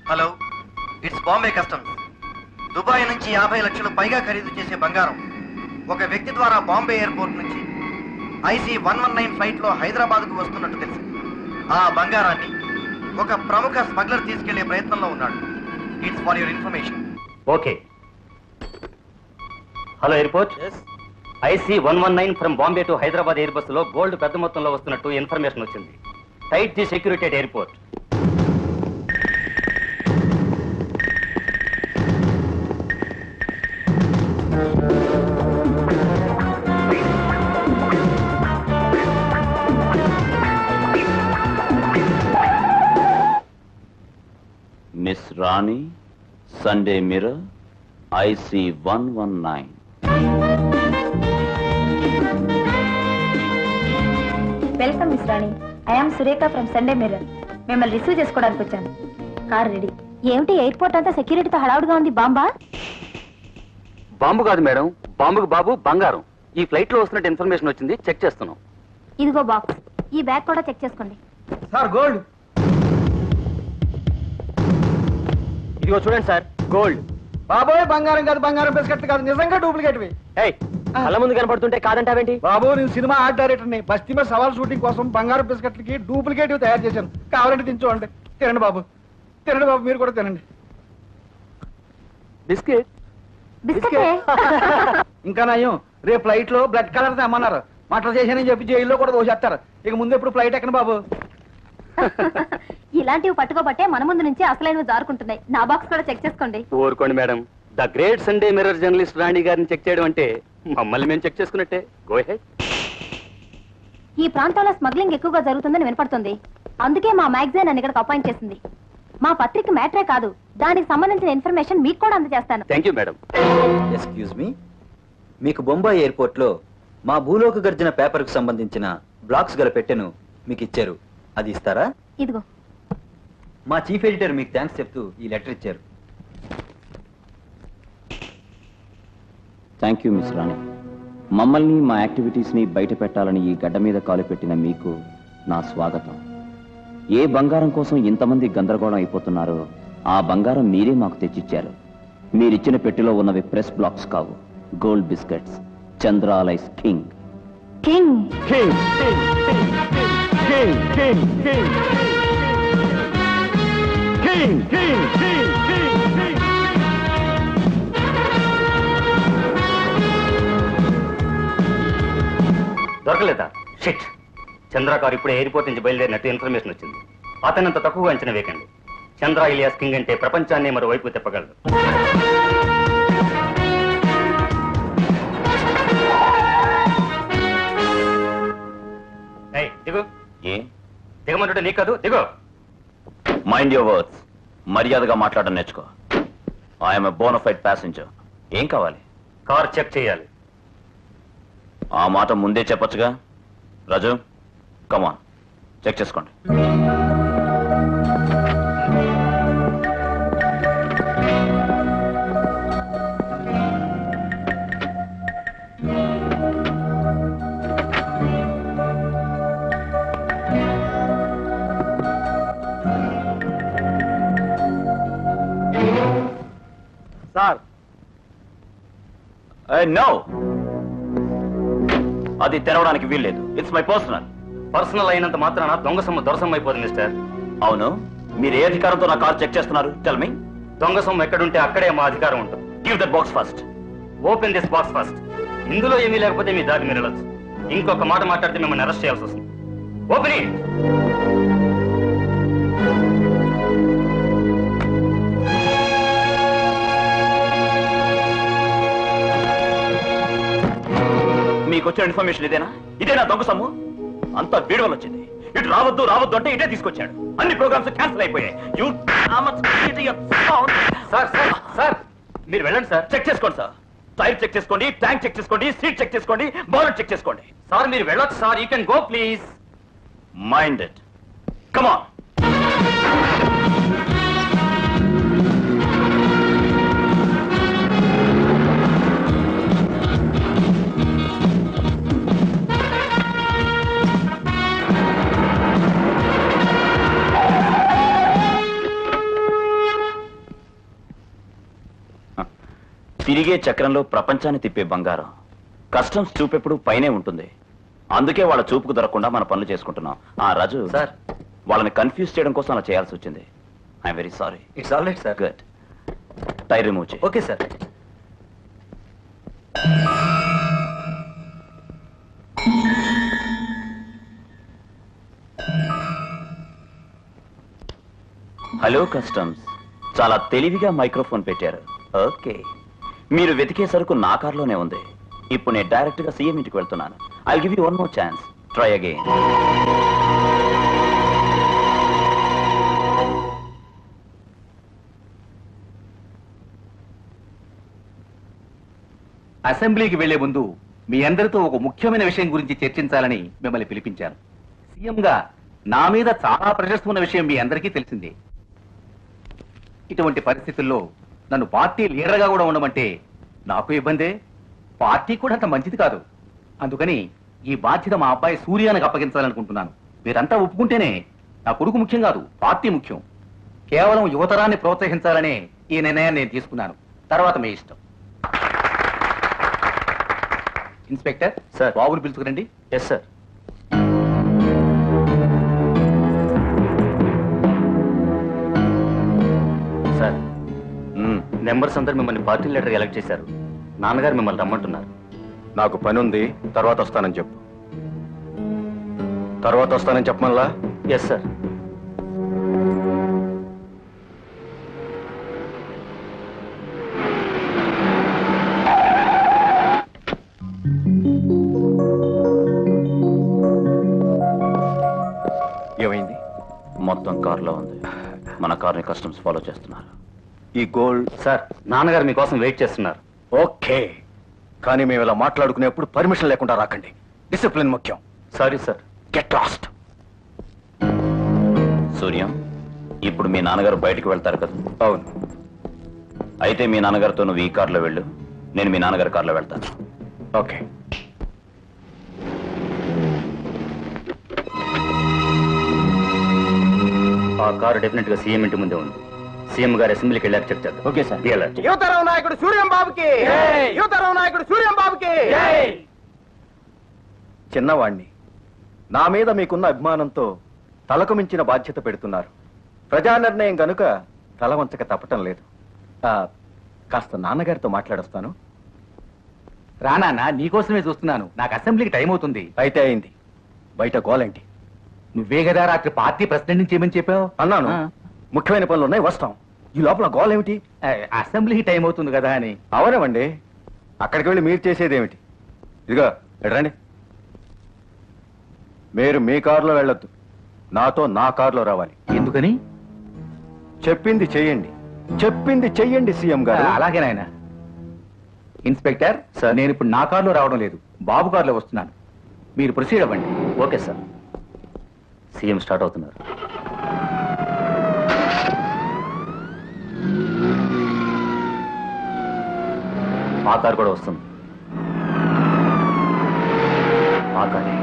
Hello it's Bombay customs Dubai నుంచి యాభై లక్షలు పైగా ఖరీదు చేసే బంగారం ఒక వ్యక్తి ద్వారా బాంబే ఎయిర్పోర్ట్ నుంచి IC one one nine flight లో హైదరాబాద్ కు వస్తున్నట్టు తెలిసింది ఆ బంగారాన్ని ఒక ప్రముఖ స్మగ్లర్ తీసుకెళ్లే ప్రయత్నంలో ఉన్నాడు it's for your information okay hello airport IC one one nine from Bombay to Hyderabad air బస్సులో గోల్డ్ పెద్ద మొత్తంలో వస్తున్నట్టు ఇన్ఫర్మేషన్ వచ్చింది tight the security airport miss Rani Sunday Mirror IC one one nine welcome miss Rani I'm Surekha from Sunday Mirror మిమ్మల్ని receive చేసుకోవడానికి వచ్చాను car ready ఏమిటి airport అంతా సెక్యూరిటీతో హడావుడిగా ఉంది బాంబా బాంబు కాదు మేడం బాంబుకు బాబు బంగారం ఈ ఫ్లైట్ లో వస్తున్నట్టు ఇన్ఫర్మేషన్ వచ్చింది చెక్ చేస్తున్నాం ఇదిగో బాక్స్ ఈ బ్యాగ్ కూడా చెక్ చేసుకోండి సార్ గోల్డ్ ఇదిగో చూడండి సార్ గోల్డ్ బాబోయ్ బంగారం కాదు బంగారం బిస్కెట్ కాదు నిజంగా డూప్లికేట్ కళ్ళ ముందు కనపడుతుంటే కాదంటావేంటి బాబు నేను సినిమా ఆర్ట్ డైరెక్టర్ ని బస్తీ మీద సవాల్ షూటింగ్ కోసం బంగారం బిస్కెట్లకి డూప్లికేట్ తయారు చేశాను కావాలంటే తించోండి తినండి బాబు తినండి బాబు మీరు కూడా తినండి బిస్కెట్ బిస్కెటే ఇంకా నయం రేపు ఫ్లైట్ లో బ్లడ్ కలర్ తెమ్మన్నారు మటర్ చేశానని చెప్పి జైల్లో కూడా దోషేస్తారు ఇక ముందు ఎప్పుడు ఫ్లైట్ ఎక్కను బాబు ఇలాంటివి పట్టుకోబట్టే మన ముందు నుంచి అసలైనవి జారుకుంటున్నాయి నా బాక్స్ కూడా చెక్ చేసుకోండి ఊరుకోండి madam the great Sunday Mirror journalist Rani గారిని చెక్ చేయడం అంటే మమ్మల్ని మేము చెక్ చేసుకున్నట్టే గో హెడ్ ఈ ప్రాంతంలో స్మగ్లింగ్ ఎక్కువగా జరుగుతుందని వినపడుతుంది అందుకే మా మ్యాగజైన్ నన్ను ఇక్కడికి అపాయింట్ చేసింది మా పత్రిక మ్యాటరే కాదు దానికి సంబంధించిన ఇన్ఫర్మేషన్ మీకు కూడా అందజేస్తాను thank you madam excuse me మీకు బొంబాయి ఎయిర్పోర్ట్ లో మా భూలోక గర్జన పేపర్ కు సంబంధించిన బ్లాక్స్ గల పెట్టెను మీకు ఇచ్చారు అది ఇస్తారా ఇదిగో మా చీఫ్ ఎడిటర్ మీకు థ్యాంక్స్ చెప్తూ ఈ లెటర్ ఇచ్చారు థ్యాంక్ యూ మిస్ రాణి మమ్మల్ని మా యాక్టివిటీస్ ని బయట పెట్టాలని ఈ గడ్డ మీద కాలు పెట్టిన మీకు నా స్వాగతం ఏ బంగారం కోసం ఇంతమంది గందరగోళం అయిపోతున్నారో ఆ బంగారం మీరే మాకు తెచ్చిచ్చారు మీరిచ్చిన పెట్టెలో ఉన్నవి ప్రెస్ బ్లాక్స్ కావు గోల్డ్ బిస్కెట్స్ చంద్రాలైస్ కింగ్ కింగ్ దొరకలేదా షిట్ చంద్రకారు ఇప్పుడే ఎయిర్పోర్ట్ నుంచి బయలుదేరినట్టు ఇన్ఫర్మేషన్ వచ్చింది అతనంత తక్కువగా అంచనా వేయకండి చంద్ర ఇలియాస్ కింగ్ అంటే ప్రపంచాన్ని మరోవైపు తిప్పగలడు ఏయ్, దిగు ఏ దిగమంటుంటే నీకు కాదు దిగు మైండ్ యువర్ వర్డ్స్ మర్యాదగా మాట్లాడడం నేర్చుకో ఐఎమ్ ఎ బోనఫైడ్ ప్యాసింజర్ ఏం కావాలి కార్ చెక్ చేయాలి ఆ మాట ముందే చెప్పొచ్చుగా రాజు కమాన్ చెక్ చేసుకోండి సార్ నో అది తెరవడానికి వీల్లేదు ఇట్స్ మై పర్సనల్ పర్సనల్ అయినంత మాత్రాన దొంగ సొమ్ము దొరసమ్మ అయిపోతుంది మిస్టర్ అవును మీరు ఏ అధికారంతో నా కార్ చెక్ చేస్తున్నారు టెల్ మీ దొంగ సొమ్ము ఎక్కడుంటే అక్కడే మా అధికారం ఉంటుంది give that box first open this box first ఇందులో ఏమీ లేకపోతే మీ దారి మీరు వెళ్ళొచ్చు ఇంకొక మాట మాట్లాడితే మిమ్మల్ని అరెస్ట్ చేయాల్సి వస్తుంది ఓపెన్ ఇట్ మీకు వచ్చిన ఇన్ఫర్మేషన్ ఇదేనా ఇదేనా దొంగ సొమ్ము అంతా వీడి వల్ల వచ్చింది ఇటు రావద్దు రావద్దు అంటే ఇటే తీసుకొచ్చాడు అన్ని ప్రోగ్రామ్స్ క్యాన్సిల్ అయిపోయాయి యూ సార్ సార్ సార్ మీరు వెళ్ళండి సార్ చెక్ చేసుకోండి సార్ టైర్ చెక్ చేసుకోండి ట్యాంక్ చెక్ చేసుకోండి సీట్ చెక్ చేసుకోండి బానెట్ చెక్ చేసుకోండి సార్ మీరు వెళ్ళొచ్చు sir you can go please mind it come on తిరిగే చక్రంలో ప్రపంచాన్ని తిప్పే బంగారం కస్టమ్స్ చూపెప్పుడు పైనే ఉంటుంది అందుకే వాళ్ళ చూపుకు దొరకకుండా మన పనులు చేసుకుంటున్నాం ఆ రాజు సార్. వాళ్ళని కన్ఫ్యూజ్ చేయడం కోసం అలా చేయాల్సి వచ్చింది I'm very sorry it's all right sir good tyre remove చేయి ఓకే సార్ హలో కస్టమ్స్ చాలా తెలివిగా మైక్రోఫోన్ పెట్టారు ఓకే మీరు వెతికే సరుకు నా కార్లోనే ఉంది ఇప్పుడు నేను డైరెక్ట్ గా సీఎం ఇంటికి వెళ్తున్నాను I give you one more chance try again అసెంబ్లీకి వెళ్లే ముందు మీ అందరితో ఒక ముఖ్యమైన విషయం గురించి చర్చించాలని మిమ్మల్ని పిలిపించాను సీఎంగా నా మీద చాలా ప్రెషర్స్ ఉన్న విషయం మీ అందరికీ తెలిసిందే ఇటువంటి పరిస్థితుల్లో నన్ను పార్టీ లీడర్గా కూడా ఉండమంటే నాకు ఇబ్బందే పార్టీ కూడా అంత మంచిది కాదు అందుకని ఈ బాధ్యత మా అబ్బాయి సూర్యానికి అప్పగించాలనుకుంటున్నాను మీరంతా ఒప్పుకుంటేనే నా కొడుకు ముఖ్యం కాదు పార్టీ ముఖ్యం కేవలం యువతరాన్ని ప్రోత్సహించాలనే ఈ నిర్ణయాన్ని నేను తీసుకున్నాను తర్వాత మీ ఇష్టం ఇన్స్పెక్టర్ సార్. బాబుని పిలుచుకురండి ఎస్ సార్ సార్ మెంబర్స్ అందరు మిమ్మల్ని పార్టీ లీడర్ ఎలక్ట్ చేశారు నాన్నగారు మిమ్మల్ని రమ్మంటున్నారు నాకు పని ఉంది తర్వాత వస్తానని చెప్పు తర్వాత వస్తానని చెప్పమల్లా ఎస్ సార్ ఏమైంది మొత్తం కార్లో ఉంది మన కార్ని కస్టమ్స్ ఫాలో చేస్తున్నారు ఈ గోల్డ్ సార్ నాన్నగారు మీకోసం వెయిట్ చేస్తున్నారు ఓకే కానీ మేము ఇలా మాట్లాడుకునేప్పుడు పర్మిషన్ లేకుండా రాకండి డిసిప్లిన్ ముఖ్యం sorry sir get lost Suryam ఇప్పుడు మీ నాన్నగారు బయటికి వెళ్తారు కదా అవును అయితే మీ నాన్నగారితో నువ్వు ఈ కార్లో వెళ్ళు నేను మీ నాన్నగారి కార్లో వెళ్తాను ఓకే ఆ కారు డెఫినెట్ గా సీఎం ఇంటి ముందే ఉంది సీఎం గారు అసెంబ్లీకి వెళ్ళాక చెక్ చేద్దాం ఓకే సార్ Be alert. యువతరం నాయకుడు సూర్యం బాబుకి యువతరం నాయకుడు సూర్యం బాబుకి చిన్నవాణ్ణి నా మీద మీకున్న అభిమానంతో తలకు మించిన బాధ్యత పెడుతున్నారు ప్రజా నిర్ణయం కనుక తల వంచక తప్పటం లేదు ఆ, కాస్త నాన్నగారితో మాట్లాడొస్తాను రానా నీకోసమే చూస్తున్నాను నాకు అసెంబ్లీకి టైం అవుతుంది అయితే అయింది బయట గోలేంటి నువ్వే కదా రాత్రి పార్టీ ప్రెసిడెంట్ నుంచి ఏమని చెప్పావు అన్నాను ఆ. ముఖ్యమైన పనులు ఉన్నాయి వస్తాం ఈ లోపల గోలేమిటి ఆ, అసెంబ్లీకి టైం అవుతుంది కదా అని అవనవండి అక్కడికి వెళ్ళి మీరు చేసేది ఏమిటి ఇదిగో ఇటు రండి మీరు మీ కారులో వెళ్ళొద్దు నాతో నా కారులో రావాలి ఎందుకని చెప్పింది చెయ్యండి చెప్పింది చెయ్యండి సీఎం ఆ, గారు అలాగే నాయన ఇన్స్పెక్టర్ సార్ నేను ఇప్పుడు నా కారులో రావడం లేదు బాబు కారులో వస్తున్నాను మీరు ప్రొసీడ్ అవ్వండి ఓకే సార్ సీఎం స్టార్ట్ అవుతున్నారు ఆ కారు కూడా వస్తుంది ఆ కారే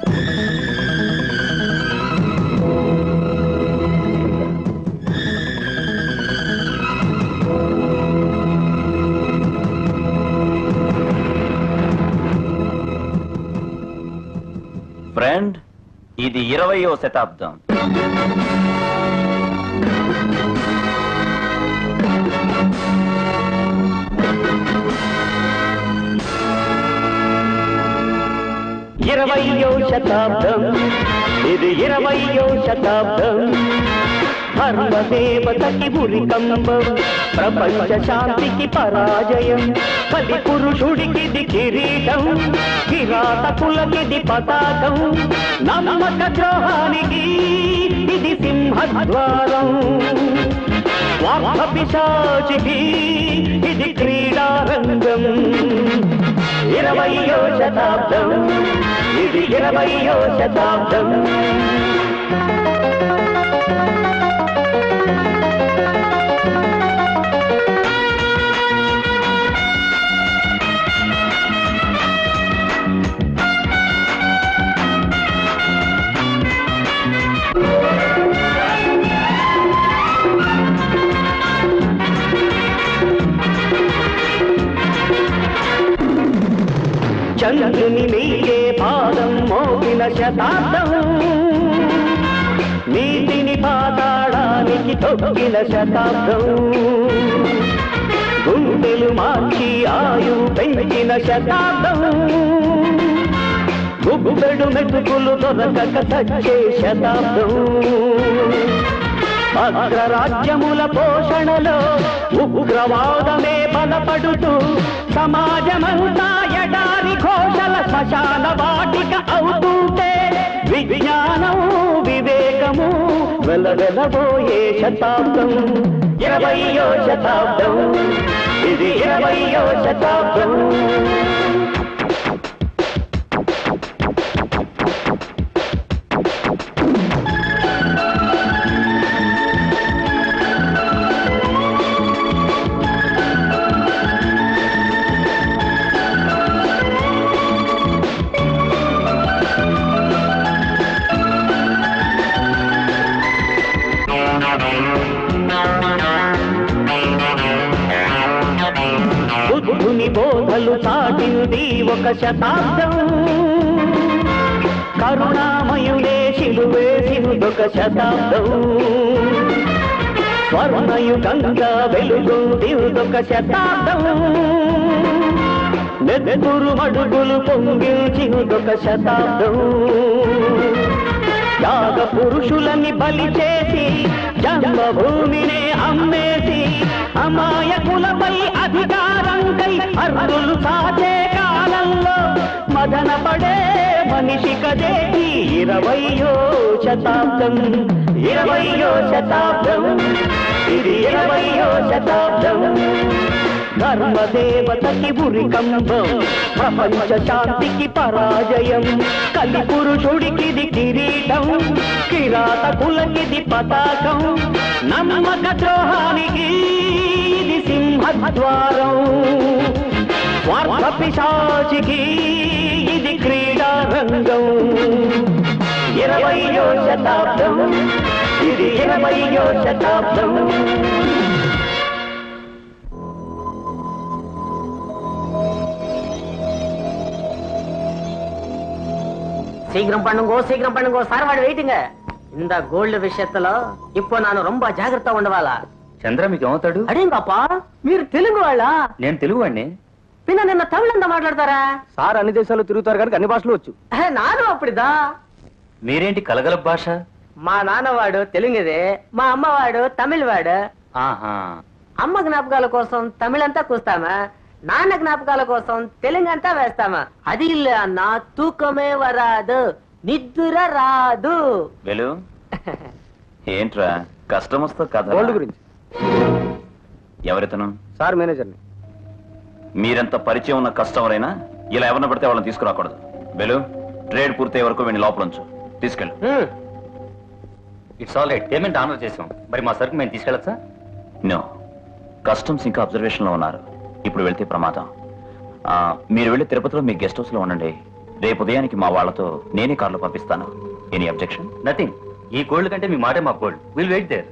ఫ్రెండ్ ఇది ఇరవయో శతాబ్దం ఇరవయో శతాబ్దం ఇది ఇరవయో శతాబ్దం ధర్మదేవతకి ఉరికంబం ప్రపంచ శాంతికి పరాజయం కలి పురుషుడికిది కిరీటం కిరాతకులకిది పతాకం నమ్మక ద్రోహానికి ఇది సింహద్వారం స్వార్థ పిశాచికి ఇది క్రీడారంగం ఇరవయో శతాబ్దం ఇది ఇరవయో శతాబ్దం చంద్రుని మీకే పాదం మోపిన శతాబ్దం నీతిని పాతాళానికి తొక్కిన శతాబ్దం గుండెలు మార్చి ఆయు పెంచిన శతాబ్దం గుబ్బెడు మెతుకులు దొరకక చచ్చే శతాబ్దం అగ్రరాజ్యముల పోషణలో ఉగ్రవాదమే బలపడుతూ సమాజమంతా ఎడారి ఘోషల శ్మశాన వాటిక అవుతుంటే విజ్ఞానం వివేకము వెలవెలబోయే శతాబ్దం ఇరవయో శతాబ్దం ఇది ఇరవయో శతాబ్దం బుద్ధుని బోధలు చాటింది ఒక శతాబ్దం కరుణామయుడే శిలువేసినదొక శతాబ్దం స్వర్ణయుగంగా వెలుగుందిదొక శతాబ్దం నెత్తురు మడుగులు పొంగిల్చినదొక శతాబ్దం యాగ పురుషులని బలి చేసి జన్మభూమినే అమ్మేసి అమాయకులపై అధికారంకై అర్హులు సాచే కాలంలో మదన పడే మనిషి కదే ఈ ఇరవయో శతాబ్దం ఇరవయో శతాబ్దం ఇది ఇరవయో శతాబ్దం ధర్మదేవతకి ఉరికంబం ప్రపంచ శాంతికి పరాజయం కలి పురుషుడికిది కిరీటం కిరాతకులకిది పతాకం నమ్మక ద్రోహానికి ఇది సింహద్వారం స్వార్థ పిశాచికి ఇది క్రీడా రంగం ఇరవయో శతాబ్దం ఇది ఇరవయో శతాబ్దం சீக்கிரம் பண்ணுங்கோ சீக்கிரம் பண்ணுங்கோ சார்வாடு வெயிட்டுங்க இந்த கோல்டு விஷயத்துல இப்போ நான் ரொம்ப జాగ్రత్త ఉండవాలా చంద్ర మీకు ఏమవుతాడు అడేంగప్ప మీరు తెలుగు వాళ్ళ నేను తెలుగు వాడిని పిన్న నిన్న తమిళంత మాట్లాడతారా సార్ అన్ని దేశాలు తిరుగుతారు కనుక అన్ని భాషలు వచ్చు హే, నాను అప్పుడిదా మీరేంటి కలగల భాష మా నాన్నవాడు తెలుగుదే మా అమ్మవాడు తమిళ్ వాడు ఆహా అమ్మ జ్ఞాపకాల కోసం తమిళంతా కూస్తామా నాన్న జ్ఞాపకాల కోసం తెలుగంతా వేస్తామా అది ఇల్ల అన్న తూకమే వరాదు నిద్ర రాదు వెలు ఏంట్రా కస్టమర్స్ తో కథ గోల్డ్ గురించి ఎవరితను సార్ మేనేజర్ని మీరెంత పరిచయం ఉన్న కస్టమర్ అయినా ఇలా ఎవరిని పడితే వాళ్ళని తీసుకురాకూడదు వెలు ట్రేడ్ పూర్తయ్యే వరకు వీడిని లోపల ఉంచు తీసుకెళ్ళు hmm. It's all right payment honour చేసాం మరి మా సరుకు మేము తీసుకెళ్ళచ్చా నో కస్టమ్స్ ఇంకా అబ్జర్వేషన్ లో ఉన్నారు ఇప్పుడు వెళ్తే ప్రమాదం ఆ, మీరు వెళ్ళి తిరుపతిలో మీ గెస్ట్ హౌస్ లో ఉండండి రేపు ఉదయానికి మా వాళ్ళతో నేనే కార్లో పంపిస్తాను ఎనీ అబ్జెక్షన్ నథింగ్ ఈ గోల్డ్ కంటే మీ మాటే మా గోల్డ్ విల్ వెయిట్ దేర్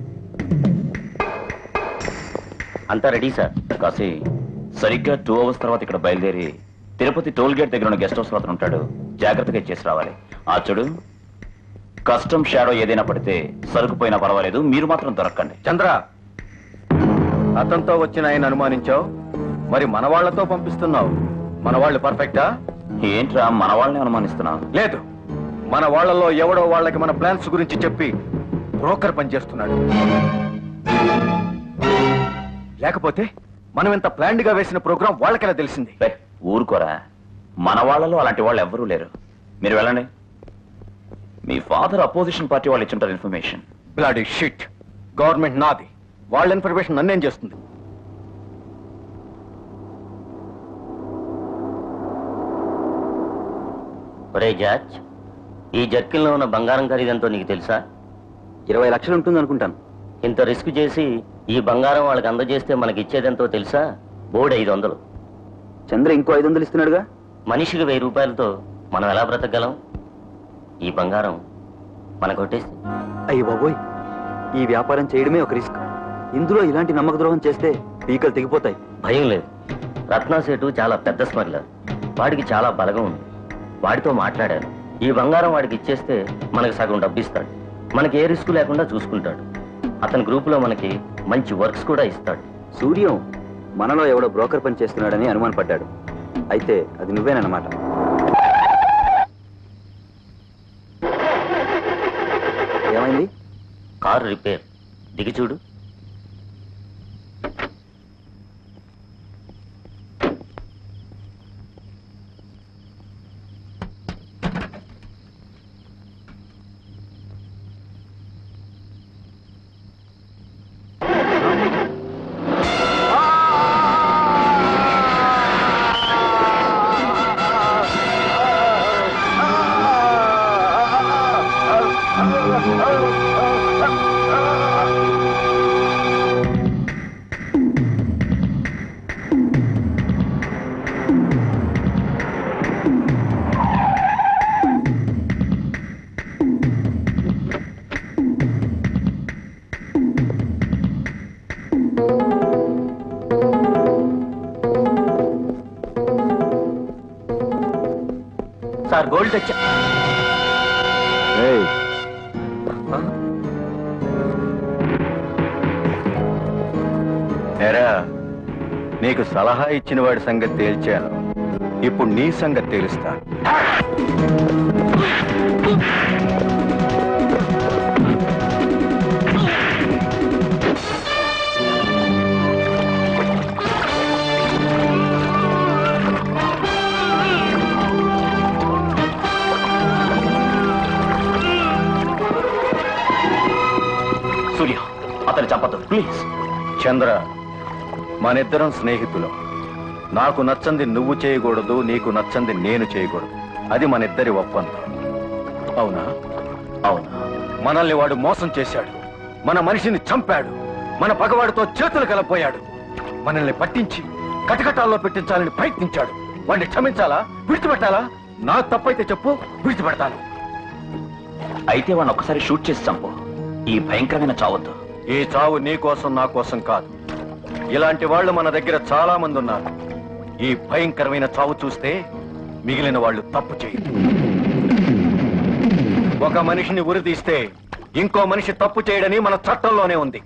అంతా రెడీ సార్ కాసి సరిగ్గా టూ అవర్స్ తర్వాత ఇక్కడ బయలుదేరి తిరుపతి టోల్ గేట్ దగ్గర ఉన్న గెస్ట్ హౌస్ లో అతను ఉంటాడు జాగ్రత్తగా ఇచ్చేసి రావాలి ఆ చూడు కస్టమ్ షాడో ఏదైనా పడితే సరుకు పోయినా పర్వాలేదు మీరు మాత్రం దొరక్కండి చంద్ర అతనితో వచ్చిన ఆయన అనుమానించావు మరి మన వాళ్ళతో పంపిస్తున్నావు మన వాళ్ళు పర్ఫెక్టా ఏంట్రా మన వాళ్ళని అనుమానిస్తున్నావు లేదు మన వాళ్ళలో ఎవడో వాళ్ళకి మన ప్లాన్స్ గురించి చెప్పి బ్రోకర్ పనిచేస్తున్నాడు లేకపోతే మనం ఇంత ప్లాన్డ్ గా వేసిన ప్రోగ్రాం వాళ్ళకెలా తెలిసింది బే, ఊరుకోరా మన వాళ్ళలో అలాంటి వాళ్ళు ఎవ్వరూ లేరు మీరు వెళ్ళండి మీ ఫాదర్ అపోజిషన్ పార్టీ వాళ్ళు ఇచ్చుంటారు ఇన్ఫర్మేషన్ బ్లడీ షిట్ గవర్నమెంట్ నాది వాళ్ళ ఇన్ఫర్మేషన్ నన్నేం చేస్తుంది ఒరే జార్జ్ ఈ జర్కిన్లో ఉన్న బంగారం ఖరీదంతో నీకు తెలుసా ఇరవై లక్షలు ఉంటుంది అనుకుంటాను ఇంత రిస్క్ చేసి ఈ బంగారం వాళ్ళకి అందజేస్తే మనకి ఇచ్చేదెంతో తెలుసా బోర్డు ఐదు వందలు చంద్ర ఇంకో ఐదు వందలు ఇస్తున్నాడుగా మనిషికి వెయ్యి రూపాయలతో మనం ఎలా బ్రతకగలం ఈ బంగారం మన కొట్టేసి అయ్యి బాబోయ్ ఈ వ్యాపారం చేయడమే ఒక రిస్క్ ఇందులో ఇలాంటి నమ్మక ద్రోహం చేస్తే పీకలు తెగిపోతాయి భయం లేదు రత్నా సేటు చాలా పెద్ద స్మగ్లర్ వాడికి చాలా బలగం ఉంది వాడితో మాట్లాడాను ఈ బంగారం వాడికి ఇచ్చేస్తే మనకి సగం డబ్బు ఇస్తాడు మనకి ఏ రిస్క్ లేకుండా చూసుకుంటాడు అతని గ్రూపులో మనకి మంచి వర్క్స్ కూడా ఇస్తాడు సూర్యం మనలో ఎవడో బ్రోకర్ పని చేస్తున్నాడని అనుమానపడ్డాడు అయితే అది నువ్వేనన్నమాట ఏమైంది కారు రిపేర్ దిగి చూడు సార్ గోల్డ్ తెచ్చా ఏయ్, ఎరా నీకు సలహా ఇచ్చిన వాడి సంగతి తేల్చాను ఇప్పుడు నీ సంగతి తేలుస్తాను సూర్య అతను చంపదు ప్లీజ్ చంద్ర మనిద్దరం స్నేహితులం నాకు నచ్చంది నువ్వు చేయకూడదు నీకు నచ్చంది నేను చేయకూడదు అది మనిద్దరి ఒప్పందం అవునా అవునా మనల్ని వాడు మోసం చేశాడు మన మనిషిని చంపాడు మన పగవాడితో చేతులు కలపోయాడు మనల్ని పట్టించి కటకటాల్లో పెట్టించాలని ప్రయత్నించాడు వాడిని క్షమించాలా విడిచిపెట్టాలా నాకు తప్పైతే చెప్పు విడిచిపెడతాను అయితే వాడిని ఒక్కసారి షూట్ చేసి చంపు ఈ భయంకరమైన చావద్దు ఈ చావు నీ కోసం నా కోసం కాదు ఇలాంటి వాళ్ళు మన దగ్గర చాలా మంది ఉన్నారు ఈ భయంకరమైన చావు చూస్తే మిగిలిన వాళ్ళు తప్పు చేయరు ఒక మనిషిని ఉరితీస్తే ఇంకో మనిషి తప్పు చేయడని మన చట్టంలోనే ఉంది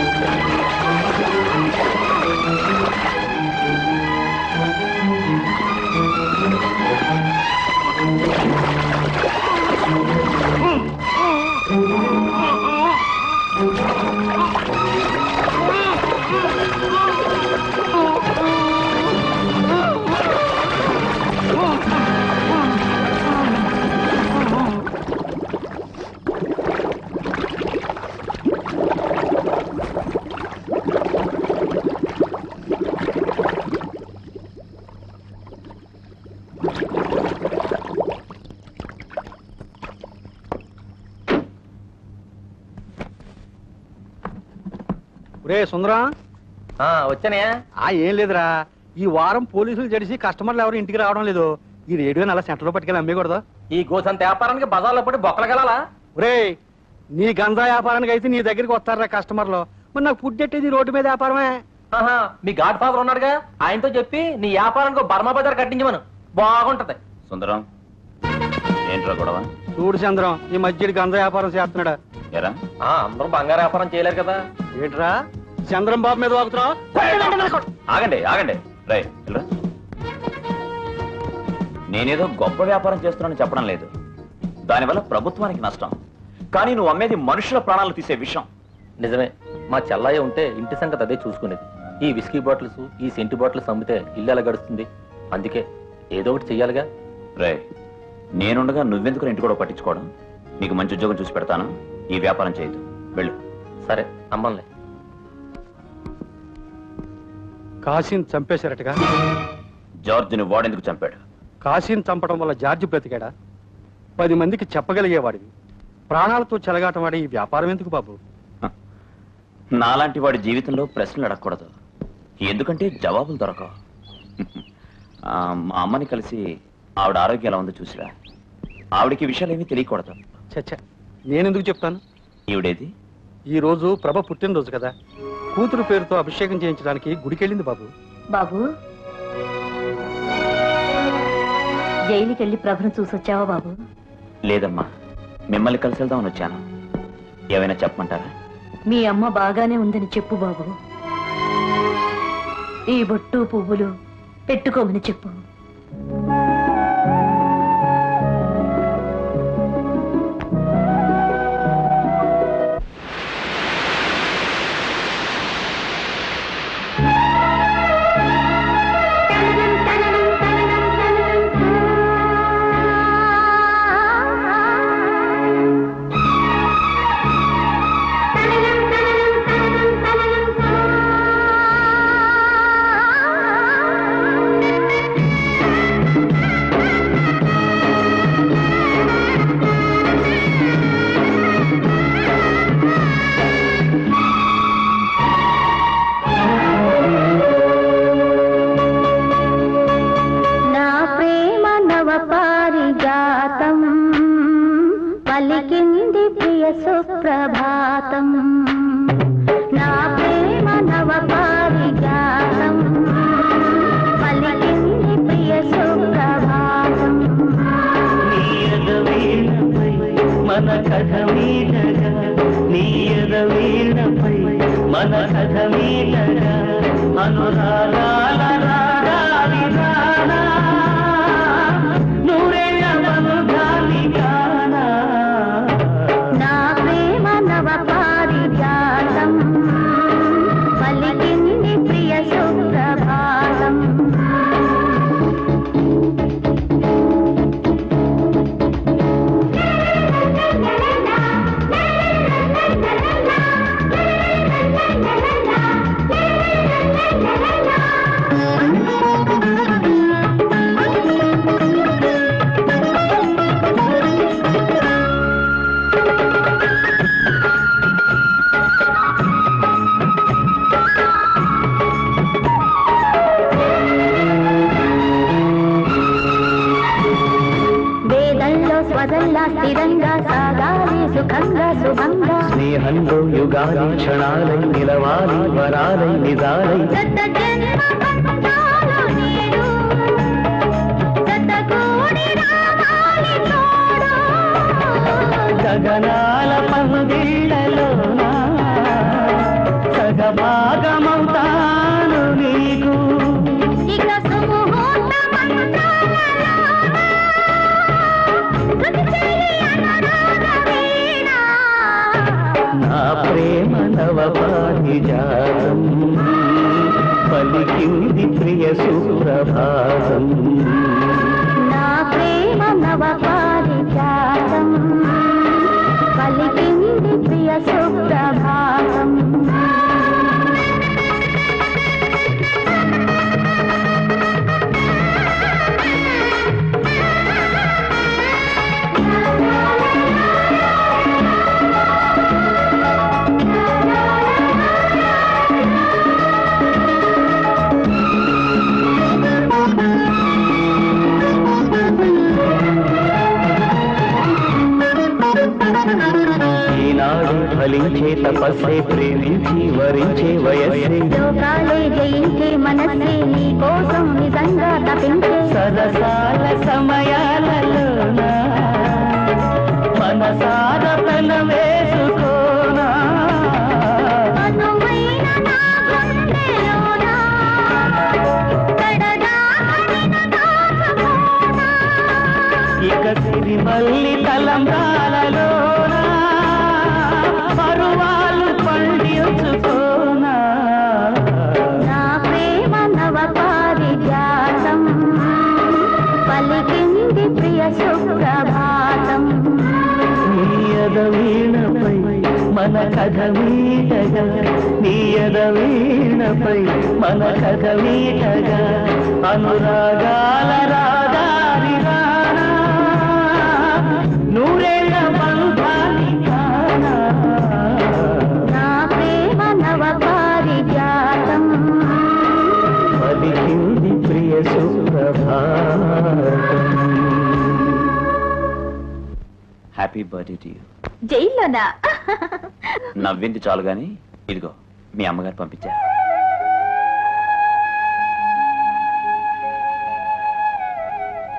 రే సుందరం వచ్చానే ఆ ఏం లేదురా ఈ వారం పోలీసులు జడిసి కస్టమర్లు ఎవరు ఇంటికి రావడం లేదు ఈ రేడియోని అలా సెంటర్లో పట్టుకెళ్ళి అమ్మేయకూడదు ఈ గోసంత వ్యాపారానికి బజార్లో పడి బొక్కలకెళ్ళాలా రే నీ గంజా వ్యాపారానికి అయితే నీ దగ్గరికి వస్తారా కస్టమర్లు మరి నాకు ఫుడ్ ఎట్టేది రోడ్డు మీద వ్యాపారమే ఆహా, మీ గాడ్ ఫాదర్ ఉన్నాడుగా ఆయనతో చెప్పి నీ వ్యాపారానికి ఒక బర్మా బజార్ కట్టించమను బాగుంటది సుందరం ఏంట్రా గొడవ చూడు చంద్రం ఈ మధ్య గంజా వ్యాపారం చేస్తున్నాడు ఎరా ఆ, అందరూ బంగారు వ్యాపారం చేయలేరు కదా ఏంట్రా చంద్రం బాబు మీద వాగుతున్నావు ఆగండి ఆగండి రై వెళ్ళరా నేనేదో గొప్ప వ్యాపారం చేస్తున్నానని చెప్పడం లేదు దానివల్ల ప్రభుత్వానికి నష్టం కానీ నువ్వు అమ్మేది మనుషుల ప్రాణాలు తీసే విషయం నిజమే మా చెల్లయ్య ఉంటే ఇంటి సంగతి అదే చూసుకునేది ఈ విస్కీ బాటిల్స్ ఈ సెంటు బాటిల్స్ అమ్మితే ఇల్లు ఎలా గడుస్తుంది అందుకే ఏదో ఒకటి చెయ్యాలిగా రే నేనుండగా నువ్వెందుకు ఇంటి కూడా పట్టించుకోవడం నీకు మంచి ఉద్యోగం చూసి పెడతాను ఈ వ్యాపారం చేయదు వెళ్ళు సరే అమ్మంలే కాశీని చంపేశారటగా జార్జిని వాడెందుకు చంపాడు కాశీని చంపడం వల్ల జార్జి బ్రతికాడా పది మందికి చెప్పగలిగేవాడివి ప్రాణాలతో చెలగాటం ఈ వ్యాపారం ఎందుకు బాబు నాలాంటి వాడి జీవితంలో ప్రశ్నలు అడగకూడదు ఎందుకంటే జవాబులు దొరకవు ఆ, మా అమ్మని కలిసి ఆవిడ ఆరోగ్యం ఎలా ఉందో చూసిరా ఆవిడకి విషయాలు ఏమీ తెలియకూడదు చచ్చా నేనెందుకు చెప్తాను ఈవిడేది ఈ రోజు ప్రభ పుట్టినరోజు కదా కూతురు పేరుతో అభిషేకం చేయించడానికి గుడికెళ్ళింది బాబు బాబు జైలుకి వెళ్ళి ప్రభును చూసొచ్చావా బాబు లేదమ్మా మిమ్మల్ని కలిసి వెళ్దామని వచ్చాను ఏమైనా చెప్పమంటారా మీ అమ్మ బాగానే ఉందని చెప్పు బాబు ఈ బొట్టు పువ్వులు పెట్టుకోమని చెప్పు నా ప్రేమ నవ పారిజాతం పలికింది ప్రియ సుప్రభాతం నా ప్రేమ నవ పారిజాతం పలికింది ప్రియ సుప్రభాతం నీయద వీణపై మన కథ మీటగా నీయద వీణపై మన కథ మీటగా అనురాగాల రాగాలి రానా నూరేళ్ళ బంధాన్ని కానా నా ప్రేమ నవ పారిజాతం పలికింది ప్రియ సుప్రభాతం వేదంలో స్వదంలా స్థిరంగా సాగాలి సుఖంగా శుభంగా స్నేహంలో యుగాలి క్షణాలై నిలవాలి వరాలై నిజాలై గత జన్మ బంధాలు నేడు గతగూడి రావాలి తోడు గగనాల పందిళ్ళలోన సగభాగమవుతాను నీకు ఇక సుముహూర్త మంత్రాలలోన శృతి చేయి అనురాగ వీణ నా ప్రేమ నవ పారిజాతం పలికింది ప్రియ సుప్రభాతం నా ప్రేమ నవ పారిజాతం పలికింది ప్రియ సుప్రభాతం ఈనాడు ఫలించే తపస్సే ప్రేమించి వరించే వయస్సే లోకాలే జయించే మనస్సే నీ కోసం నిజంగా తపించే సరసాల సమయాలలోన మనసార పెన వేసుకోనా అనువైన నా గుండెలోన కడదాకా నిన్ను దాచుకోనా ఇక సిరిమల్లి తలంబ్రాలలోన పరువాలు పండించుకోనా నా ప్రేమ నవ పారిజాతం పలికింది ప్రియ సుప్రభాతం నీయద వీణపై మన కథ మీటగా నీయద వీణపై మన కథ మీటగా అనురాగాల రాగాలి రానా నూరేళ్ళ బంధాన్ని కానా నా ప్రేమ నవ పారిజాతం పలికింది ప్రియ సుప్రభాతం హ్యాపీ బర్త్డే టు యూ జైల్లోనా నవ్వింది చాలు గాని ఇదిగో మీ అమ్మగారు పంపించారు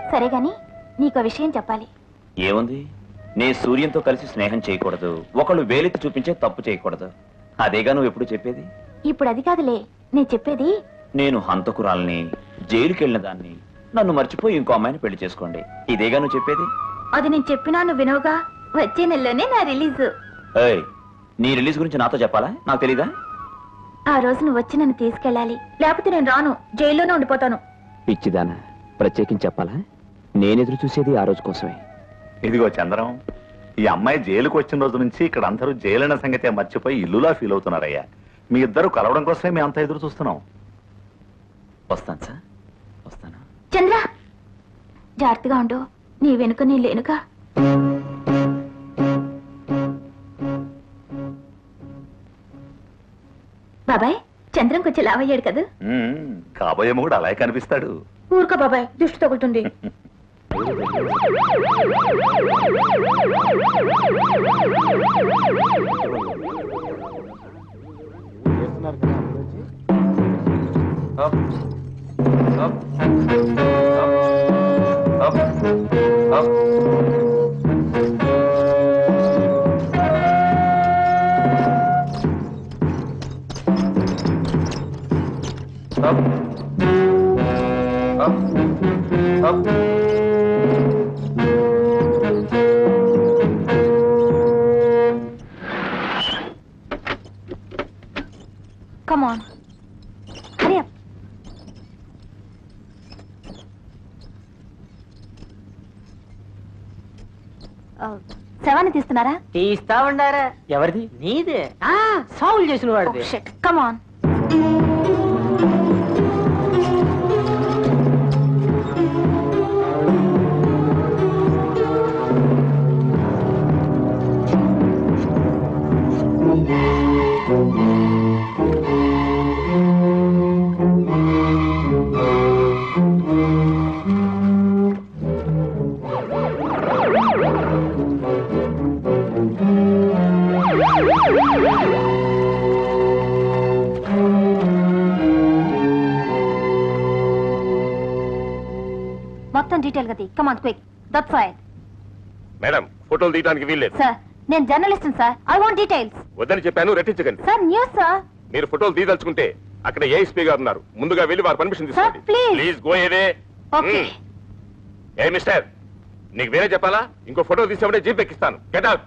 సరే గాని నీకో విషయం చెప్పాలి ఏముంది నే సూర్యంతో కలిసి స్నేహం చేయకూడదు ఒకళ్ళు వేలెత్తి చూపించే తప్పు చేయకూడదు అదేగా నువ్వు ఎప్పుడు చెప్పేది ఇప్పుడు అది కాదులే నేను చెప్పేది నేను హంతకురాల్ని జైలుకి వెళ్ళిన దాన్ని నన్ను మర్చిపోయి ఇంకో అమ్మాయిని పెళ్లి చేసుకోండి ఇదేగా నువ్వు చెప్పేది అది నేను చెప్పినా నువ్వు వినవుగా వచ్చే నెలలోనే నా రిలీజ్ ఏయ్ నీ రిలీజ్ గురించి నాతో చెప్పాలా నాకు తెలీదా ఆ రోజు నువ్వు వచ్చి నన్ను తీసుకెళ్ళాలి లేకపోతే నేను రాను జైల్లోనే ఉండిపోతాను పిచ్చిదానా ప్రత్యేకించి చెప్పాలా నేనెదురు చూసేది ఆ రోజు కోసమే ఇదిగో చంద్రం ఈ అమ్మాయి జైలుకు వచ్చిన రోజు నుంచి ఇక్కడ అందరూ జైలైన సంగతి మర్చిపోయి ఇల్లులా ఫీల్ అవుతున్నారయ్యా మీ ఇద్దరు కలవడం కోసమే మేము అంతా ఎదురు చూస్తున్నాం వస్తాను సార్ వస్తాను చంద్ర జాగ్రత్తగా ఉండు నీ వెనుక నీ లేనుగా బాబాయ్ చంద్రం కొంచెం లావయ్యాడు కదా ఉమ్, కాబోయే మొగుడు అలాగే కనిపిస్తాడు ఊరుకో బాబాయ్ దుష్టి తగులుతుంది Come on. Hurry up. Uh, శవాన్ని తీస్తున్నారా తీస్తా ఉండారా ఎవరిది నీదే ఆ సాల్వ్ చేసిన వాడిది కమ్ ఆన్ మొత్తం డీటెయిల్ గా come on quick that's right madam ఫోటోలు తీయడానికి వీల్లేదు సార్ నేను journalist sir I want details వద్దని చెప్పాను రెట్టించకండి సార్ న్యూస్ సార్ మీరు ఫోటోలు తీయదలుచుకుంటే అక్కడ ఏఎస్పీ గారు ఉన్నారు ముందుగా వెళ్ళి వారి పర్మిషన్ తీసుకోండి Sir, please. ప్లీజ్ గో ఏదే ఓకే ఏ మిస్టర్ నీకు వేరే చెప్పాలా ఇంకో ఫోటో తీసామంటే జీప్ ఎక్కిస్తాను get out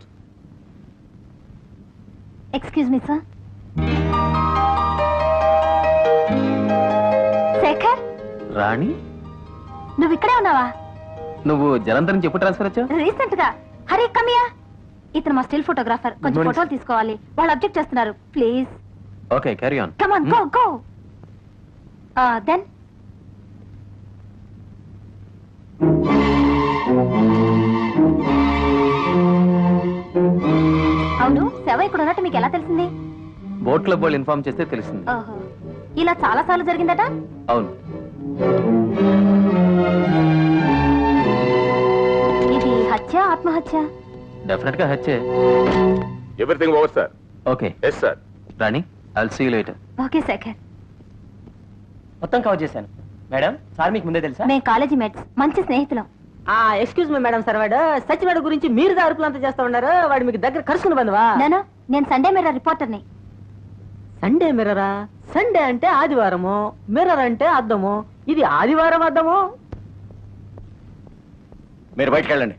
excuse me sir Shekhar Rani నువ్వు ఇక్కడే ఉన్నావా నువ్వు జలంధర్ నుంచి ఎప్పుడు ట్రాన్స్ఫర్ వచ్చావు రీసెంట్ గా హరి కమియా ఇతను మా స్టిల్ ఫోటోగ్రాఫర్ కొంచెం morning, ఫోటోలు తీసుకోవాలి వాళ్ళు అబ్జెక్ట్ చేస్తున్నారు please okay carry on come on go go then అవును శవ ఇక్కడ ఉన్నట్టు మీకు ఎలా తెలిసింది బోట్ క్లబ్ వాళ్ళు ఇన్ఫార్మ్ చేస్తే తెలిసింది ఓహో ఇలా చాలా సార్లు జరిగిందట అవును ఇది హత్య ఆత్మహత్య డెఫినెట్ గా హత్యే everything over sir okay yes sir Rani I'll see later okay Shekhar మొత్తం కవర్ చేశాను మేడం సార్ మీకు ముందే తెలుసా మేము కాలేజీ మేట్స్ మంచి స్నేహితులం ఆ ఎక్స్క్యూజ్ మీ మేడం సార్ వాడు సచివాడు గురించి మీరు దారుపులు అంతా చేస్తా ఉన్నారు వాడు మీకు దగ్గర కలుసుకుని బంధువా నేను నేను సండే మిర్రర్ రిపోర్టర్ని సండే మిర్రరా సండే అంటే ఆదివారము మిర్రర్ అంటే అద్దము ఇది ఆదివారం అద్దము మీరు బయటికి వెళ్ళండి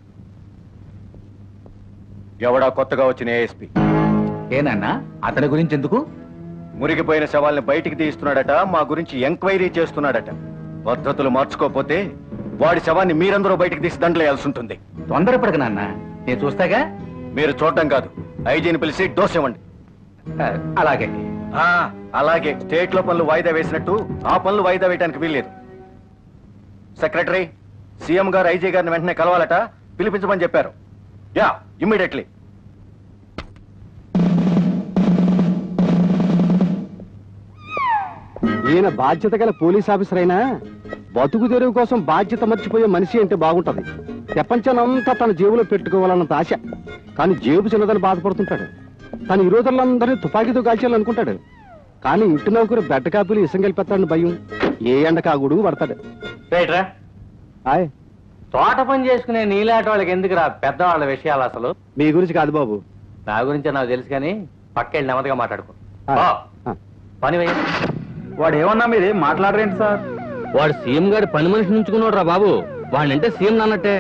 ఎవడా కొత్తగా వచ్చిన ఏఎస్పీ ఏనన్నా అతని గురించి ఎందుకు మురిగిపోయిన శవాల్ని బయటికి తీస్తున్నాడట మా గురించి ఎంక్వైరీ చేస్తున్నాడట పద్ధతులు మార్చుకోకపోతే వాడి శవాన్ని మీరందరూ బయటికి తీసి దండలేయాల్సి ఉంటుంది తొందరపడక నాన్న నేను చూస్తాగా మీరు చూడటం కాదు ఐజీని పిలిచి డోస్ ఇవ్వండి ఆ, అలాగే ఆ, అలాగే స్టేట్ లో పనులు వాయిదా వేసినట్టు ఆ పనులు వాయిదా వేయడానికి వీల్లేదు సెక్రటరీ సీఎం గారు ఐజీ గారిని వెంటనే కలవాలట పిలిపించమని చెప్పారు యా ఇమ్మీడియట్లీ ఈయన బాధ్యత గల పోలీస్ ఆఫీసర్ అయినా బతుకు తెరువు కోసం బాధ్యత మర్చిపోయే మనిషి అంటే బాగుంటది ప్రపంచానంతా తన జేబులో పెట్టుకోవాలన్నంత ఆశ కానీ జేబు చిన్నదని బాధపడుతుంటాడు తను ఈ రోజులందరినీ తుపాకీతో కాల్చాలనుకుంటాడు కానీ ఇంటి నౌకరు బెడ్డ కాపీలు ఇసం కలిపెత్తాడని భయం ఏ ఎండ కాగుడు పడతాడు రైట్ రా ఆయ్ తోట పని చేసుకునే నీలాంటి వాళ్ళకి ఎందుకురా పెద్దవాళ్ళ విషయాలు అసలు మీ గురించి కాదు బాబు నా గురించి నాకు తెలుసు కానీ పక్కెళ్ళి నెమ్మదిగా మాట్లాడుకో ఆ, ఆ, ఆ. పని వెయ్యి వాడు ఏమన్నా మీరు ఏం మాట్లాడరేంటి సార్ వాడు సీఎం గారి పని మనిషి నుంచుకున్నాడు రా బాబు వాడినంటే సీఎం అన్నట్టే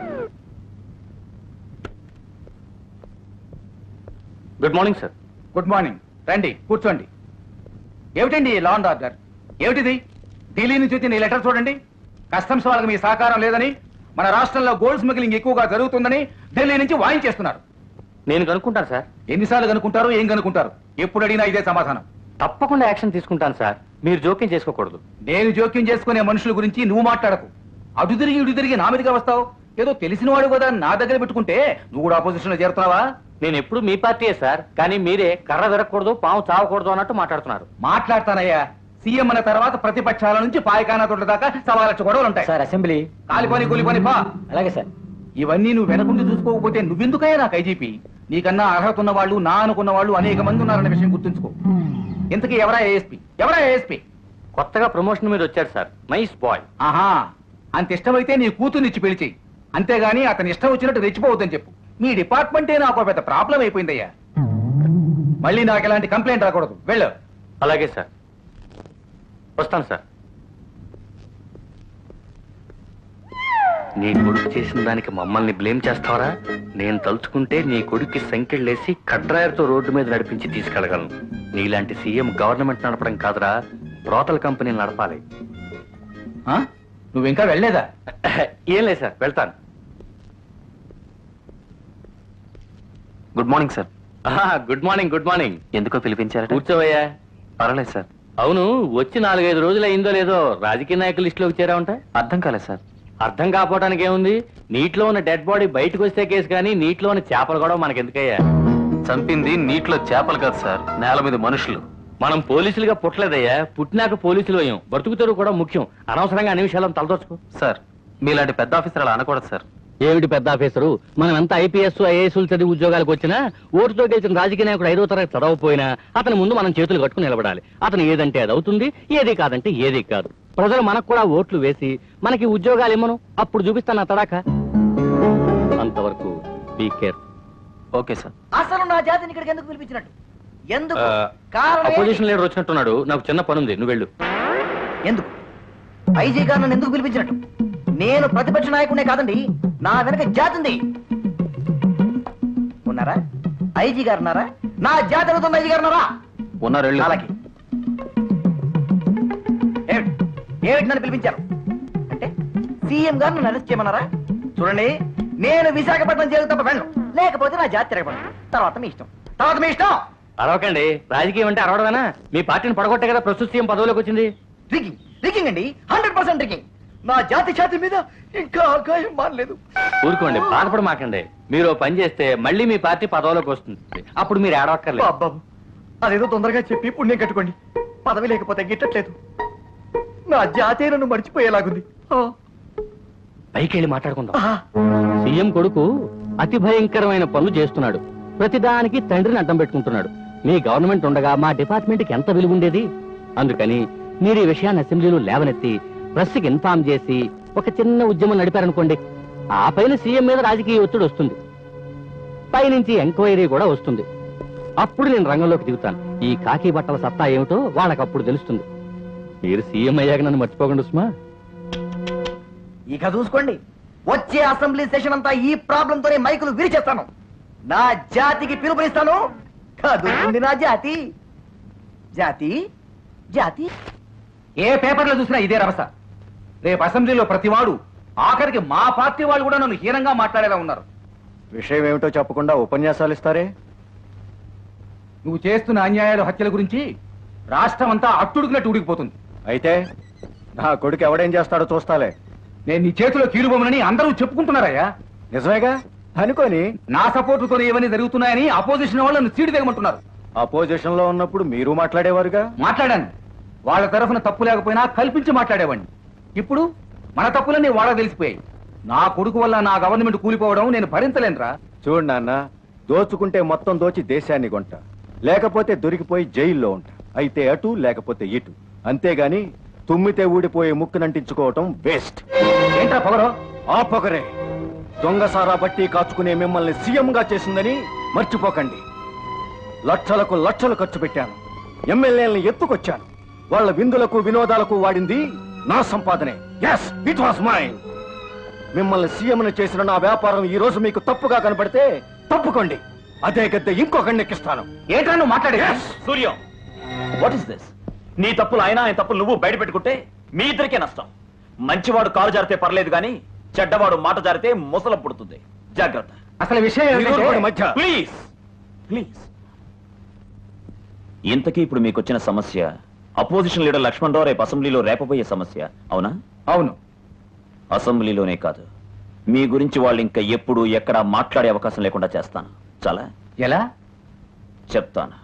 good morning sir good morning రండి కూర్చోండి ఏమిటండి లా అండ్ ఆర్డర్ ఏమిటిది ఢిల్లీ నుంచి వచ్చిన ఈ లెటర్ చూడండి కస్టమ్స్ వాళ్ళకి మీ సహకారం లేదని మన రాష్ట్రంలో గోల్డ్ స్మగ్లింగ్ ఎక్కువగా జరుగుతుందని ఢిల్లీ నుంచి వాయించేస్తున్నారు నేను కనుక్కుంటాను సార్ ఎన్నిసార్లు కనుక్కుంటారు ఏం కనుక్కుంటారు ఎప్పుడు అడిగినా ఇదే సమాధానం తప్పకుండా యాక్షన్ తీసుకుంటాను సార్ మీరు జోక్యం చేసుకోకూడదు నేను జోక్యం చేసుకునే మనుషుల గురించి నువ్వు మాట్లాడకు అటు తిరిగి ఇటు తిరిగి నా మీదగా వస్తావు ఏదో తెలిసిన వాడు కదా నా దగ్గర పెట్టుకుంటే నువ్వు కూడా ఆపోజిషన్ లో చేరుతున్నావా నేను ఎప్పుడు మీ పార్టీయే సార్ కానీ మీరే కర్ర విరగకూడదు పాము చావకూడదు అన్నట్టు మాట్లాడుతున్నారు మాట్లాడతానయ్యా సీఎం అన్న తర్వాత ప్రతిపక్షాల నుంచి పాయకానా తోట దాకా సవా లక్ష గొడవలు ఉంటాయి సార్ అసెంబ్లీ కాలిపోని కూలిపోని పా అలాగే సార్ ఇవన్నీ నువ్వు వెనకుండి చూసుకోకపోతే నువ్వెందుకయ్యా నాకు ఐజీపీ నీకన్నా అర్హత ఉన్న వాళ్ళు నా అనుకున్న వాళ్ళు అనేక మంది ఉన్నారన్న విషయం గుర్తుంచుకో ఇంతకీ ఎవరా ఏఎస్పీ ఎవరా ఏఎస్పీ కొత్తగా ప్రమోషన్ మీద వచ్చారు సార్ నైస్ బాయ్ ఆహా అంత ఇష్టమైతే నీ కూతుర్నిచ్చి పిలిచి అంతేగాని అతని ఇష్టం వచ్చినట్టు రెచ్చిపోవద్దని చెప్పు మీ డిపార్ట్మెంటే నాకు ఒక పెద్ద ప్రాబ్లం అయిపోయిందయ్యా మళ్ళీ నాకు ఎలాంటి కంప్లైంట్ రాకూడదు వెళ్ళు అలాగే సార్ వస్తాను సార్ నీ కొడుకు చేసిన దానికి మమ్మల్ని బ్లేమ్ చేస్తావరా నేను తలుచుకుంటే నీ కొడుక్కి సంకెళ్ళేసి కడ్రాయర్తో రోడ్డు మీద నడిపించి తీసుకెళ్ళగలను నీలాంటి సీఎం గవర్నమెంట్ నడపడం కాదురా బ్రోతల కంపెనీ నడపాలి ఆ? నువ్వు ఇంకా వెళ్ళలేదా ఏం లేదు సార్ వెళ్తాను good morning sir good morning good morning ఎందుకో పిలిపించారట కూర్చోవయ్యా పర్వాలేదు సార్ అవును వచ్చి నాలుగైదు రోజులు అయిందో లేదో రాజకీయ నాయకుల లిస్టులోకి చేరావంట అర్థం కాలేదు సార్ అర్థం కాకపోవడానికి ఏముంది నీటిలో ఉన్న డెడ్ బాడీ బయటకు వస్తే కేసు కానీ నీటిలో ఉన్న చేపలు కూడా మనకెందుకయ్యా చంపింది నీటిలో చేపలు కాదు సార్ నేల మీద మనుషులు మనం పోలీసులుగా పుట్టలేదయ్యా పుట్టినాక పోలీసులు అయ్యాం బ్రతుకుతారు కూడా ముఖ్యం అనవసరంగా అన్ని విషయాలను తలదోచుకో సార్ మీలాంటి పెద్ద ఆఫీసర్ అలా అనకూడదు సార్ ఏమిటి పెద్ద ఆఫీసరు మనం ఎంత ఐపీఎస్ ఐఏఎస్లు చదివి ఉద్యోగాలకు వచ్చినా ఓటుతో గెలిచిన రాజకీయ నాయకుడు ఐదో తరగతి చదవకపోయినా అతని ముందు మనం చేతులు కట్టుకుని నిలబడాలి అతను ఏదంటే అది అవుతుంది ఏది కాదంటే ఏది కాదు ప్రజలు మనకు కూడా ఓట్లు వేసి మనకి ఉద్యోగాలు ఇమ్మను అప్పుడు చూపిస్తాను ఆ తడాక అంతవరకు బీ కేర్ ఓకే సార్ అసలు నా జాతిని ఇక్కడికి ఎందుకు పిలిపించినట్టు ఎందుకు కారణం అపోజిషన్ ఏంటి? లీడర్ వచ్చినట్టున్నాడు నాకు చిన్న పని ఉంది నువ్వు వెళ్ళు ఎందుకు ఐజీ గారు నన్ను ఎందుకు పిలిపించినట్టు నేను ప్రతిపక్ష నాయకుడే కాదండి నా వెనక జాతి ఉంది ఉన్నారా ఐజీ గారు ఉన్నారా నా జాతి అడుగుతుంది ఐజీ గారు ఉన్నారా ఉన్నారు వెళ్ళు. అలాగే ఏమిటి ఏమిటి నన్ను పిలిపించారు అంటే సీఎం గారు నన్ను అరెస్ట్ చేయమన్నారా చూడండి నేను విశాఖపట్నం జైలు తప్ప వెళ్ళను లేకపోతే నా జాతి తిరగబడను తర్వాత మీ ఇష్టం తర్వాత మీ ఇష్టం అరవకండి రాజకీయం అంటే అరవడమేనా మీ పార్టీని పడగొట్టే కదా ప్రస్తుత సీఎం పదవిలోకి వచ్చింది రిగింగ్ రిగింగ్ అండి హండ్రెడ్ పర్సెంట్ రిగింగ్ నా జాతి ఛాతి మీద ఇంకా ఆకాయం మానలేదు ఊరుకోండి బాధపడి మాకండి మీరు ఓ పని చేస్తే మళ్ళీ మీ పార్టీ పదవిలోకి వస్తుంది అప్పుడు మీరు ఏడవక్కర్లేదు బాబు అదేదో తొందరగా చెప్పి పుణ్యం కట్టుకోండి పదవి లేకపోతే గిట్టట్లేదు నా జాతే నన్ను మర్చిపోయేలాగుంది ఆ, పైకి వెళ్ళి మాట్లాడుకుందాం ఆ, సీఎం కొడుకు అతి భయంకరమైన పనులు చేస్తున్నాడు ప్రతిదానికి తండ్రిని అడ్డం పెట్టుకుంటున్నాడు మీ గవర్నమెంట్ ఉండగా మా డిపార్ట్మెంట్ కి ఎంత విలువ ఉండేది అందుకని మీరు ఈ విషయాన్ని అసెంబ్లీలో లేవనెత్తి ప్రెస్ కి ఇన్ఫార్మ్ చేసి ఒక చిన్న ఉద్యమం నడిపారనుకోండి ఆ పైన సీఎం మీద రాజకీయ ఒత్తిడి వస్తుంది పైనుంచి ఎంక్వైరీ కూడా వస్తుంది అప్పుడు నేను రంగంలోకి దిగుతాను ఈ కాకి బట్టల సత్తా ఏమిటో వాళ్ళకి అప్పుడు తెలుస్తుంది మీరు సీఎం అయ్యాక నన్ను మర్చిపోకండి ఉస్మా ఇక చూసుకోండి వచ్చే అసెంబ్లీ సెషన్ అంతా ఈ ప్రాబ్లం తోనే మైకులు విరిచేస్తాను నా జాతికి పిలుపునిస్తాను కదులుతుంది నా జాతి జాతి జాతి ఏ పేపర్లో చూసినా ఇదే రభస రేపు అసెంబ్లీలో ప్రతివాడు ఆఖరికి మా పార్టీ వాళ్ళు కూడా నన్ను హీనంగా మాట్లాడేలా ఉన్నారు విషయం ఏమిటో చెప్పకుండా ఉపన్యాసాలు ఇస్తారే నువ్వు చేస్తున్న అన్యాయాలు హత్యల గురించి రాష్ట్రం అంతా అట్టుడుకున్నట్టు ఉడికిపోతుంది అయితే నా కొడుకు ఎవడేం చేస్తాడో చూస్తాలే నేను నీ చేతిలో కీలుబొమ్మనని అందరూ చెప్పుకుంటున్నారయ్యా నిజమేగా అనుకొని నా సపోర్టుతో ఇవన్నీ జరుగుతున్నాయని అపోజిషన్ వాళ్ళు నన్ను సీటు దిగమంటున్నారు అపోజిషన్ లో ఉన్నప్పుడు మీరు మాట్లాడేవారుగా మాట్లాడాను వాళ్ళ తరఫున తప్పు లేకపోయినా కల్పించి మాట్లాడేవాడిని ఇప్పుడు మన తప్పులన్నీ వాళ్ళకి తెలిసిపోయాయి నా కొడుకు వల్ల నా గవర్నమెంట్ కూలిపోవడం నేను భరించలేనురా చూడు నాన్న దోచుకుంటే మొత్తం దోచి దేశాన్ని కొంట లేకపోతే దొరికిపోయి జైల్లో ఉంటా అయితే అటు లేకపోతే ఇటు అంతేగాని తుమ్మితే ఊడిపోయే ముక్కునంటించుకోవటం వేస్ట్ ఏంట్రా పొగరు ఆ పొగరే దొంగసారా బట్టి కాచుకునే మిమ్మల్ని సీఎంగా చేసిందని మర్చిపోకండి లక్షలకు లక్షలు ఖర్చు పెట్టాను ఎమ్మెల్యేలను ఎత్తుకొచ్చాను వాళ్ళ విందులకు వినోదాలకు వాడింది నా సంపాదనే ఎస్ ఇట్ వాస్ మైన్ మిమ్మల్ని సీఎంను చేసిన నా వ్యాపారం ఈ రోజు మీకు తప్పుగా కనపడితే తప్పుకోండి అదే గద్దె ఇంకొకరిని ఎక్కిస్తాను ఏంట్రా నువ్వు మాట్లాడే సూర్యం వాట్ ఇస్ దిస్ నీ తప్పులు ఆయన ఆయన తప్పులు నువ్వు బయట పెట్టుకుంటే మీ ఇద్దరికే నష్టం మంచివాడు కాలు జారితే పర్లేదు కానీ చెడ్డవాడు మాట జారితే ముసల పుడుతుంది జాగ్రత్త అసలు విషయం ఇరువురి మధ్య ప్లీజ్ ప్లీజ్ ఇంతకీ ఇప్పుడు మీకు వచ్చిన సమస్య అపోజిషన్ లీడర్ లక్ష్మణ్ రావు రేపు అసెంబ్లీలో రేపబోయే సమస్య అవునా అవును అసెంబ్లీలోనే కాదు మీ గురించి వాళ్ళు ఇంకా ఎప్పుడు ఎక్కడ మాట్లాడే అవకాశం లేకుండా చేస్తాను చాలా ఎలా చెప్తాను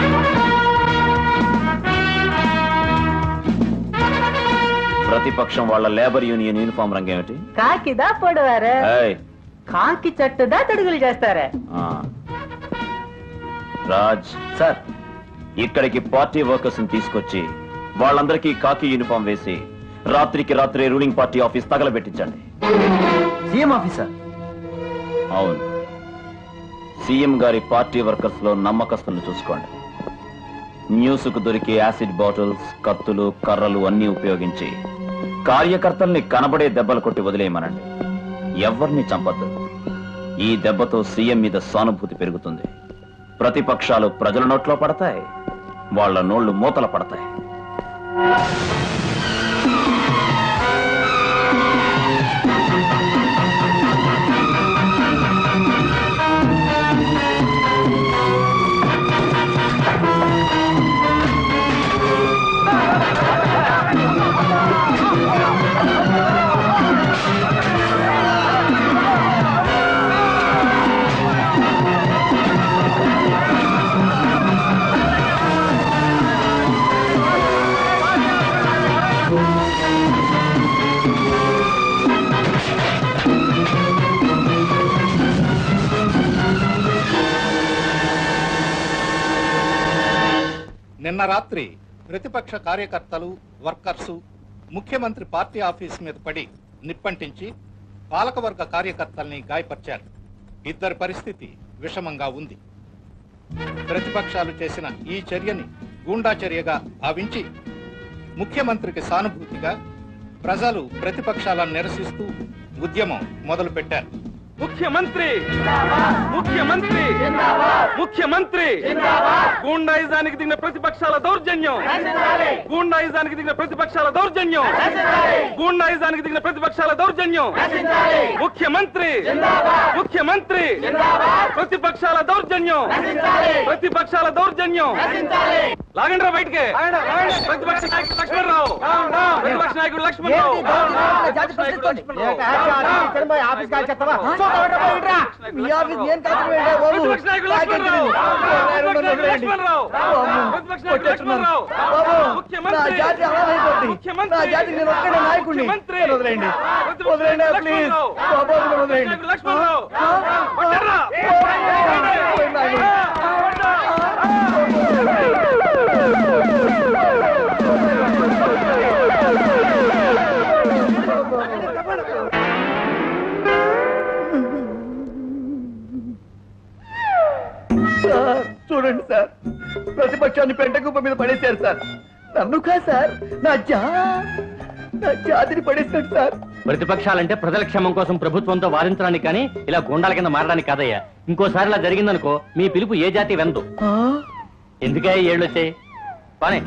ప్రతిపక్షం వాళ్ళ లేబర్ యూనియన్ యూనిఫామ్ రంగు ఏమిటి కాకిదా పొడవారు ఏయ్, కాకి చెట్టుదా తడుగులు చేస్తారా ఆ. రాజ్ సార్ ఇక్కడికి పార్టీ వర్కర్స్ తీసుకొచ్చి వాళ్ళందరికీ కాకి యూనిఫామ్ వేసి రాత్రికి రాత్రి రూలింగ్ పార్టీ ఆఫీస్ తగలబెట్టించండి సీఎం ఆఫీసర్ అవును సీఎం గారి పార్టీ వర్కర్స్ లో నమ్మకస్తులను చూసుకోండి న్యూస్ కు దొరికే యాసిడ్ బాటిల్స్ కత్తులు కర్రలు అన్ని ఉపయోగించి కార్యకర్తల్ని కనబడే దెబ్బలు కొట్టి వదిలేయమనండి ఎవరిని చంపద్దు ఈ దెబ్బతో సీఎం మీద సానుభూతి పెరుగుతుంది ప్రతిపక్షాలు ప్రజల నోట్లో పడతాయి వాళ్ళ నోళ్లు మూతల పడతాయి నిన్న రాత్రి ప్రతిపక్ష కార్యకర్తలు వర్కర్సు ముఖ్యమంత్రి పార్టీ ఆఫీస్ మీద పడి నిప్పంటించి పాలకవర్గ కార్యకర్తల్ని గాయపరిచారు ఇద్దరి పరిస్థితి విషమంగా ఉంది ప్రతిపక్షాలు చేసిన ఈ చర్యని గూండా చర్యగా భావించి ముఖ్యమంత్రికి సానుభూతిగా ప్రజలు ప్రతిపక్షాలను నిరసిస్తూ ఉద్యమం మొదలుపెట్టారు ముఖ్యమంత్రి ముఖ్యమంత్రి ముఖ్యమంత్రి గూండాయిజానికి దిగిన ప్రతిపక్షాల దౌర్జన్యం గూండాయిజానికి దిగిన ప్రతిపక్షాల దౌర్జన్యం గూండాయిజానికి దిగిన ప్రతిపక్షాల దౌర్జన్యం ముఖ్యమంత్రి ముఖ్యమంత్రి ప్రతిపక్షాల దౌర్జన్యం ప్రతిపక్షాల దౌర్జన్యం లాగండి రా బయటికి ప్రతిపక్ష నాయకుడు లక్ష్మణరావు ప్రతిపక్ష నాయకుడు లక్ష్మణరావు ప్రతిపక్ష నాయకుడు లక్ష్మణరావు మీ ఆఫీస్ నేను కాదు ప్రతిపక్ష నాయకుడు లక్ష్మణరావు ప్రతిపక్ష నాయకుడు లక్ష్మణరావు ప్రతిపక్ష నాయకుడు లక్ష్మణరావు ముఖ్యమంత్రి జాతి అనాథైపోద్ది. ముఖ్యమంత్రి నా జాతికి నేను ఒక్కడే నాయకుడిని. ముఖ్యమంత్రి వదిలేయండి. ప్రతిపక్ష వదిలేయండి, నాయకుడు ప్లీజ్. లక్ష్మణరావు. బాబు, వదిలేయండి, వదిలేయండి. ప్రతిపక్ష నాయకుడు లక్ష్మణరావు పట్టరా. సార్ చూడండి సార్ ప్రతిపక్షాన్ని పెంటకుప్ప మీద పడేశారు సార్ నన్ను కాదు సార్ నా జా నా జాతిని పడేశాడు సార్ ప్రతిపక్షాలంటే ప్రజల క్షేమం కోసం ప్రభుత్వంతో వాదించడానికి కానీ ఇలా గుండాల కింద మారడానికి కాదయ్యా ఇంకోసారి ఇలా జరిగిందనుకో మీ పిలుపు ఏ జాతి వెందు ఎందుకే ఈ ఏళ్ళు వచ్చాయి పానే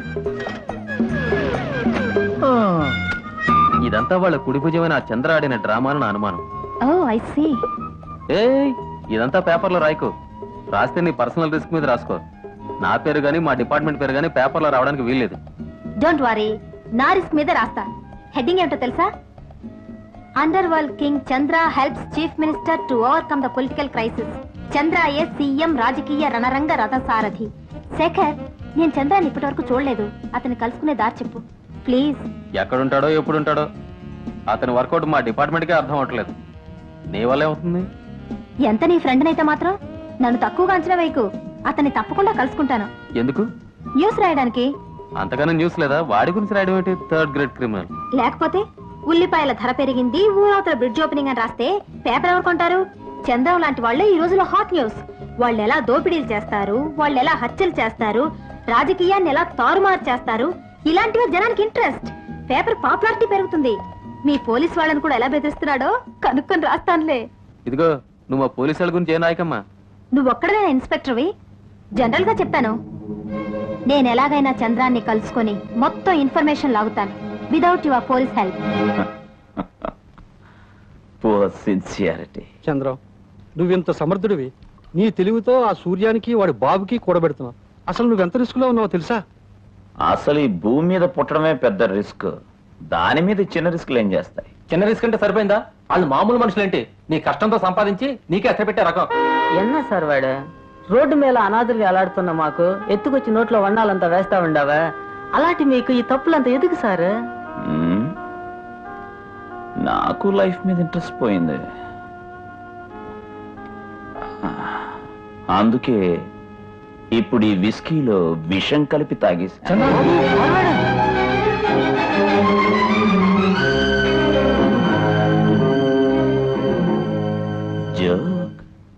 ఇదంతా వాళ్ళ కుడి భుజమైన ఆ చంద్ర ఆడిన డ్రామా నా అనుమానం ఓ ఐ సీ ఏ ఇదంతా పేపర్లో రాయకు రాస్తే నీ పర్సనల్ రిస్క్ మీద రాసుకో నా పేరు గానీ మా డిపార్ట్మెంట్ పేరు గానీ పేపర్లో రావడానికి వీల్లేదు డోంట్ వరీ నా రిస్క్ మీద రాస్తా హెడ్డింగ్ ఏమిటో తెలుసా underworld king Chandra helps chief minister to overcome the political crisis Chandra a CM రాజకీయ రణరంగ రథసారథి శేఖర్ నేను చంద్రాన్ని ఇప్పటి వరకు చూడలేదు అతన్ని కలుసుకునే దారి చెప్పు ప్లీజ్ ఎక్కడుంటాడో ఎప్పుడు ఉంటాడో అతని వర్కౌట్ మా డిపార్ట్మెంట్కే అర్థం అవట్లేదు నీ వల్ల ఏమవుతుంది ఎంత నీ ఫ్రెండ్ అయితే మాత్రం నన్ను తక్కువగా అంచనా వేయకు అతన్ని తప్పకుండా కలుసుకుంటాను ఎందుకు న్యూస్ రాయడానికి అంతగానో న్యూస్ లేదా వాడి గురించి రాయడం ఏంటి థర్డ్ గ్రేడ్ క్రిమినల్ లేకపోతే ఉల్లిపాయల ధర పెరిగింది ఊరవతల బ్రిడ్జ్ ఓపెనింగ్ అని రాస్తే పేపర్ ఎవరు కొంటారు చంద్రం లాంటి వాళ్ళే ఈ రోజులో హాట్ న్యూస్ వాళ్ళు ఎలా దోపిడీలు చేస్తారు వాళ్ళు ఎలా హత్యలు చేస్తారు రాజకీయాన్ని ఎలా తారుమారు చేస్తారు ఇలాంటివి జనానికి ఇంట్రెస్ట్ పేపర్ పాపులారిటీ పెరుగుతుంది మీ పోలీస్ వాళ్ళని కూడా ఎలా బెదిరిస్తున్నాడో కనుక్కొని రాస్తానులే ఇదిగో నువ్వు మా పోలీసు వాళ్ళ గురించి ఏం నాయకమ్మా నువ్వు ఒక్కడనే ఇన్స్పెక్టర్వి జనరల్ గా చెప్పాను నేను ఎలాగైనా చంద్రాన్ని కలుసుకొని మొత్తం ఇన్ఫర్మేషన్ లాగుతాను without your police help for sincerity Chandram నువ్వింత సమర్థుడివి నీ తెలివితో ఆ సూర్యానికి వాడి బాబుకి కూడబెడుతున్నావు అసలు నువ్వెంత రిస్క్ లో ఉన్నావో తెలుసా అసలు ఈ భూమి మీద పుట్టడమే పెద్ద రిస్క్ దాని మీద ఈ చిన్న రిస్క్లు ఏం చేస్తాయి చిన్న రిస్క్ అంటే సరిపోయిందా వాళ్ళు మామూలు మనుషులేంటి నీ కష్టంతో సంపాదించి నీకే అసలు పెట్టే రకం ఎన్న సార్ వాడు రోడ్డు మీద అనాథులు వేలాడుతున్న మాకు ఎత్తుకొచ్చి నోట్లో వండాలంతా వేస్తా ఉండవా అలాంటి మీకు ఈ తప్పులంతా ఎదుగు సార్ మ్మ్. నాకు లైఫ్ మీద ఇంట్రెస్ట్ పోయింది అందుకే ఇప్పుడు ఈ విస్కీలో విషం కలిపి తాగేసి జోక్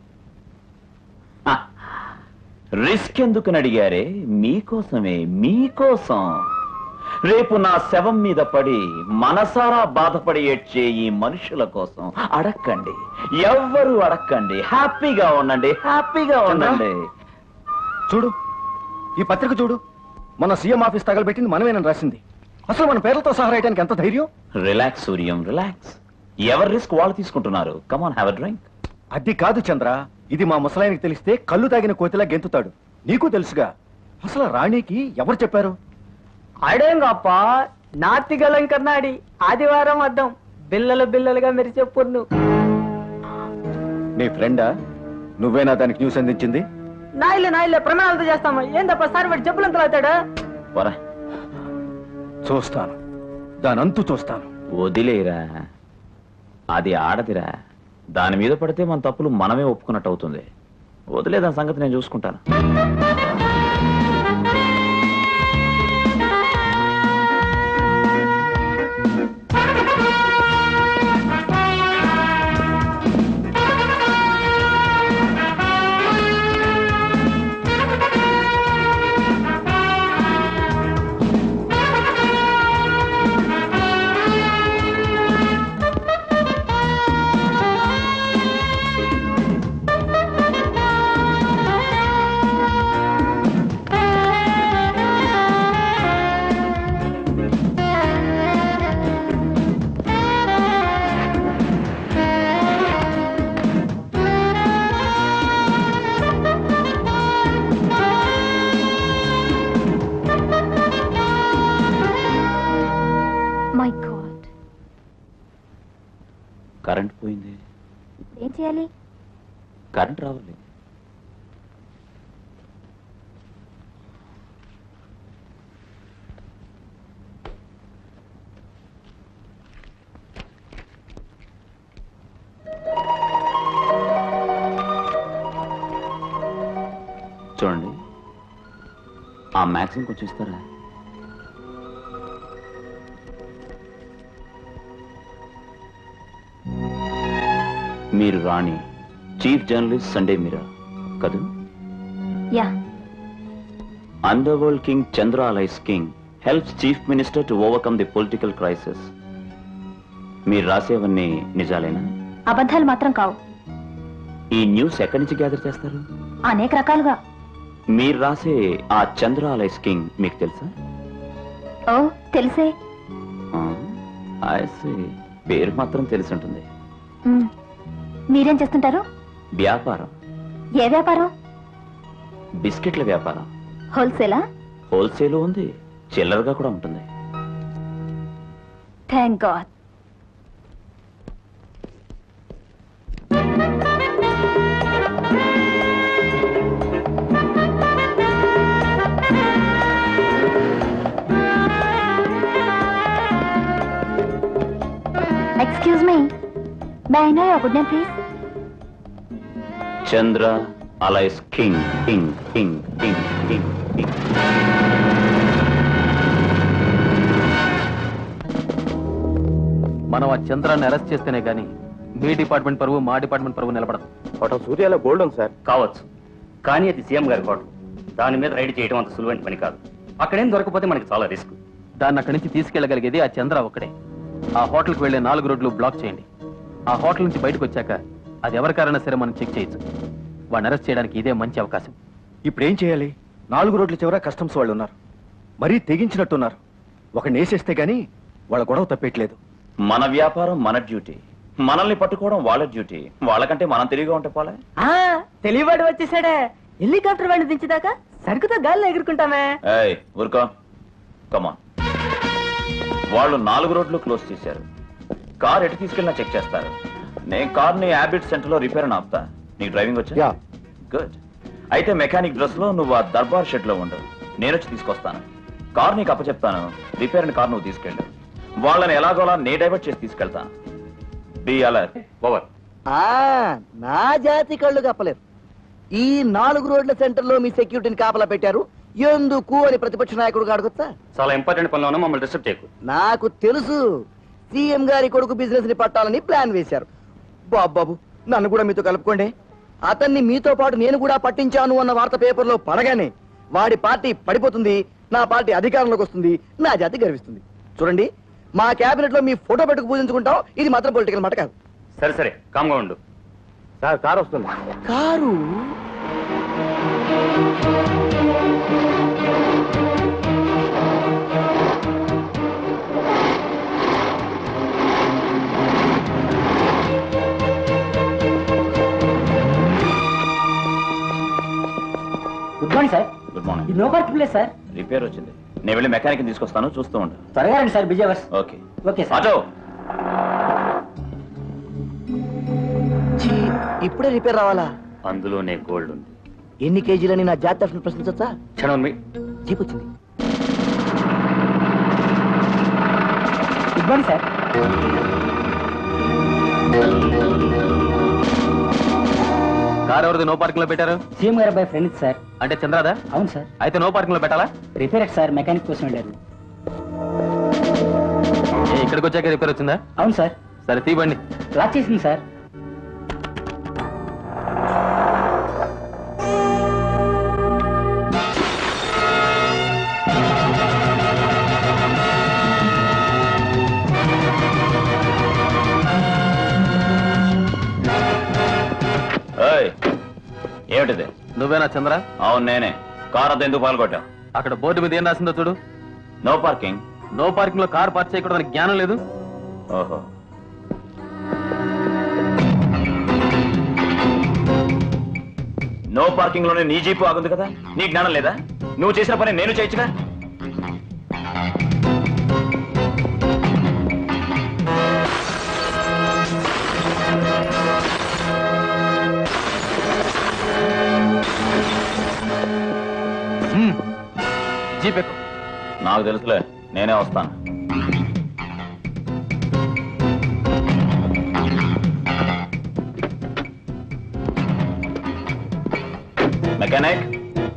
రిస్క్ ఎందుకని అడిగారే మీకోసమే మీకోసం రేపు నా శవం మీద పడి మనసారా బాధపడి ఏడ్చే ఈ మనుషుల కోసం అడక్కండి ఎవ్వరు అడక్కండి హ్యాపీగా ఉండండి హ్యాపీగా ఉండండి చూడు ఈ పత్రిక చూడు మన సీఎం ఆఫీస్ తగలబెట్టింది మనమేనని రాసింది అసలు మన పేర్లతో సహా రాయడానికి ఎంత ధైర్యం రిలాక్స్ సూర్యం రిలాక్స్ ఎవరి రిస్క్ వాళ్ళు తీసుకుంటున్నారు కమాన్ హ్యావ్ డ్రింక్ అది కాదు చంద్ర ఇది మా ముసలాయనకి తెలిస్తే కళ్ళు తాగిన కోతిలా గెంతుతాడు నీకు తెలుసుగా అసలు రాణికి ఎవరు చెప్పారు అడేంగప్ప నాతిగలం కన్నాడి ఆదివారం అద్దం బిల్లలు బిల్లలుగా మెరిసే పొన్ను నీ ఫ్రెండా నువ్వేనా దానికి న్యూస్ అందించింది నాయిలే నాయిలే ప్రమాణాలతో చేస్తామా ఏం తప్ప సార్ వాడు చెప్పులంతా అవుతాడా వరా చూస్తాను దానంతు చూస్తాను వదిలేరా అది ఆడదిరా దాని మీద పడితే మన తప్పులు మనమే ఒప్పుకున్నట్టు అవుతుంది వదిలే దాని సంగతి నేను చూసుకుంటాను మై గాడ్ కరెంట్ పోయింది ఏం చేయాలి కరెంట్ రావాలి చూడండి ఆ మ్యాక్సిమం కొంచెం ఇస్తారా మీరు Rani chief journalist Sunday Meera కదూ yeah underworld king Chandra alias king helps chief minister to overcome the political crisis మీరు రాసేవన్నీ నిజాలేనా అబద్ధాలు మాత్రం కావు ఈ న్యూస్ ఎక్కడి నుంచి గ్యాదర్ చేస్తారు అనేక రకాలుగా మీరు రాసే ఆ చంద్ర అలైస్ కింగ్ మీకు తెలుసా ఓ తెలిసే I see. పేరు మాత్రం తెలిసి ఉంటుంది మ్. మీరేం చేస్తుంటారు వ్యాపారం ఏ వ్యాపారం బిస్కెట్ల వ్యాపారం హోల్సేలా హోల్సేల్ ఉంది చిల్లరగా కూడా ఉంటుంది thank god excuse me may I know your good name please Chandra alias king king king king king king మనం ఆ చంద్రాన్ని అరెస్ట్ చేస్తేనే గానీ మీ డిపార్ట్మెంట్ పరువు మా డిపార్ట్మెంట్ పరువు నిలబడదు హోటల్ సూర్యాలో గోల్డ్ ఉంది సార్ కావచ్చు కానీ అది సీఎం గారి హోటల్ దాని మీద రైడ్ చేయడం అంత సులువైన పని కాదు అక్కడేం దొరకపోతే మనకి చాలా రిస్క్ దాన్ని అక్కడి నుంచి తీసుకెళ్లగలిగేది ఆ చంద్ర ఒక్కడే ఆ హోటల్కి వెళ్లే నాలుగు రోడ్లు బ్లాక్ చేయండి ఆ హోటల్ నుంచి బయటకు వచ్చాక అది ఎవరికారైనా సరే మనం చెక్ చేయొచ్చు వాడిని అరెస్ట్ చేయడానికి ఇదే మంచి అవకాశం ఇప్పుడు ఏం చేయాలి నాలుగు రోడ్ల చివర కస్టమ్స్ వాళ్ళు ఉన్నారు మరీ తెగించినట్టున్నారు ఒక నేసేస్తే గానీ వాళ్ళ గొడవ తప్పేట్లేదు మన వ్యాపారం మన డ్యూటీ మనల్ని పట్టుకోవడం వాళ్ళ డ్యూటీ వాళ్ళకంటే మనం తెలివిగా ఉంటే పోలే ఆ తెలియవాడు వచ్చేసాడే హెలికాప్టర్ వాడిని దించేదాకా సరుకుతో గాల్లో ఎగురుకుంటామే ఏయ్ ఊరుకో కమాన్ వాళ్ళు నాలుగు రోడ్లు క్లోజ్ చేశారు కార్ ఎటు తీసుకెళ్ళినా చెక్ చేస్తారు నేను కార్ ని హ్యాబిట్ సెంటర్ లో రిపేర్ అని ఆపుతా నీకు డ్రైవింగ్ వచ్చా గుడ్ అయితే మెకానిక్ డ్రెస్ లో నువ్వు ఆ దర్బార్ షెడ్ లో ఉండు నేను వచ్చి తీసుకొస్తాను కార్ నీకు అప్పచెప్తాను రిపేర్ కార్ నువ్వు తీసుకెళ్ళు వాళ్ళని ఎలాగోలా నే డైవర్ట్ చేసి తీసుకెళ్తాను బి అలర్ట్ ఓవర్ ఆ నా జాతి కళ్ళు కప్పలేదు ఈ నాలుగు రోడ్ల సెంటర్ లో మీ సెక్యూరిటీని కాపలా పెట్టారు ఎందుకు అని ప్రతిపక్ష నాయకుడు అడగొచ్చా చాలా ఇంపార్టెంట్ పనిలో ఉన్నా మమ్మల్ని డిస్టర్బ్ చేయకు నాకు తెలుసు సీఎం గారి కొడుకు బిజినెస్ ని పట్టాలని ప్లాన్ వేశారు బాబు బాబు నన్ను కూడా మీతో కలుపుకోండి అతన్ని మీతో పాటు నేను కూడా పట్టించాను అన్న వార్త పేపర్లో పడగానే వాడి పార్టీ పడిపోతుంది నా పార్టీ అధికారంలోకి వస్తుంది నా జాతి గర్విస్తుంది చూడండి మా కేబినెట్ లో మీ ఫోటో పెట్టుకు పూజించుకుంటాం ఇది మాత్రం పొలిటికల్ మాట కాదు సరే సరే కామ్గా ఉండు సార్ కార్ వస్తుంది car good morning sir good morning ఇది no parking place sir repair వచ్చింది నేను వెళ్ళి మెకానిక్ తీసుకొస్తాను చూస్తూ ఉండు త్వరగా రండి sir busy hours okay okay sir auto ఛీ, ఇప్పుడే రిపేర్ రావాలా అందులోనే గోల్డ్ ఉంది ఎన్ని కేజీలని నా జాతి తరఫున ప్రశ్నించచ్చా క్షణం మీ జీప్ వచ్చింది గుడ్ మార్నింగ్ సార్ కార్ ఎవరిది నో పార్కింగ్ లో పెట్టారు సీఎం గారు అబ్బాయి ఫ్రెండ్ సార్ అంటే చంద్రాదా అవును సార్ అయితే నో పార్కింగ్ లో పెట్టాలా రిపేర్ సార్ మెకానిక్ కోసం వెళ్ళారు ఏ, ఇక్కడికి వచ్చాక రిపేర్ వచ్చిందా అవును సార్ సరే తీబండి లాక్ చేసింది సార్ ఏయ్, ఏమిటిది నువ్వేనా చంద్ర అవును నేనే కార్ అంతా ఎందుకు పాల్గొట్టా అక్కడ బోర్డు మీద ఏం రాసిందో చూడు నో పార్కింగ్ నో పార్కింగ్ లో కార్ పార్క్ చేయకూడదని జ్ఞానం లేదు ఓహో నో పార్కింగ్ లోనే నీ జీపు ఆగుంది కదా నీ జ్ఞానం లేదా నువ్వు చేసిన పని నేను చేయొచ్చుగా జీప్ ఎక్కు నాకు తెలుసులే నేనే వస్తాను మెకానిక్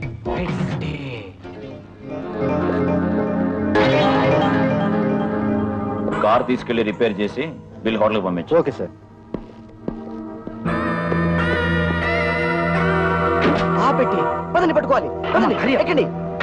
కార్ తీసుకెళ్లి రిపేర్ చేసి బిల్ హోటల్కి పంపించు ఓకే సార్ ఆ పెట్టి పదండి పట్టుకోవాలి పదండి ఎక్కండి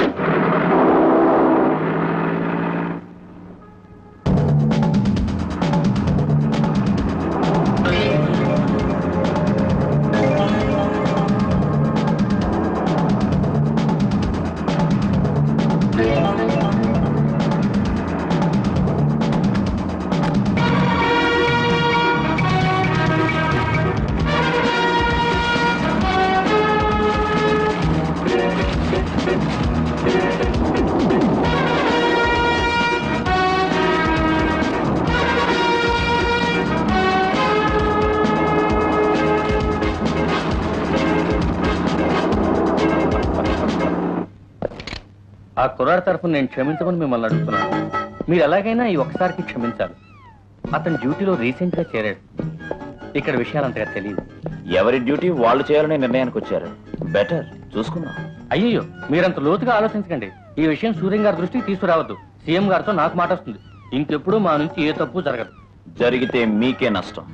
ఆ కుర్రాడి తరఫున నేను క్షమించమని మిమ్మల్ని అడుగుతున్నాను మీరు ఎలాగైనా ఈ ఒక్కసారికి క్షమించాలి అతను డ్యూటీలో రీసెంట్ గా చేరాడు ఇక్కడ విషయాలు అంతగా తెలియదు ఎవరి డ్యూటీ వాళ్ళు చేయాలనే నిర్ణయానికి వచ్చారు బెటర్ చూసుకుందాం అయ్యో మీరంత లోతుగా ఆలోచించకండి ఈ విషయం సూర్యం గారి దృష్టికి తీసుకురావద్దు సీఎం గారితో నాకు మాట వస్తుంది ఇంకెప్పుడు మా నుంచి ఏ తప్పు జరగదు జరిగితే మీకే నష్టం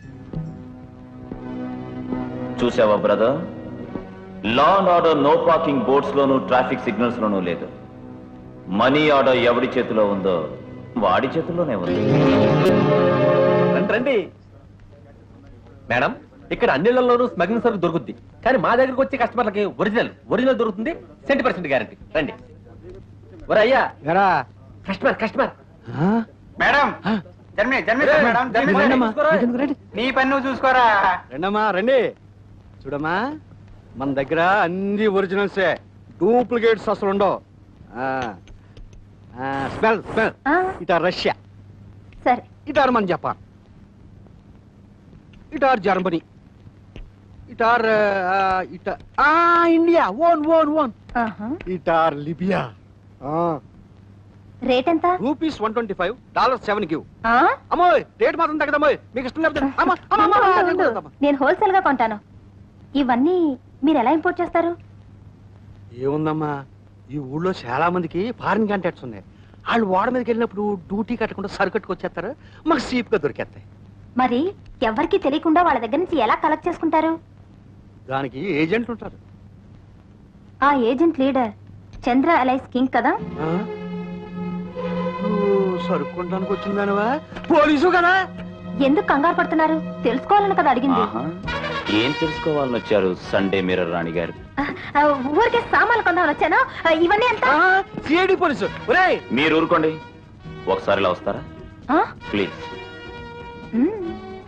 చూసావా brother law and order no parking boards లోనూ ట్రాఫిక్ సిగ్నల్స్ లోనూ లేదు మనీ ఆర్డర్ ఎవడి చేతిలో ఉందో వాడి చేతిలోనే ఉంది రండి రండి మేడం ఇక్కడ అన్నిళ్లలోనూ స్మగ్లింగ్ సరుకు దొరుకుద్ది కానీ మా దగ్గరకు వచ్చే కస్టమర్లకి ఒరిజినల్ ఒరిజినల్ దొరుకుతుంది సెంటీ పర్సెంట్ గ్యారంటీ రండి ఒరే అయ్యా customer customer madam Germany Germany రే, మేడం రండి, జర్మనీ రండమ్మా. చూసుకోరా. ఎందుకు రండి? నీ పని నువ్వు చూసుకోరా రండమ్మా రండి చూడమ్మా మన దగ్గర అన్ని ఒరిజినల్సే డూప్లికేట్స్ అసలు ఉండవు స్మెల్ స్మెల్ ఇటార్ రష్యా సరే ఇటార్ మన జపాన్ ఇటార్ జర్మనీ ఇటార్ ఆ, ఇట ఆ, ఇండియా ఓన్ ఓన్ ఓన్ ఇటార్ లిబియా రేట్ ఎంత rupees one twenty five dollar seven క్యూ ఆ? అమ్మో రేట్ మాత్రం తగ్గదమ్మో మీకు ఇష్టం లేకపోతే అమ్మా, అమ్మా, అమ్మా, ఉండు, అమ్మా, ఉండు, అమ్మా. ఉండు. నేను హోల్సేల్ గా కొంటాను ఇవన్నీ మీరు ఎలా ఇంపోర్ట్ చేస్తారు ఏముందమ్మా ఈ ఊళ్ళో చాలా మందికి ఫారిన్ కాంటాక్ట్స్ ఉన్నాయి వాళ్ళు వాడ మీదకి వెళ్ళినప్పుడు డ్యూటీ కట్టకుండా సరుకట్టుకు వచ్చేస్తారు మాకు సీప్ గా దొరికేస్తాయి మరి ఎవరికి తెలియకుండా వాళ్ళ దగ్గర నుంచి ఎలా కలెక్ట్ చేసుకుంటారు దానికి ఏజెంట్లు ఉంటారు ఆ agent leader Chandra alias king కదా ఆ? నువ్వు సరుక్కుంటానికి వచ్చిందానివా పోలీసు కదా ఎందుకు కంగారు పడుతున్నారు తెలుసుకోవాలని కదా అడిగింది ఆహా. ఏం తెలుసుకోవాలని వచ్చారు సండే మిర్రర్ రాణి గారు ఆ, ఊరికే సామాన్లు కొందామని వచ్చాను ఆ, ఇవన్నీ ఎంత సిఐడి పోలీసు ఒరేయ్ మీరు ఊరుకోండి ఒకసారి ఇలా వస్తారా ఆ? ప్లీజ్ మ్మ్.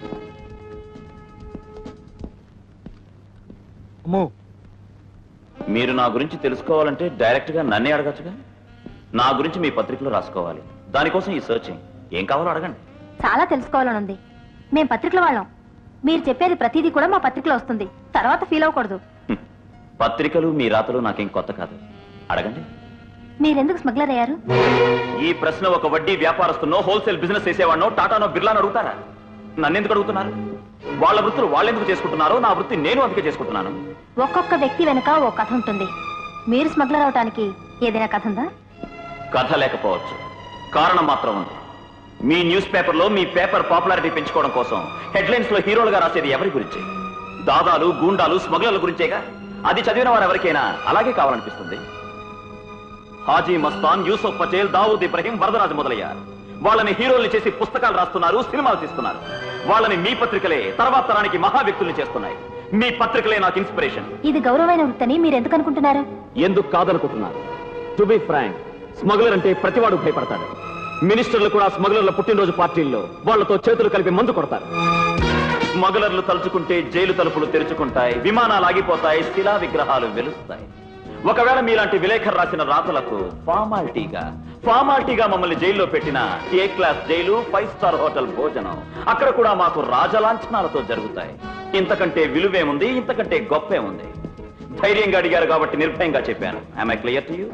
అమ్మో మీరు నా గురించి తెలుసుకోవాలంటే డైరెక్ట్ గా నన్నే అడగచ్చుగా నా గురించి మీ పత్రికలో రాసుకోవాలి దానికోసం ఈ సర్చింగ్ ఏం కావాలో అడగండి చాలా తెలుసుకోవాలని ఉంది మేం పత్రికల వాళ్ళం మీరు చెప్పేది ప్రతిదీ కూడా మా పత్రికలో వస్తుంది తర్వాత ఫీల్ అవ్వకూడదు పత్రికలు మీ రాతలు నాకేం కొత్త కాదు అడగండి మీరెందుకు స్మగ్లర్ అయ్యారు ఈ ప్రశ్న ఒక వడ్డీ వ్యాపారస్తున్నో హోల్సేల్ బిజినెస్ చేసేవాడినో టాటానో బిర్లానో అడుగుతారా నన్నెందుకు అడుగుతున్నారు వాళ్ళ వృత్తులు వాళ్ళెందుకు చేసుకుంటున్నారో నా వృత్తి నేను అందుకే చేసుకుంటున్నాను ఒక్కొక్క వ్యక్తి వెనుక ఓ కథ ఉంటుంది మీరు స్మగ్లర్ అవటానికి ఏదైనా కథ ఉందా కథ లేకపోవచ్చు కారణం మాత్రం ఉంది మీ న్యూస్ పేపర్లో మీ పేపర్ పాపులారిటీ పెంచుకోవడం కోసం హెడ్లైన్స్ లో హీరోలుగా రాసేది ఎవరి గురించి దాదాలు గూండాలు స్మగ్లర్ల గురించేగా అది చదివిన వారు ఎవరికైనా అలాగే కావాలనిపిస్తుంది హాజీ మస్తాన్ యూసఫ్ పటేల్ దావూద్ ఇబ్రహీం వరదరాజు మొదలయ్యారు వాళ్ళని హీరోల్ని చేసి పుస్తకాలు రాస్తున్నారు సినిమాలు తీస్తున్నారు వాళ్ళని మీ పత్రికలే తర్వాత తరానికి మహా వ్యక్తుల్ని చేస్తున్నాయి మీ పత్రికలే నాకు ఇన్స్పిరేషన్ ఇది గౌరవమైన వృత్తని మీరు ఎందుకు అనుకుంటున్నారు ఎందుకు కాదనుకుంటున్నారు టు బి ఫ్రాంక్ స్మగ్లర్ అంటే ప్రతివాడు భయపడతాడు మినిస్టర్లు కూడా స్మగ్లర్ల పుట్టినరోజు పార్టీల్లో వాళ్ళతో చేతులు కలిపి మందు కొడతారు స్మగ్లర్లు తలుచుకుంటే జైలు తలుపులు తెరుచుకుంటాయి విమానాలు ఆగిపోతాయి శిలా విగ్రహాలు వెలుస్తాయి ఒకవేళ మీలాంటి విలేఖరు రాసిన రాతలకు ఫార్మాలిటీగా ఫార్మాలిటీగా మమ్మల్ని జైల్లో పెట్టిన A class jail five star hotel భోజనం అక్కడ కూడా మాకు రాజలాంఛనాలతో జరుగుతాయి ఇంతకంటే విలువేముంది ఇంతకంటే గొప్పేముంది ధైర్యంగా అడిగారు కాబట్టి నిర్భయంగా చెప్పాను ఐ క్లియర్ టు యూ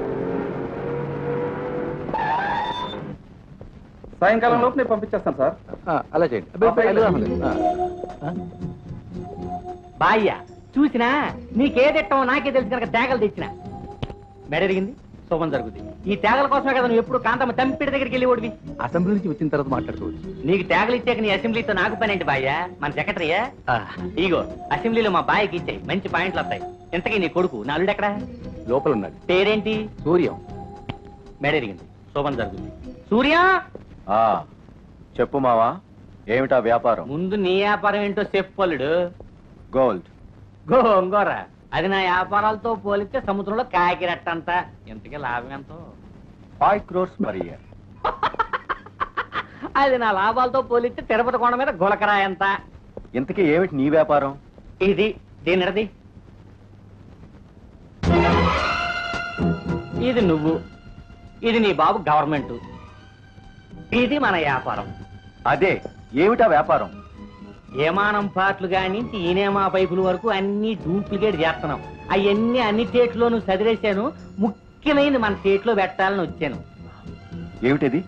సాయంకాలం లోపు నేను పంపించేస్తాను సార్ అలా చేయండి అబ్బే, అబ్బే, అలా రావాలి. ఆ. బాయ్య చూసినా నీకేదిట్టమో నాకే తెలుసు కనుక తేగలు తెచ్చిన మెడరిగింది శుభం జరుగుతుంది ఈ తేగల కోసమే కదా నువ్వు ఎప్పుడు కాంతమ్మ తంపిడి దగ్గరికి వెళ్ళి ఓడివి అసెంబ్లీ నుంచి వచ్చిన తర్వాత మాట్లాడుకోవచ్చు నీకు తేగలు ఇచ్చాక నీ అసెంబ్లీతో నాకు పని ఏంటి బాయ్య మన సెక్రటరీయా ఇగో అసెంబ్లీలో మా బాయ్కి ఇచ్చాయి మంచి పాయింట్లు వస్తాయి ఇంతకీ నీ కొడుకు నా అల్లుడు ఎక్కడా లోపల ఉన్నాడు పేరేంటి సూర్యం మెడరిగింది శుభం జరుగుతుంది సూర్య ఆ చెప్పు మావా ఏమిటా వ్యాపారం ముందు నీ వ్యాపారం ఏంటో చెప్పలుడు గోల్డ్ గోంగూర అది నా వ్యాపారాలతో పోలిస్తే సముద్రంలో కాకిరెట్టంత ఇంతకీ లాభం ఎంతో ఫైవ్ క్రోర్స్ మరి అది నా లాభాలతో పోలిస్తే తిరుపతి కొండ మీద గులకరా ఎంత ఇంతకీ ఏమిటి నీ వ్యాపారం ఇది దీనిది ఇది నువ్వు ఇది నీ బాబు గవర్నమెంట్ ఇది మన వ్యాపారం అదే ఏమిటా వ్యాపారం ఏమానం పాటలు కానీ ఈనేమా పైపుల వరకు అన్ని డూప్లికేట్ చేస్తున్నాం అవన్నీ అన్ని స్టేట్లోనూ చదివేశాను ముఖ్యమైనది మన స్టేట్లో పెట్టాలని వచ్చాను ఏమిటిది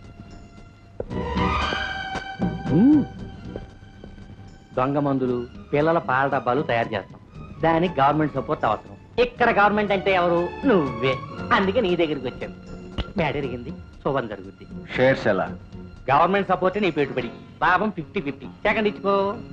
దొంగ మందులు పిల్లల పాల డబ్బాలు తయారు చేస్తాం దానికి గవర్నమెంట్ సపోర్ట్ అవసరం ఇక్కడ గవర్నమెంట్ అంటే ఎవరు నువ్వే అందుకే నీ దగ్గరికి వచ్చాను మేడ ఎరిగింది శుభం జరుగుద్ది షేర్స్ ఎలా గవర్నమెంట్ సపోర్ట్ నీ పెట్టుబడి లాభం ఫిఫ్టీ ఫిఫ్టీ సెకండ్ ఇచ్చుకో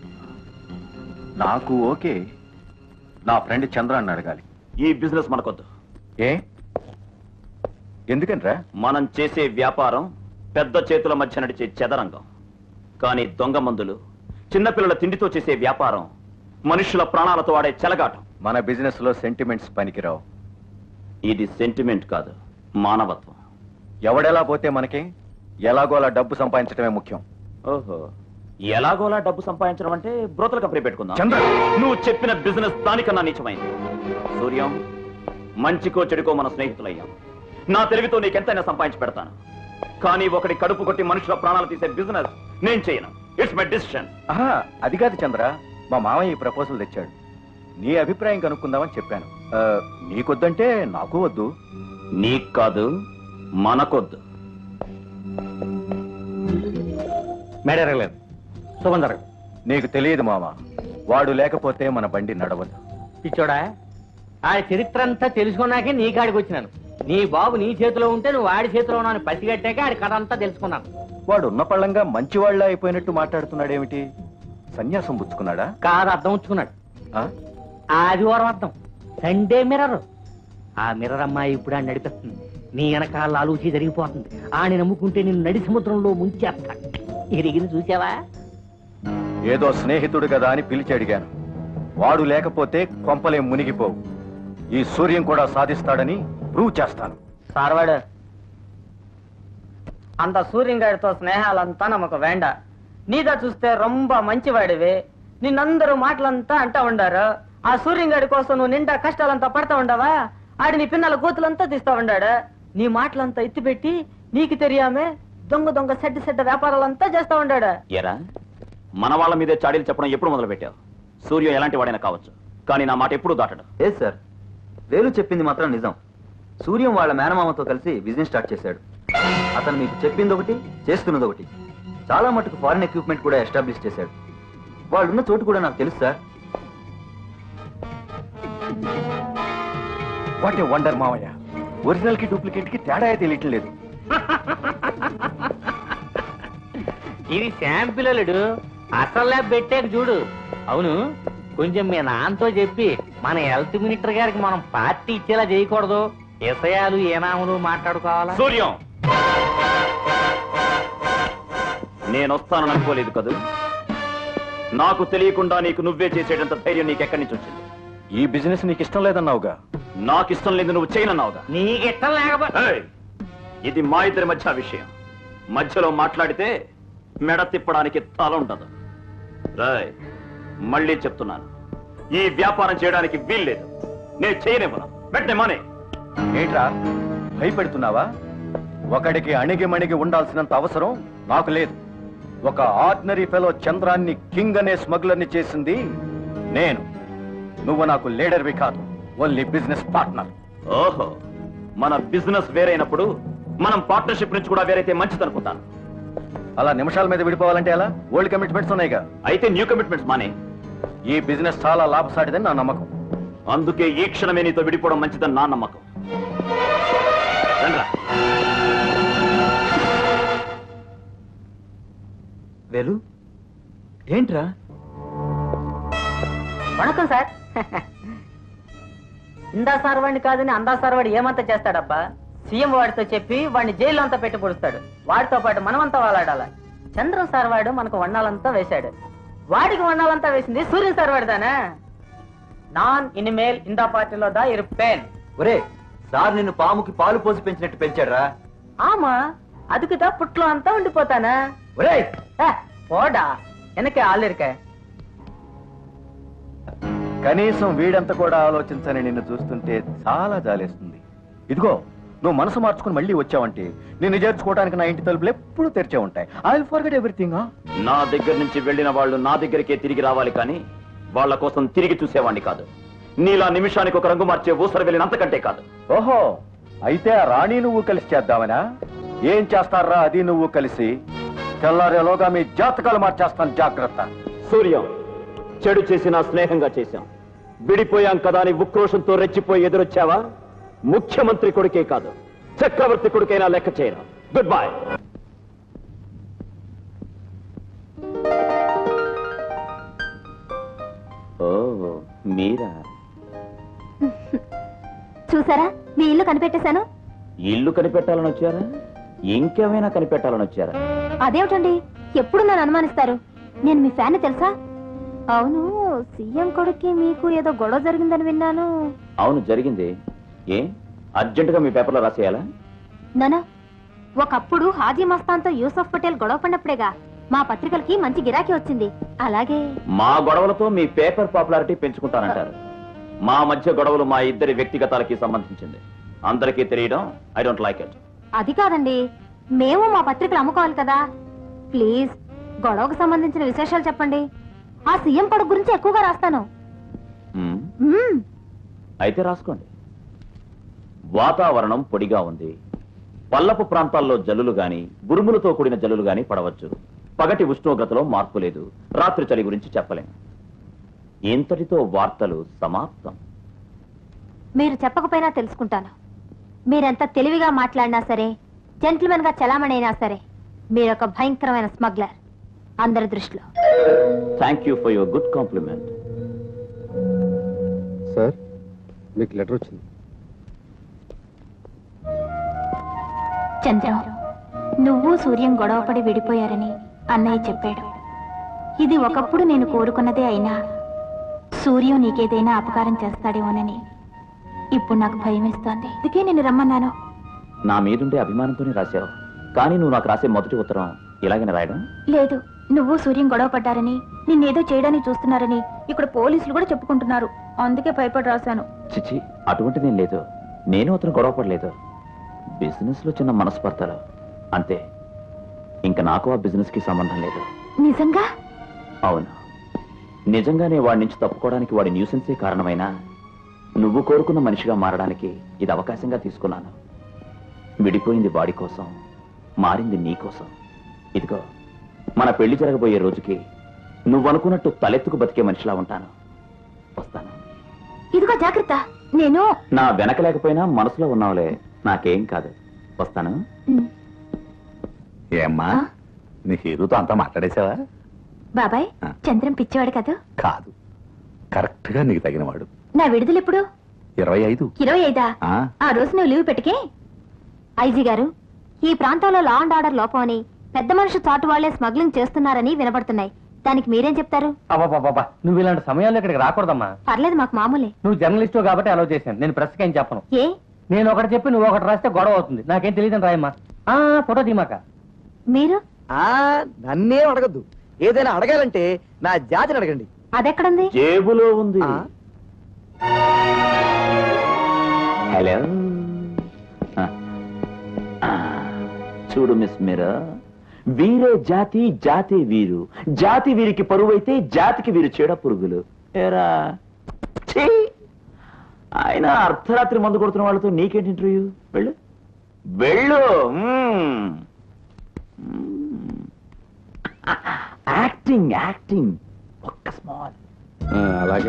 నాకు ఓకే నా ఫ్రెండ్ చంద్రాన్ని అడగాలి ఈ బిజినెస్ మనకొద్దు ఏ ఎందుకంట్రా మనం చేసే వ్యాపారం పెద్ద చేతుల మధ్య నడిచే చదరంగం కానీ దొంగ మందులు చిన్నపిల్లల తిండితో చేసే వ్యాపారం మనుషుల ప్రాణాలతో ఆడే చెలగాటం మన బిజినెస్ లో సెంటిమెంట్స్ పనికిరావు ఇది సెంటిమెంట్ కాదు మానవత్వం ఎవడెలా పోతే మనకి ఎలాగోలా డబ్బు సంపాదించడమే ముఖ్యం ఓహో ఎలాగోలా డబ్బు సంపాదించడం అంటే బ్రోతల కంపెనీ పెట్టుకుందాం చంద్ర! నువ్వు చెప్పిన బిజినెస్ దానికన్నా నీచమైంది సూర్యం మంచికో చెడుకో మన స్నేహితులయ్యాం నా తెలివితో నీకెంతైనా సంపాదించి పెడతాను కానీ ఒకటి కడుపు కొట్టి మనుషుల ప్రాణాలు తీసే బిజినెస్ నేను చేయను ఇట్స్ మై డిసిషన్ ఆహా అది కాదు చంద్ర మా మామయ్య ఈ ప్రపోజల్ తెచ్చాడు నీ అభిప్రాయం కనుక్కుందామని చెప్పాను ఆ, నీకొద్దంటే నాకు వద్దు నీకు కాదు మనకొద్దు మేడరగలేదు శుభం జరగదు నీకు తెలియదు మామ వాడు లేకపోతే మన బండి నడవదు పిచ్చోడా ఆ చరిత్ర అంతా తెలుసుకున్నాకే నీ కాడికి వచ్చినాను నీ బాబు నీ చేతిలో ఉంటే నువ్వు వాడి చేతిలో ఉన్నాను పసిగట్టాక ఆడి కథ అంతా తెలుసుకున్నాను వాడు ఉన్న పళ్ళంగా మంచివాళ్ళ అయిపోయినట్టు మాట్లాడుతున్నాడేమిటి సన్యాసం పుచ్చుకున్నాడా కాదు అర్థం ఉంచుకున్నాడు ఆ? ఆదివారం అర్థం సండే మిర్రర్ ఆ మిర్రర్ అమ్మాయి ఇప్పుడు ఆయన నడిపిస్తుంది నీ వెనకాల ఆలోచి జరిగిపోతుంది ఆని నమ్ముకుంటే నేను నడి సముద్రంలో ముంచేస్తా ఎరిగిన చూసావా ఏదో స్నేహితుడు కదా అని పిలిచి అడిగాను వాడు లేకపోతే కొంపలే మునిగిపోవు ఈ సూర్యం కూడా సాధిస్తాడని ప్రూవ్ చేస్తాను సార్వాడు అంత సూర్యంగాడితో స్నేహాలంతా నమకు వేండ నీదా చూస్తే రొంబ మంచివాడివి నిన్నందరూ మాటలంతా అంటా ఉండారు ఆ సూర్యంగాడి కోసం నువ్వు నిండా కష్టాలంతా పడతా ఉండవా ఆడి నీ పిన్నల గోతులంతా తీస్తా ఉండాడు నీ మాటలంతా ఎత్తిపెట్టి నీకు తెలియామే దొంగ దొంగ సెడ్డ సెడ్డ వ్యాపారాలంతా చేస్తా ఉండాడు ఎరా మన వాళ్ళ మీదే చాడీలు చెప్పడం ఎప్పుడు మొదలు పెట్టావు సూర్యం ఎలాంటి వాడైనా కావచ్చు కానీ నా మాట ఎప్పుడు దాటడు ఏ సార్ వేలు చెప్పింది మాత్రం నిజం సూర్యం వాళ్ళ మేనమామతో కలిసి బిజినెస్ స్టార్ట్ చేశాడు అతను మీకు చెప్పింది ఒకటి చేస్తున్నది ఒకటి చాలా మటుకు ఫారిన్ ఎక్విప్మెంట్ కూడా ఎస్టాబ్లిష్ చేశాడు వాళ్ళున్న చోటు కూడా నాకు తెలుసు సార్ వాట్ ఏ వండర్ మావయ్య ఒరిజినల్ కి డూప్లికేట్ కి తేడా తెలియటం లేదు ఇది శాంపిల్ అల్లుడు అసలు ల్యాబ్ పెట్టాక చూడు అవును కొంచెం మీ నాన్నతో చెప్పి మన హెల్త్ మినిస్టర్ గారికి మనం పార్టీ ఇచ్చేలా చేయకూడదు విషయాలు ఏనాములు మాట్లాడుకోవాలా సూర్యం నేను వస్తానని అనుకోలేదు కదూ నాకు తెలియకుండా నీకు నువ్వే చేసేటంత ధైర్యం నీకెక్కడి నుంచి వచ్చింది ఈ బిజినెస్ నీకు ఇష్టం లేదన్నావుగా నాకు ఇష్టం లేదు నువ్వు చేయనన్నావుగా నీకు ఇష్టం లేకపోతే ఏయ్! ఇది మా ఇద్దరి మధ్య విషయం మధ్యలో మాట్లాడితే మెడ తిప్పడానికి తల ఉండదు రాయ్ మళ్ళీ చెప్తున్నాను ఈ వ్యాపారం చేయడానికి వీల్లేదు నేను చేయనివ్వను వెంటనే మానే ఏంట్రా భయపెడుతున్నావా ఒకడికి అణిగి మణిగి ఉండాల్సినంత అవసరం నాకు లేదు ఒక ఆర్డినరీ ఫెలో చంద్రాన్ని కింగ్ అనే స్మగ్లర్ని చేసింది నేను నువ్వు నాకు లీడర్వి కాదు ఓన్లీ బిజినెస్ పార్ట్నర్ ఓహో మన బిజినెస్ వేరైనప్పుడు మనం పార్ట్నర్షిప్ నుంచి కూడా వేరైతే మంచిది అనుకుంటాను అలా నిమిషాల మీద విడిపోవాలంటే ఎలా ఓల్డ్ కమిట్మెంట్స్ ఉన్నాయిగా అయితే న్యూ కమిట్మెంట్స్ మానే ఈ బిజినెస్ చాలా లాభసాటిదని నా నమ్మకం అందుకే ఈ క్షణమే నీతో విడిపోవడం మంచిదని నా నమ్మకం రండ్రా. వేలు ఏంట్రా వణకం సార్ ఇందా సార్ వాడిని కాదని అందా సార్ వాడు ఏమంతా చేస్తాడబ్బా సీఎం వాడితో చెప్పి వాడిని జైల్లో అంతా పెట్టి పొడుస్తాడు వాడితో పాటు మనమంతా వాలాడాల చంద్రం సార్ వాడు మనకు వన్నాలంతా వేశాడు వాడికి వన్నాలంతా వేసింది సూర్య సార్ వాడిదానా నాన్ ఇనిమేల్ ఇందా పార్టీలో దా ఇరుపేన్ ఒరే సార్ నిన్ను పాముకి పాలు పోసి పెంచినట్టు పెంచాడ్రా ఆమా అదుకుదా పుట్లో అంతా ఉండిపోతానా ఒరేయ్ ఏ, పోడా వెనకే ఆలిరికాయ కనీసం వీడంత కూడా ఆలోచించని నిన్ను చూస్తుంటే చాలా జాలేస్తుంది ఇదిగో నువ్వు మనసు మార్చుకుని మళ్ళీ వచ్చావంటే నిన్ను చేర్చుకోవడానికి నా ఇంటి తలుపులు ఎప్పుడు తెరిచే ఉంటాయి ఐ విల్ ఫర్గెట్ ఎవ్రీథింగ్ నా దగ్గర నుంచి వెళ్ళిన వాళ్ళు నా దగ్గరికే తిరిగి రావాలి కానీ వాళ్ళ కోసం తిరిగి చూసేవాడిని కాదు నీలా నిమిషానికి ఒక రంగు మార్చే ఊసర వెళ్ళిన అంతకంటే కాదు ఓహో అయితే ఆ రాణి నువ్వు కలిసి చేద్దామనా ఏం చేస్తారా అది నువ్వు కలిసి తెల్లారేలోగా మీ జాతకాలు మార్చేస్తాను జాగ్రత్త సూర్యం చెడు చేసినా స్నేహంగా చేశాం విడిపోయాం కదా అని ఉక్రోషంతో రెచ్చిపోయి ఎదురొచ్చావా ముఖ్యమంత్రి కొడుకే కాదు చక్రవర్తి కొడుకైనా లెక్క చేయరా గుడ్ బై చూసారా మీ ఇల్లు కనిపెట్టేశాను ఇల్లు కనిపెట్టాలని వచ్చారా ఇంకేమైనా కనిపెట్టాలని వచ్చారా అదేమిటండి ఎప్పుడు నన్ను అనుమానిస్తారు నేను మీ ఫ్యాన్ తెలుసా అవును సీఎం కొడుక్కి మీకు ఏదో గొడవ జరిగిందని విన్నాను అవును జరిగింది ఏ అర్జెంటుగా మీ పేపర్లో రాసేయాలా నానా ఒకప్పుడు హాజీ మస్తాన్తో యూసఫ్ పటేల్ గొడవ పడినప్పుడేగా మా పత్రికలకి మంచి గిరాకీ వచ్చింది అలాగే మా గొడవలతో మీ పేపర్ పాపులారిటీ పెంచుకుంటానంటారు మా మధ్య గొడవలు మా ఇద్దరి వ్యక్తిగతాలకి సంబంధించింది అందరికీ తెలియడం ఐ డోంట్ లైక్ ఇట్ అది కాదండి మేము మా పత్రికలు అమ్ముకోవాలి కదా ప్లీజ్ గొడవకు సంబంధించిన విశేషాలు చెప్పండి ఆ సీఎం కొడుకు గురించి ఎక్కువగా రాస్తాను మ్మ్. అయితే రాసుకోండి వాతావరణం పొడిగా ఉంది పల్లపు ప్రాంతాల్లో జల్లులు గాని ఉరుములతో కూడిన జల్లులు గాని పడవచ్చు పగటి ఉష్ణోగ్రతలో మార్పు లేదు రాత్రి చలి గురించి చెప్పలేం ఇంతటితో వార్తలు సమాప్తం మీరు చెప్పకపోయినా తెలుసుకుంటాను మీరెంత తెలివిగా మాట్లాడినా సరే జెంటిల్మెన్ గా చలామణి అయినా సరే మీరొక భయంకరమైన స్మగ్లర్ అందరి దృష్టిలో thank you for your good compliment sir మీకు లెటర్ వచ్చింది చంద్రం నువ్వు సూర్యం గొడవపడి విడిపోయారని అన్నయ్య చెప్పాడు ఇది ఒకప్పుడు నేను కోరుకున్నదే అయినా సూర్యం నీకేదైనా అపకారం చేస్తాడేమోనని ఇప్పుడు నాకు భయం వేస్తోంది అందుకే నేను రమ్మన్నాను నా మీదుండే అభిమానంతోనే రాశావు కానీ నువ్వు నాకు రాసే మొదటి ఉత్తరం ఇలాగనే రాయడం లేదు నువ్వు సూర్యం గొడవ పడ్డారని నిన్నేదో చేయడానికి చూస్తున్నారని ఇక్కడ పోలీసులు కూడా చెప్పుకుంటున్నారు అందుకే భయపడి రాశాను చిచి అటువంటిదేం లేదు నేను అతను గొడవపడలేదు బిజినెస్ లో చిన్న మనస్పర్ధలు అంతే ఇంకా నాకు ఆ బిజినెస్ కి సంబంధం లేదు నిజంగా అవును నిజంగానే వాడి నుంచి తప్పుకోవడానికి వాడి న్యూసెన్సే కారణమైనా నువ్వు కోరుకున్న మనిషిగా మారడానికి ఇది అవకాశంగా తీసుకున్నాను విడిపోయింది వాడి కోసం మారింది నీ కోసం ఇదిగో మన పెళ్లి జరగబోయే రోజుకి నువ్వు అనుకున్నట్టు తలెత్తుకు బతికే మనిషిలా ఉంటాను వస్తాను ఇదిగో జాగ్రత్త నేను నా వెనక లేకపోయినా మనసులో ఉన్నావులే నాకేం కాదు వస్తాను ఏమ్మా నీ హీరోతో అంతా మాట్లాడేసావా బాబాయ్ చంద్రం పిచ్చివాడు కదా కాదు కరెక్ట్ గా నీకు తగినవాడు నా విడుదల ఎప్పుడు ఇరవై ఐదు ఇరవై ఐదా ఆ, ఆ రోజు నువ్వు లీవ్ పెట్టుకే ఐజీ గారు ఈ ప్రాంతంలో లా అండ్ ఆర్డర్ లోపం అని పెద్ద మనుషు చాటు వాళ్లే స్మగ్లింగ్ చేస్తున్నారని వినపడుతున్నాయి దానికి మీరేం చెప్తారు అబ్బాబాబా నువ్వు ఇలాంటి సమయాల్లో ఇక్కడికి రాకూడదమ్మా పర్లేదు మాకు మామూలే నువ్వు జర్నలిస్టు కాబట్టి అలౌ చేశాను నేను ప్రెస్కి ఏం చెప్పను ఏ నేను ఒకటి చెప్పి నువ్వు ఒకటి రాస్తే గొడవ అవుతుంది నాకేం తెలియదని రాయమ్మా ఆ ఫోటో తీమాక మీరు ఆ నన్నే అడగద్దు ఏదైనా అడగాలంటే నా జాతిని అడగండి అదెక్కడుంది జేబులో ఉంది హలో చూడు మిస్ మీరా వీరే జాతి జాతి వీరు జాతి వీరికి పరువైతే జాతికి వీరు చెడ పురుగులు ఏరా ఛీ! ఆయన అర్ధరాత్రి మందు కొడుతున్న వాళ్ళతో నీకేంటి ఇంటర్వ్యూ వెళ్ళు వెళ్ళు మ్మ్. మ్మ్. యాక్టింగ్ యాక్టింగ్ ఒక్క స్మాల్ అలాగే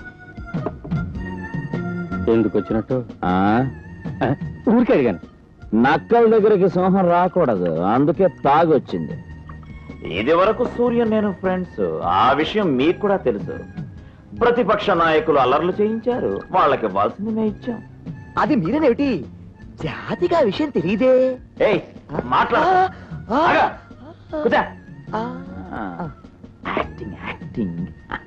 ఎందుకు వచ్చినట్టు ఊరికే అడిగాను నక్కల దగ్గరికి సింహం రాకూడదు అందుకే తాగొచ్చింది ఇది వరకు సూర్యన్ నేను ఫ్రెండ్స్ ఆ విషయం మీకు కూడా తెలుసు ప్రతిపక్ష నాయకులు అల్లర్లు చేయించారు వాళ్ళకి ఇవ్వాల్సింది మేము ఇచ్చాం అది మీరేనేమిటి జాతిగా విషయం తెలియదే ఏయ్ మాట్లాడు ఆగా. కూర్చో. యాక్టింగ్ యాక్టింగ్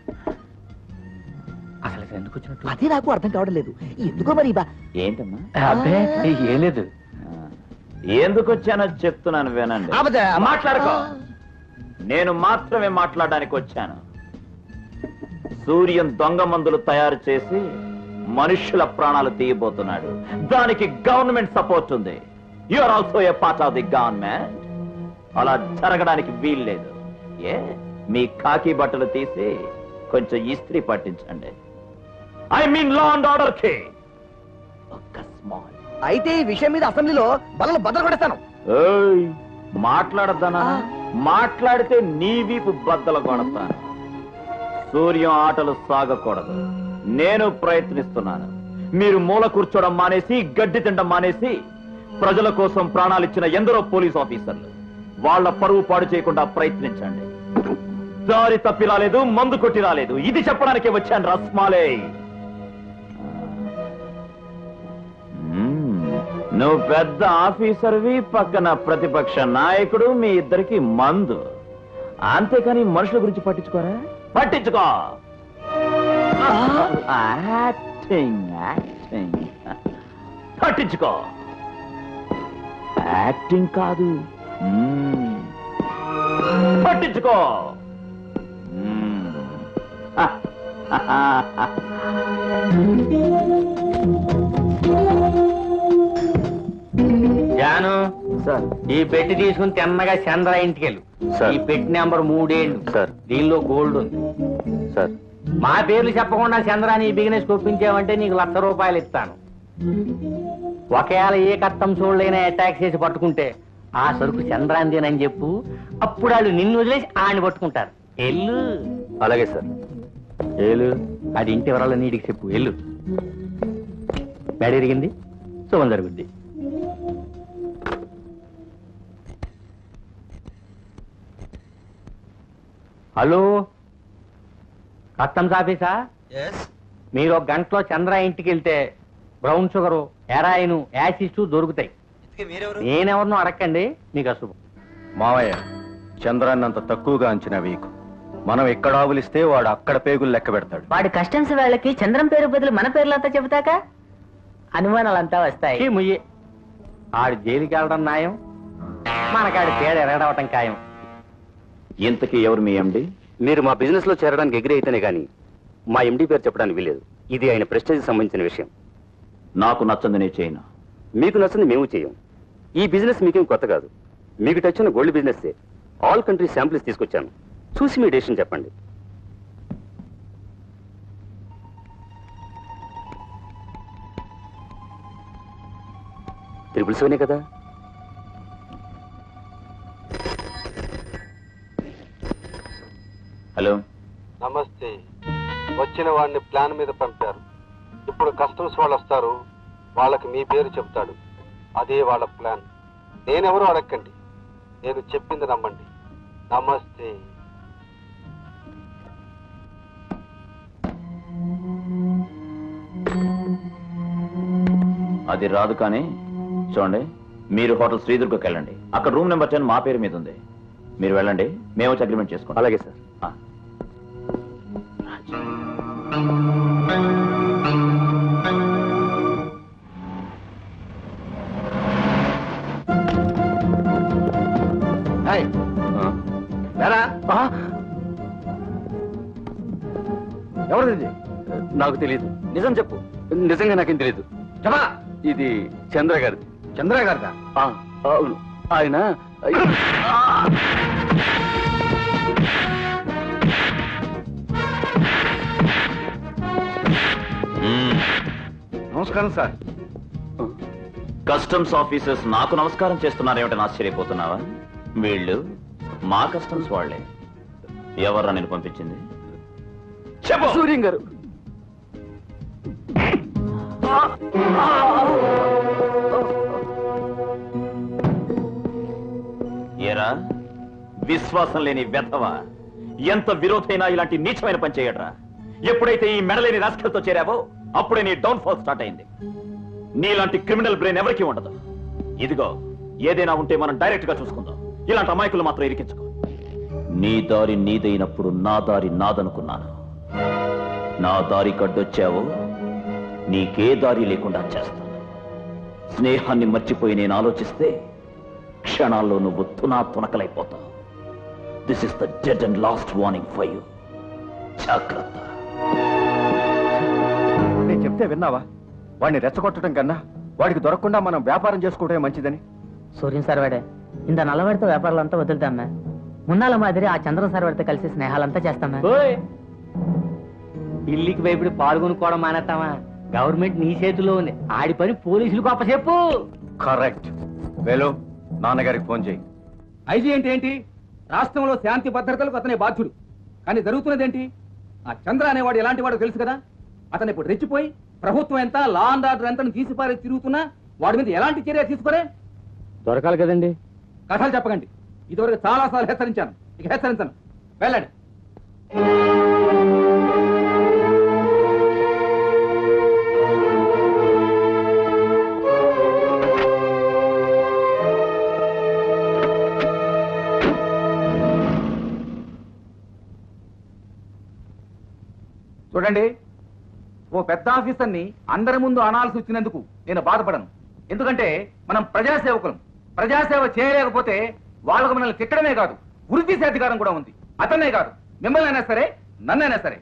అసలు ఎందుకు వచ్చినట్టు అదే నాకు అర్థం కావడం లేదు ఎందుకో మరి బా ఏంటమ్మా అబ్బే ఏం లేదు ఎందుకు వచ్చానో చెప్తున్నాను వినండి అబద్ధ- మాట్లాడుకో నేను మాత్రమే మాట్లాడడానికి వచ్చాను సూర్యం దొంగ మందులు తయారు చేసి మనుష్యుల ప్రాణాలు తీయబోతున్నాడు దానికి గవర్నమెంట్ సపోర్ట్ ఉంది you are also a part of the government అలా జరగడానికి వీల్లేదు ఏ మీ కాకి బట్టలు తీసి కొంచెం ఇస్త్రీ పట్టించండి I mean law and order కి అయితే ఈ విషయం మీద అసెంబ్లీలో బలలు బద్దలు కొడేస్తాను ఏయ్, మాట్లాడద్దనా మాట్లాడితే నీ వీపు బద్దలు కొడతాను సూర్యం ఆటలు సాగకూడదు నేను ప్రయత్నిస్తున్నాను మీరు మూల కూర్చోవడం మానేసి గడ్డి తినడం మానేసి ప్రజల కోసం ప్రాణాలిచ్చిన ఎందరో పోలీస్ ఆఫీసర్లు వాళ్ళ పరువు పాడు చేయకుండా ప్రయత్నించండి దారి తప్పి రాలేదు మందు కొట్టి రాలేదు ఇది చెప్పడానికి వచ్చాను రస్మాలే నువ్వు పెద్ద ఆఫీసర్వి పక్కన ప్రతిపక్ష నాయకుడు మీ ఇద్దరికి మందు అంతేకాని మనుషుల గురించి పట్టించుకోరా పట్టించుకో యాక్టింగ్ యాక్టింగ్ పట్టించుకో యాక్టింగ్ కాదు మ్మ్. పట్టించుకో మ్మ్. జాను సార్ ఈ పెట్టి తీసుకుని తిన్నగా చంద్ర ఇంటికి వెళ్ళు ఈ పెట్టి నెంబర్ మూడేళ్ళు సార్ దీనిలో గోల్డ్ ఉంది సార్ మా పేర్లు చెప్పకుండా చంద్రాని ఈ బిజినెస్ ఒప్పించావంటే నీకు లక్ష రూపాయలు ఇస్తాను ఒకవేళ ఏ కట్టం చూడలేనా అటాక్ చేసి పట్టుకుంటే ఆ సరుకు చంద్రాందేనని చెప్పు అప్పుడు వాళ్ళు నిన్ను వదిలేసి ఆయన పట్టుకుంటారు ఎల్లు అలాగే సార్ ఏలు అది ఇంటి వరాల నీటికి చెప్పు ఎల్లు బేడ ఎరిగింది శుభం జరుగుద్ది హలో కస్టమ్స్ ఆఫీసా మీరు ఒక గంటలో చంద్ర ఇంటికి వెళ్తే బ్రౌన్ షుగరు హెరాయిన్ యాసిడ్స్ దొరుకుతాయి నేనెవరినో అడగండి మీకు అశుభం మావయ్య చంద్రాన్ని అంత తక్కువగా అంచనా వేయకు మనం ఎక్కడ ఆవులిస్తే వాడు అక్కడ పేగులు లెక్క పెడతాడు వాడి కస్టమ్స్ వాళ్ళకి చంద్రం పేరు బదులు మన పేర్లంతా చెబుతాక అనుమానాలంతా వస్తాయి ఈ ముయ్యి ఆడు జైలుకి వెళ్ళడం న్యాయం మనకాడి తేడా ఎరగడవటం ఖాయం ఇంతకీ ఎవరు మీ ఎండి మీరు మా బిజినెస్ లో చేరడానికి ఎగ్రీ అయితేనే గానీ మా ఎండి పేరు చెప్పడానికి వీలేదు ఇది ఆయన ప్రెస్టేజ్ సంబంధించిన విషయం నాకు నచ్చంది నేను చేయను మీకు నచ్చింది మేము చేయం ఈ బిజినెస్ మీకేం కొత్త కాదు మీకు టచ్ ఉన్న gold business all country samples తీసుకొచ్చాను చూసి మీ డెసిషన్ చెప్పండి త్రిపుల్ సెవెనే కదా హలో నమస్తే వచ్చిన వాడిని ప్లాన్ మీద పంపారు ఇప్పుడు కస్టమ్స్ వాళ్ళు వస్తారు వాళ్ళకి మీ పేరు చెప్తాడు అదే వాళ్ళ ప్లాన్ నేనెవరూ అడగండి నేను చెప్పింది నమ్మండి నమస్తే అది రాదు కానీ చూడండి మీరు హోటల్ శ్రీదుర్గకి వెళ్ళండి అక్కడ రూమ్ నెంబర్ టెన్ మా పేరు మీద ఉంది మీరు వెళ్ళండి మేము వచ్చి అగ్రిమెంట్ చేసుకుంటాం అలాగే సార్ ఎవరిది నాకు తెలియదు నిజం చెప్పు నిజంగా నాకేం తెలియదు చెప్పా ఇది చంద్ర గారిది చంద్ర గారిదా ఆ, అవును ఆయన నమస్కారం సార్ కస్టమ్స్ ఆఫీసర్స్ నాకు నమస్కారం చేస్తున్నారేమిటని ఆశ్చర్యపోతున్నావా వీళ్ళు మా కస్టమ్స్ వాళ్ళే ఎవర్రా నేను పంపించింది సూర్యం గారు ఏరా విశ్వాసం లేని వెధవ ఎంత విరోధైనా ఇలాంటి నీచమైన పని చేయడరా ఎప్పుడైతే ఈ మెడలేని రాస్కల్తో చేరావో అప్పుడే నీ డౌన్ ఫాల్ స్టార్ట్ అయింది నీలాంటి క్రిమినల్ బ్రెయిన్ ఎవరికీ ఉండదు ఇదిగో ఏదైనా ఉంటే మనం డైరెక్ట్ గా చూసుకుందాం ఇలాంటి అమాయకులు మాత్రం ఇరికించుకో నీ దారి నీదైనప్పుడు నా దారి నాదనుకున్నాను నా దారి కడ్డొచ్చావో నీకే దారి లేకుండా చేస్తాను స్నేహాన్ని మర్చిపోయి నేను ఆలోచిస్తే క్షణాల్లో నువ్వు తునా తునకలైపోతావు this is the dead and last warning for you జాగ్రత్త నేను చెప్తే విన్నావా వాడిని రెచ్చగొట్టడం కన్నా వాడికి దొరకకుండా మనం వ్యాపారం చేసుకోవడమే మంచిదని సూర్యం సర్వాడే ఇంత నల్లవాడితో వ్యాపారాలంతా వదులుతామ్మా మున్నాల మాదిరి ఆ చంద్రం సర్వాడితో కలిసి స్నేహాలంతా చేస్తామా ఓయ్ ఇల్లికి భయపడి పాల్గొనుకోవడం మానేస్తామా గవర్నమెంట్ నీ చేతిలో ఉంది ఆడి పని పోలీసులకు అప్పచెప్పు కరెక్ట్ వేలు నాన్నగారికి ఫోన్ చేయి ఐజీ అంటే ఏంటి రాష్ట్రంలో శాంతి భద్రతలకు అతనే బాధ్యుడు కానీ జరుగుతున్నదేంటి ఆ చంద్ర అనేవాడు ఎలాంటి వాడో తెలుసు కదా అతను ఇప్పుడు రెచ్చిపోయి ప్రభుత్వం ఎంత లా అండ్ ఆర్డర్ ఎంత తీసిపారే తిరుగుతున్నా వాడి మీద ఎలాంటి చర్య తీసుకోరే దొరకాలి కదండి కథలు చెప్పకండి ఇదివరకు చాలా సార్లు హెచ్చరించాను ఇక హెచ్చరించను వెళ్ళండి చూడండి ఓ పెద్ద ఆఫీసర్ని అందరి ముందు అనాల్సి వచ్చినందుకు నేను బాధపడను ఎందుకంటే మనం ప్రజాసేవకులం ప్రజాసేవ చేయలేకపోతే వాళ్ళకు మనల్ని తిట్టడమే కాదు గురి తీసే అధికారం కూడా ఉంది అతన్నే కాదు మిమ్మల్ని అయినా సరే నన్నైనా సరే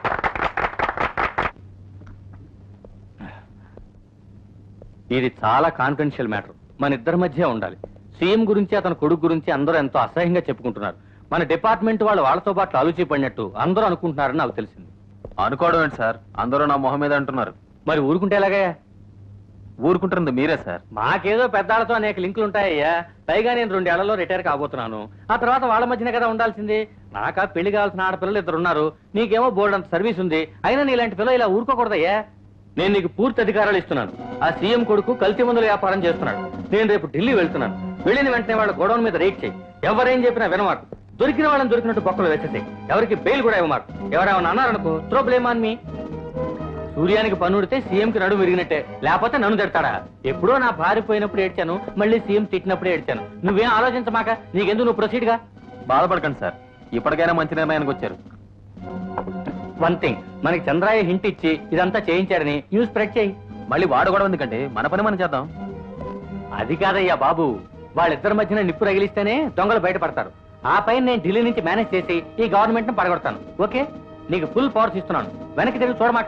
ఇది చాలా కాన్ఫిడెన్షియల్ మ్యాటర్ మన ఇద్దరి మధ్య ఉండాలి సీఎం గురించి అతని కొడుకు గురించి అందరూ ఎంతో అసహ్యంగా చెప్పుకుంటున్నారు మన డిపార్ట్మెంట్ వాళ్ళు వాళ్ళతో పాటు ఆలోచి పడినట్టు అందరూ అనుకుంటున్నారని నాకు తెలిసింది అనుకోవడం ఏంటి సార్ అందరూ నా మొహం మీద అంటున్నారు మరి ఊరుకుంటే ఎలాగయ్యా ఊరుకుంటుంది మీరే సార్ మాకేదో పెద్దాళ్ళతో అనేక లింకులు ఉంటాయ్యా పైగా నేను రెండేళ్లలో రిటైర్ కాబోతున్నాను ఆ తర్వాత వాళ్ళ మధ్యనే కదా ఉండాల్సింది నాకా పెళ్లి కావాల్సిన ఆడపిల్లలు ఇద్దరు ఉన్నారు నీకేమో బోర్డు అంత సర్వీస్ ఉంది అయినా నీలాంటి పిల్ల ఇలా ఊరుకోకూడదయ్యా నేను నీకు పూర్తి అధికారాలు ఇస్తున్నాను ఆ సీఎం కొడుకు కల్తీ మందుల వ్యాపారం చేస్తున్నాడు నేను రేపు ఢిల్లీ వెళ్తున్నాను వెళ్ళిన వెంటనే వాళ్ళ గొడవల మీద రేట్ చేయి ఎవరేం చెప్పినా వినమాకు దొరికిన వాళ్ళని దొరికినట్టు బొక్కలు వేసేసాయి ఎవరికి బెయిల్ కూడా ఇవ్వమాకు ఎవరేమన్నా అన్నారనుకో త్రో బ్లేమ్ ఆన్ మీ సూర్యానికి పన్నుడితే సీఎంకి నడుము విరిగినట్టే లేకపోతే నన్ను తిడతాడా ఎప్పుడో నా భార్య పోయినప్పుడు ఏడ్చాను మళ్ళీ సీఎం తిట్టినప్పుడు ఏడ్చాను నువ్వేం ఆలోచించమాక నీకెందుకు నువ్వు ప్రొసీడ్ గా బాధపడకండి సార్ ఇప్పటికైనా మంచి నిర్ణయానికి వచ్చారు వన్ థింగ్ మనకి చంద్రాయ హింట్ ఇచ్చి ఇదంతా చేయించారని న్యూస్ స్ప్రెడ్ చేయి మళ్ళీ వాడు కూడా ఎందుకంటే మన పని మనం చేద్దాం అది కాదయ్యా బాబు వాళ్ళిద్దరి మధ్యన నిప్పు రగిలిస్తేనే దొంగలు బయటపడతారు ఆ పైన నేను ఢిల్లీ నుంచి మేనేజ్ చేసి ఈ గవర్నమెంట్ ను పడగొడతాను ఓకే నీకు ఫుల్ పవర్స్ ఇస్తున్నాను వెనక్కి తిరిగి చూడమాక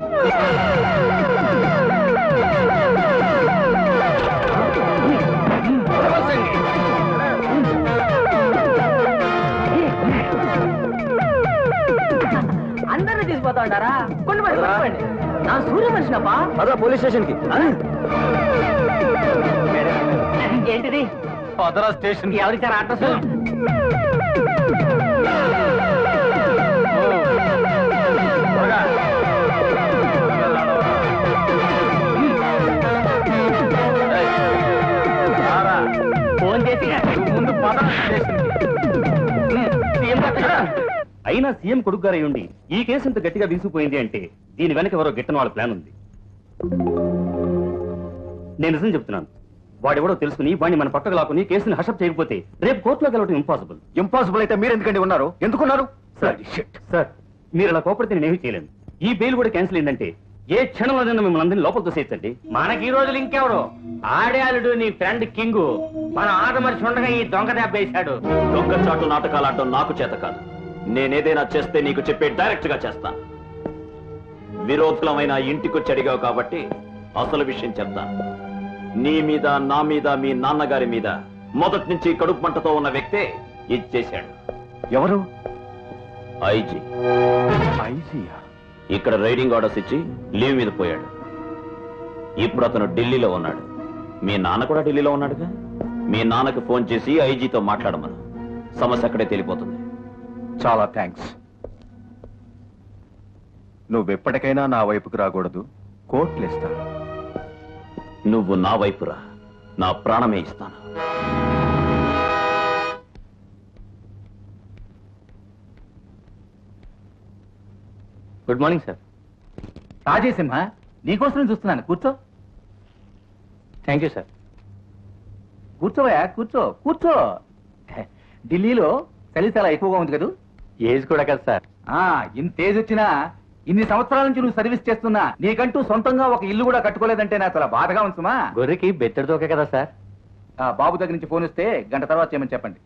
అందరిని తీసుకుపోతా ఉంటారా కొన్ని మంది పట్టుకోండి. నా సూర్య మనిషినప్పా అదా పోలీస్ స్టేషన్ కి ఏంటిది పదరా స్టేషన్ ఎవరిచ్చారు అడ్రస్ ఫోన్ చేసి ముందు పద సీఎం అయినా సీఎం కొడుకు గారు ఉండి ఈ కేసు ఇంత గట్టిగా వీసిపోయింది అంటే దీని వెనక ఎవరో గిట్టని వాళ్ళ ప్లాన్ ఉంది నేను నిజం చెప్తున్నాను వాడెవడో తెలుసుకుని వాడిని మన పక్కకు లాక్కుని కేసుని హషప్ చేయకపోతే రేపు కోర్టులో గెలవడం ఇంపాసిబుల్ ఇంపాసిబుల్ అయితే మీరు ఎందుకండి ఉన్నారు ఎందుకున్నారు సార్ సార్ మీరు అలా కోపడితే నేనేమీ చేయలేను ఈ బెయిల్ కూడా క్యాన్సిల్ అయిందంటే ఏ క్షణంలోనైనా మిమ్మల్ని అందరినీ లోపల తోసేయచ్చండి మనకి ఈ రోజులు ఇంకెవరు ఆడాలుడు నీ ఫ్రెండ్ కింగ్ మన ఆట మనిషి ఉండగా ఈ దొంగ దెబ్బ వేశాడు దొంగచాటు నాటకాలు ఆడటం నాకు చేత కాదు నేనేదైనా చేస్తే నీకు చెప్పే డైరెక్ట్ గా చేస్తా విరోధులమైన ఇంటికొచ్చి అడిగావు కాబట్టి అసలు విషయం చెప్తాను నీ మీద నా మీద మీ నాన్నగారి మీద మొదటి నుంచి కడుపు మంటతో ఉన్న వ్యక్తే ఇది చేశాడు ఎవరు ఐజీ ఐజీయా ఇక్కడ రైడింగ్ ఆర్డర్స్ ఇచ్చి లీవ్ మీద పోయాడు ఇప్పుడు అతను ఢిల్లీలో ఉన్నాడు మీ నాన్న కూడా ఢిల్లీలో ఉన్నాడుగా మీ నాన్నకు ఫోన్ చేసి ఐజీతో మాట్లాడమను సమస్య అక్కడే తెలిపోతుంది చాలా థ్యాంక్స్ నువ్వెప్పటికైనా నా వైపుకు రాకూడదు కోర్టులు ఇస్తా నువ్వు నా వైపురా నా ప్రాణమే ఇస్తాను గుడ్ మార్నింగ్ సార్ రాజేసింహ నీకోసం చూస్తున్నాను కూర్చో థ్యాంక్ యూ సార్ కూర్చోవయా కూర్చో కూర్చో ఢిల్లీలో చలి చాలా ఎక్కువగా ఉంది కదూ ఏజ్ కూడా కదా సార్ ఆ ఇంత ఏజ్ వచ్చినా ఇన్ని సంవత్సరాల నుంచి నువ్వు సర్వీస్ చేస్తున్నా నీకంటూ సొంతంగా ఒక ఇల్లు కూడా కట్టుకోలేదంటే నాకు చాలా బాధగా ఉంచుమా గొర్రెకి బెత్తడి దోకే కదా సార్ ఆ బాబు దగ్గర నుంచి ఫోన్ వస్తే గంట తర్వాత చేయమని చెప్పండి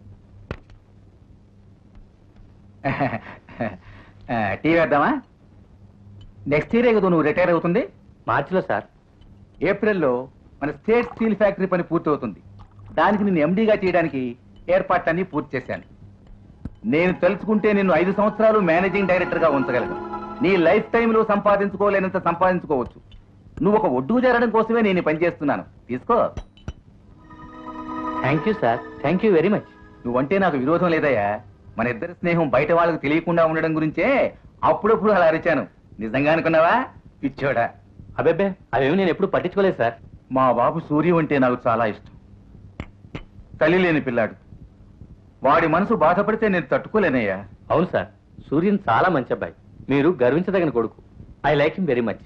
ఆ, టీ వేద్దామా నెక్స్ట్ ఇయర్ కదా నువ్వు రిటైర్ అవుతుంది మార్చిలో సార్ ఏప్రిల్లో మన స్టేట్ స్టీల్ ఫ్యాక్టరీ పని పూర్తవుతుంది దానికి నిన్ను ఎండీగా చేయడానికి ఏర్పాట్లన్నీ పూర్తి చేశాను నేను తెలుసుకుంటే నిన్ను ఐదు సంవత్సరాలు మేనేజింగ్ డైరెక్టర్ గా ఉంచగలను నీ లైఫ్ టైంలో సంపాదించుకోలేనంత సంపాదించుకోవచ్చు నువ్వు ఒక ఒడ్డు చేరడం కోసమే నేను ఈ పని చేస్తున్నాను తీసుకో thank you sir thank you very much నువ్వంటే నాకు విరోధం లేదయ్యా మన ఇద్దరి స్నేహం బయట వాళ్ళకి తెలియకుండా ఉండడం గురించే అప్పుడప్పుడు అలా అరిచాను నిజంగా అనుకున్నావా పిచ్చోడా అబెబ్బే అవేమి నేను ఎప్పుడు పట్టించుకోలేదు సార్ మా బాబు సూర్యం అంటే నాకు చాలా ఇష్టం తల్లి లేని పిల్లాడు వాడి మనసు బాధపడితే నేను తట్టుకోలేనయ్యా అవును సార్ సూర్యన్ చాలా మంచి అబ్బాయి మీరు గర్వించదగిన కొడుకు I like him very much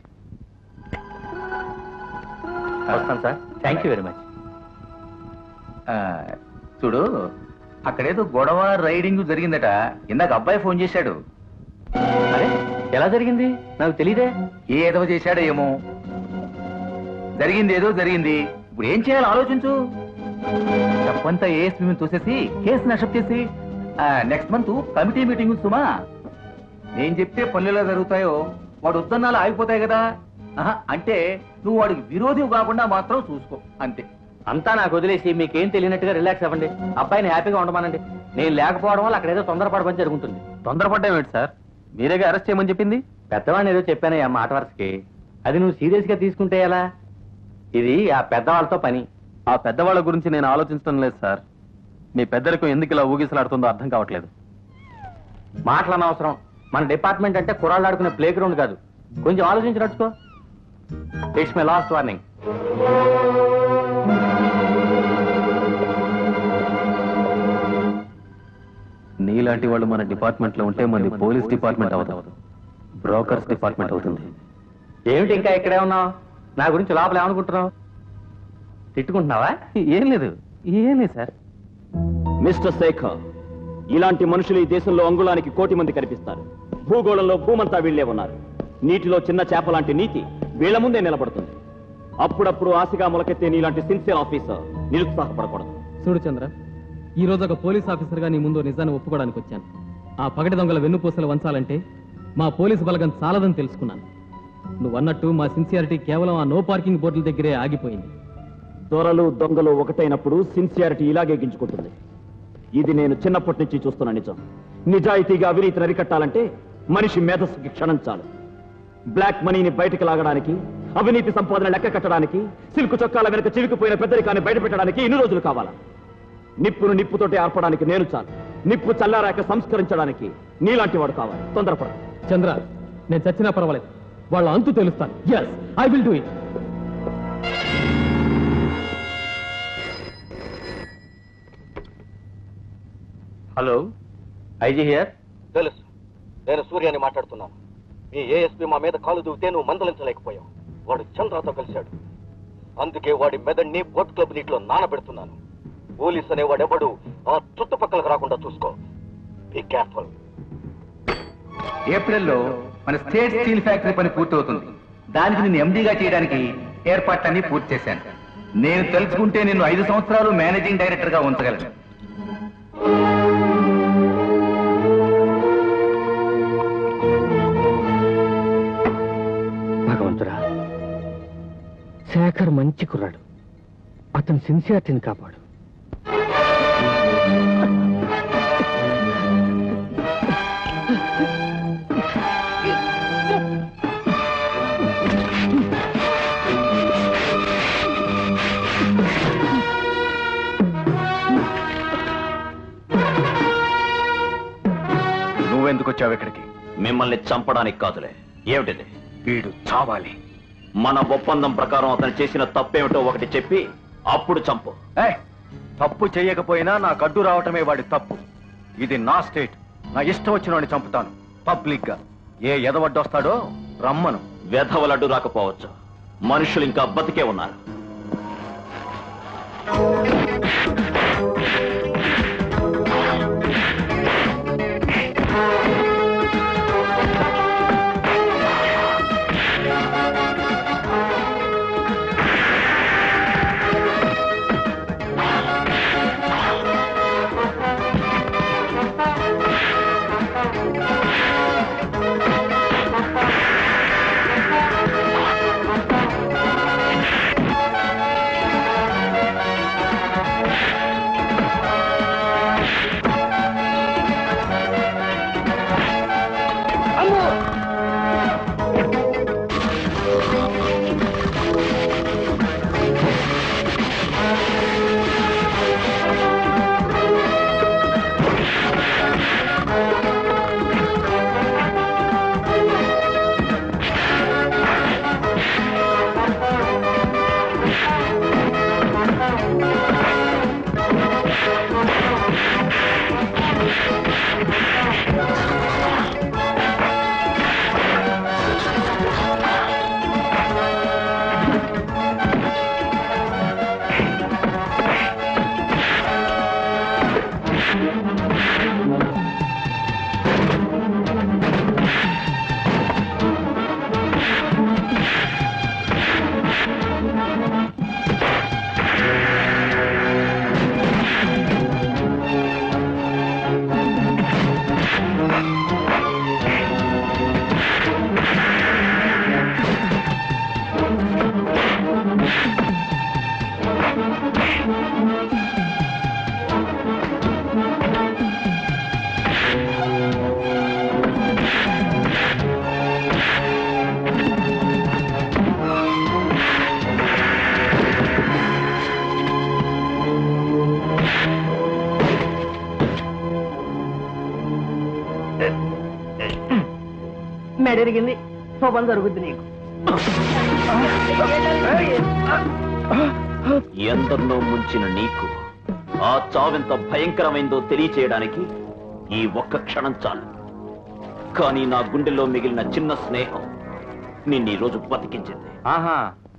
వస్తాను sir thank you very much ఆ, చూడు అక్కడేదో గొడవ రైడింగ్ జరిగిందట ఇందాక అబ్బాయి ఫోన్ చేశాడు అరే ఎలా జరిగింది నాకు తెలియదే ఏ ఎదవ చేశాడో ఏమో జరిగింది ఏదో జరిగింది ఇప్పుడు ఏం చేయాలో ఆలోచించు తప్పంతా ఏఎస్పీ మీద తోసేసి కేసు నష్టం చేసి నెక్స్ట్ మంత్ కమిటీ మీటింగ్ సుమా నేను చెప్తే పల్లెలో జరుగుతాయో వాడు ఉద్దన్నాలు ఆగిపోతాయి కదా ఆహా, అంటే నువ్వు వాడికి విరోధి కాకుండా మాత్రం చూసుకో అంతే అంతా నాకు వదిలేసి మీకేం తెలియనట్టుగా రిలాక్స్ అవ్వండి అబ్బాయిని హ్యాపీగా ఉండమనండి నేను లేకపోవడం వల్ల అక్కడ ఏదో తొందరపడమని జరుగుతుంది తొందరపడ్డా ఏంటి సార్ మీరేగా అరెస్ట్ చేయమని చెప్పింది పెద్దవాడిని ఏదో చెప్పానయ్యా మాట వరుసకి అది నువ్వు సీరియస్ గా తీసుకుంటే ఎలా ఇది ఆ పెద్దవాళ్ళతో పని ఆ పెద్దవాళ్ళ గురించి నేను ఆలోచించడం లేదు సార్ మీ పెద్దలకు ఎందుకు ఇలా ఊగిసలాడుతుందో అర్థం కావట్లేదు మాటలు అనవసరం మన డిపార్ట్మెంట్ అంటే కుర్రాళ్ళు ఆడుకునే ప్లే గ్రౌండ్ కాదు కొంచెం ఆలోచించి నడుచుకో ఇట్స్ మై లాస్ట్ వార్నింగ్ నీలాంటి వాళ్ళు మన డిపార్ట్మెంట్ లో ఉంటే మనది పోలీస్ డిపార్ట్మెంట్ అవుతుంది బ్రోకర్స్ డిపార్ట్మెంట్ అవుతుంది ఏమిటి ఇంకా ఇక్కడే ఉన్నావు నా గురించి లోపల ఏమనుకుంటున్నావు తిట్టుకుంటున్నావా ఏం లేదు ఏం లేదు సార్ మిస్టర్ శేఖర్ ఇలాంటి మనుషులు ఈ దేశంలో అంగుళానికి కోటి మంది కనిపిస్తారు భూగోళంలో భూమంతా వీళ్లే ఉన్నారు నీటిలో చిన్న చేప లాంటి నీతి వీళ్ళ ముందే నిలబడుతుంది అప్పుడప్పుడు ఆశగా మొలకెత్తే నీలాంటి సిన్సియర్ ఆఫీసర్ నిరుత్సాహపడకూడదు చూడు చంద్ర ఈ రోజు ఒక పోలీస్ ఆఫీసర్గా నీ ముందు నిజాన్ని ఒప్పుకోవడానికి వచ్చాను ఆ పగటి దొంగల వెన్నుపూసలు వంచాలంటే మా పోలీసు బలగం చాలదని తెలుసుకున్నాను నువ్వన్నట్టు మా సిన్సియారిటీ కేవలం ఆ నో పార్కింగ్ బోర్డుల దగ్గరే ఆగిపోయింది దొరలు దొంగలు ఒకటైనప్పుడు సిన్సియారిటీ ఇలాగే గించుకుంటుంది ఇది నేను చిన్నప్పటి నుంచి చూస్తున్న నిజం నిజాయితీగా అవినీతిని అరికట్టాలంటే మనిషి మేధస్సుకి క్షణం చాలు బ్లాక్ మనీని బయటకు లాగడానికి అవినీతి సంపాదన లెక్క కట్టడానికి సిల్కు చొక్కాల వెనక చివికిపోయిన పెద్దరికాన్ని బయట పెట్టడానికి ఇన్ని రోజులు కావాలా నిప్పును నిప్పుతోటి ఆర్పడానికి నేను చాలు నిప్పు చల్లారాక సంస్కరించడానికి నీలాంటి వాడు కావాలి తొందరపడ చంద్ర నేను చచ్చినా పర్వాలేదు వాళ్ళ అంతు తెలుస్తాను yes I will do it hello IG here తెలుసు నేను సూర్యాని మాట్లాడుతున్నాను మీ ఏఎస్పీ మా మీద కాలు దూవితే నువ్వు మందలించలేకపోయావు వాడు చంద్రతో కలిశాడు అందుకే వాడి మెదడిని బోట్ క్లబ్ నీటిలో నానబెడుతున్నాను పోలీస్ అనేవాడెవడు ఆ చుట్టుపక్కలకు రాకుండా చూసుకో బీ కేర్ఫుల్ ఏప్రిల్లో మన స్టేట్ స్టీల్ ఫ్యాక్టరీ పని పూర్తవుతుంది దానికి నేను ఎండీగా చేయడానికి ఏర్పాట్లన్నీ పూర్తి చేశాను నేను తెలుసుకుంటే నిన్ను ఐదు సంవత్సరాలు మేనేజింగ్ డైరెక్టర్ గా ఉంచగలను భగవంతుడా శేఖర్ మంచి కుర్రాడు అతని సిన్సియారిటీని కాపాడు నువ్వెందుకు వచ్చావు ఇక్కడికి మిమ్మల్ని చంపడానికి కాదులే ఏమిటిది వీడు చావాలి మన ఒప్పందం ప్రకారం అతను చేసిన తప్పేమిటో ఒకటి చెప్పి అప్పుడు చంపు ఏయ్, తప్పు చేయకపోయినా నాకు అడ్డు రావటమే వాడి తప్పు ఇది నా స్టేట్ నా ఇష్టం వచ్చిన వాడిని చంపుతాను పబ్లిక్ గా ఏ ఎదవడ్డొస్తాడో రమ్మను వెధవలడ్డు రాకపోవచ్చు మనుషులు ఇంకా బతికే ఉన్నారు మెడరిగింది శోభం జరుగుద్ది నీకు ఎందరినో ముంచిన నీకు ఆ చావెంత భయంకరమైందో తెలియచేయడానికి ఈ ఒక్క క్షణం చాలు కానీ నా గుండెలో మిగిలిన చిన్న స్నేహం నిన్ను ఈ రోజు బతికించింది ఆహా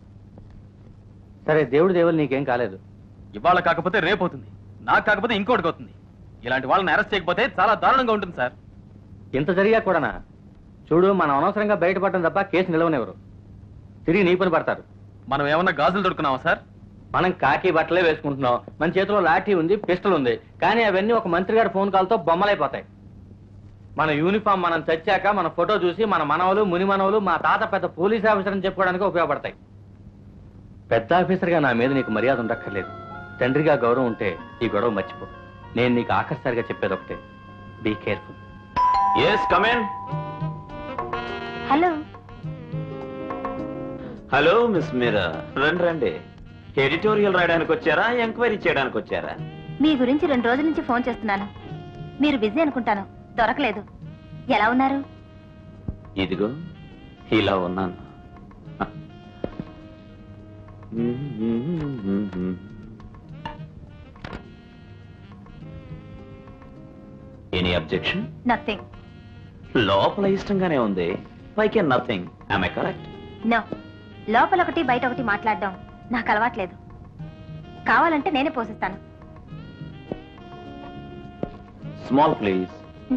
సరే దేవుడి దేవులు నీకేం కాలేదు ఇవాళ కాకపోతే రేపు అవుతుంది నాకు కాకపోతే ఇంకోటికి అవుతుంది ఇలాంటి వాళ్ళని అరెస్ట్ చేయకపోతే చాలా దారుణంగా ఉంటుంది సార్ ఇంత జరిగా కూడానా చూడు మనం అనవసరంగా బయటపడటం తప్ప కేసు నిలవనివ్వరు తిరిగి నీ పని పడతారు మనం ఏమన్నా గాజులు దొరుకున్నావా సార్ మనం కాకి బట్టలే వేసుకుంటున్నాం మన చేతిలో లాఠీ ఉంది పిస్టల్ ఉంది కానీ అవన్నీ ఒక మంత్రి గారి ఫోన్ కాల్తో బొమ్మలైపోతాయి మన యూనిఫామ్ మనం చచ్చాక మన ఫోటో చూసి మన మనవలు ముని మనవలు మా తాత పెద్ద పోలీస్ ఆఫీసర్ అని చెప్పుకోవడానికి ఉపయోగపడతాయి పెద్ద ఆఫీసర్గా నా మీద నీకు మర్యాద ఉండక్కర్లేదు తండ్రిగా గౌరవం ఉంటే ఈ గొడవ మర్చిపో నేను నీకు ఆఖరిసారిగా చెప్పేది ఒకటే be careful yes come in hello hello miss Meera రండి రండి ఎడిటోరియల్ రాయడానికి వచ్చారా ఎంక్వైరీ చేయడానికి వచ్చారా మీ గురించి రెండు రోజుల నుంచి ఫోన్ చేస్తున్నాను మీరు బిజీ అనుకుంటాను దొరకలేదు ఎలా ఉన్నారు ఇదిగో ఇలా ఉన్నాను ఎనీ అబ్జెక్షన్ నథింగ్ లోపల ఇష్టంగానే ఉంది పైకే నథింగ్ ఐ కరెక్ట్ నో లోపల ఒకటి బయట ఒకటి మాట్లాడడం నాకు అలవాట్లేదు కావాలంటే నేనే పోషిస్తాను స్మాల్ ప్లీజ్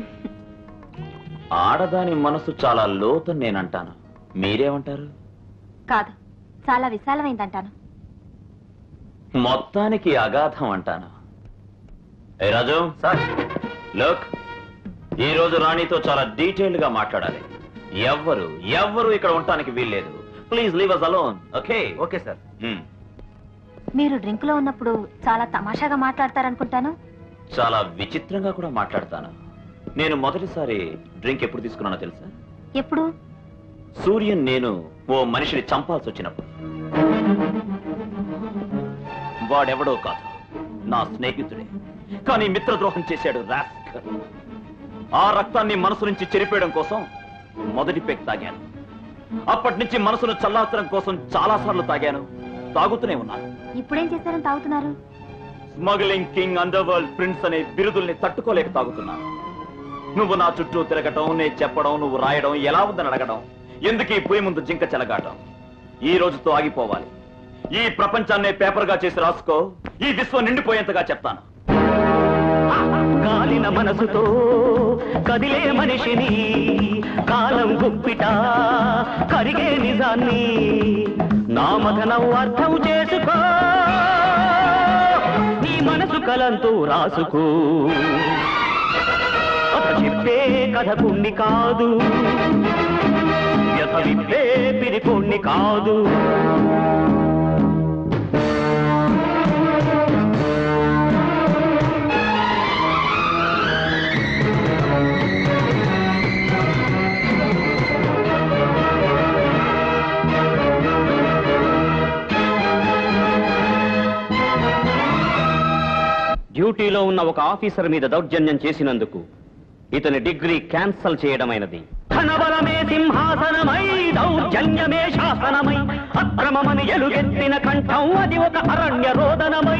ఆడదాని మనసు చాలా లోతని నేనంటాను మీరేమంటారు కాదు చాలా విశాలమైందంటాను మొత్తానికి అగాధం అంటాను ఏ రాజు సార్ లోక్ ఈ రోజు రాణితో చాలా డీటెయిల్డ్ గా మాట్లాడాలి ఎవ్వరు ఎవ్వరు ఇక్కడ ఉండటానికి వీల్లేదు please leave us alone okay okay sir మీరు డ్రింక్ లో ఉన్నప్పుడు చాలా తమాషాగా మాట్లాడతారనుకుంటాను చాలా విచిత్రంగా కూడా మాట్లాడతాను నేను మొదటిసారి డ్రింక్ ఎప్పుడు తీసుకున్నానో తెలుసా ఎప్పుడు సూర్యన్ నేను ఓ మనిషిని చంపాల్సి వచ్చినప్పుడు వాడెవడో కాదు నా స్నేహితుడే కానీ మిత్రద్రోహం చేశాడు రాస్కల్ ఆ రక్తాన్ని మనసు నుంచి చెరిపేయడం కోసం మొదటి పెగ్ తాగాను అప్పటి నుంచి మనసును చల్లార్చడం కోసం చాలా సార్లు తాగాను తాగుతూనే ఉన్నాను ఇప్పుడేం చేశారని తాగుతున్నారు smuggling king underworld prince అనే బిరుదుల్ని తట్టుకోలేక తాగుతున్నాను నువ్వు నా చుట్టూ తిరగటం నేను చెప్పడం నువ్వు రాయడం ఎలా ఉందని అడగడం ఎందుకు ఈ పోయి ముందు జింక చెలగాటం ఈ రోజుతో ఆగిపోవాలి ఈ ప్రపంచాన్నే పేపర్ గా చేసి రాసుకో ఈ విశ్వం నిండిపోయేంతగా చెప్తాను కాలిన మనసుతో కదిలే మనిషిని కాలం గుప్పిట కరిగే నిజాన్ని నా మథనం అర్థం చేసుకో నీ మనసు కలంతో రాసుకో కథ చెప్పే కథ కొన్ని కాదు వ్యథ విప్పే పిరికొన్ని కాదు డ్యూటీలో ఉన్న ఒక ఆఫీసర్ మీద దౌర్జన్యం చేసినందుకు ఇతని డిగ్రీ క్యాన్సల్ చేయడమైనది ధనబలమే సింహాసనమై దౌర్జన్యమే శాసనమై అక్రమమని ఎలుగెత్తిన కంఠం అది ఒక అరణ్య రోదనమై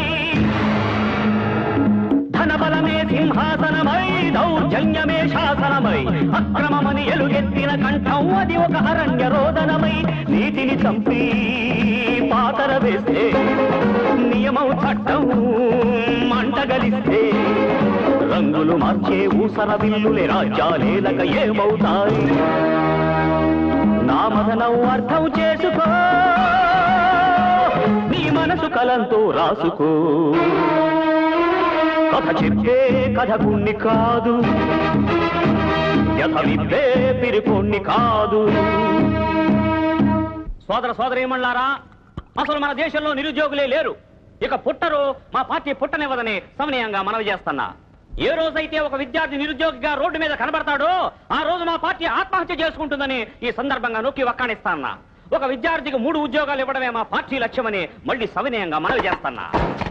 ధనబలమే సింహాసనమై దౌర్జన్యమే శాసనమై అక్రమమని ఎలుగెత్తిన కంఠం అది ఒక అరణ్య రోదనమై నీతిని చంపి పాతర వేస్తే నియమం చట్టం మంటగలిస్తే రంగులు మార్చే ఊసర విల్లులే రాజ్యాలేలక ఏమవుతాయి నా మదనం అర్థం చేసుకో నీ మనసు కలంతో రాసుకో కథ చెప్పే కథ కొన్ని కాదు యథ విప్పే పిరికొన్ని కాదు సోదర సోదరీమణులారా అసలు మన దేశంలో నిరుద్యోగులే లేరు ఇక పుట్టరు మా పార్టీ పుట్టనివ్వదని సమనీయంగా మనవి చేస్తున్నా ఏ రోజైతే ఒక విద్యార్థి నిరుద్యోగిగా రోడ్డు మీద కనబడతాడో ఆ రోజు మా పార్టీ ఆత్మహత్య చేసుకుంటుందని ఈ సందర్భంగా నొక్కి వక్కాణిస్తాన్నా ఒక విద్యార్థికి మూడు ఉద్యోగాలు ఇవ్వడమే మా పార్టీ లక్ష్యమని మళ్ళీ సవినయంగా మనవి చేస్తున్నా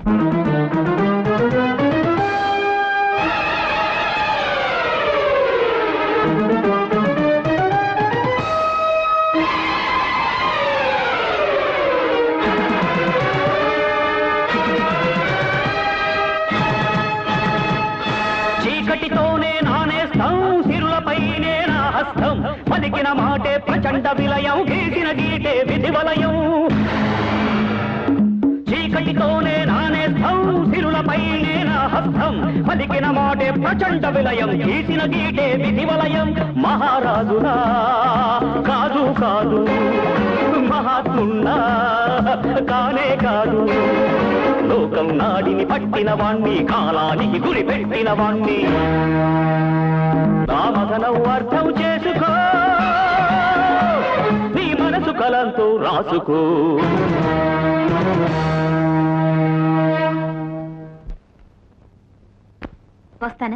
చీకటితోనే నానేస్తాం సిరులపైనే నా హస్తం పలికిన మాటే ప్రచండ విలయం గీసిన గీటే విధి వలయం చీకటితోనే నానేస్తాం సిరులపైనే నా హస్తం పలికిన మాటే ప్రచండ విలయం గీసిన గీటే విధి వలయం మహారాజునా కాదు కాదు మహాత్మున్నా కానే కాదు లోకం నాడిని పట్టిన వాణ్ణి కాలానికి గురి పెట్టిన వాణ్ణి నామధనం అర్థం చేసుకో నీ మనసు కలంతో రాసుకో వస్తాను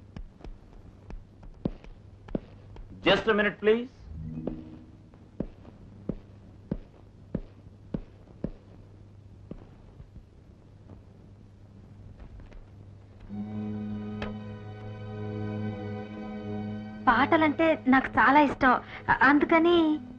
జస్ట్ మినిట్ ప్లీజ్ పాటలంటే నాకు చాలా ఇష్టం అ- అందుకని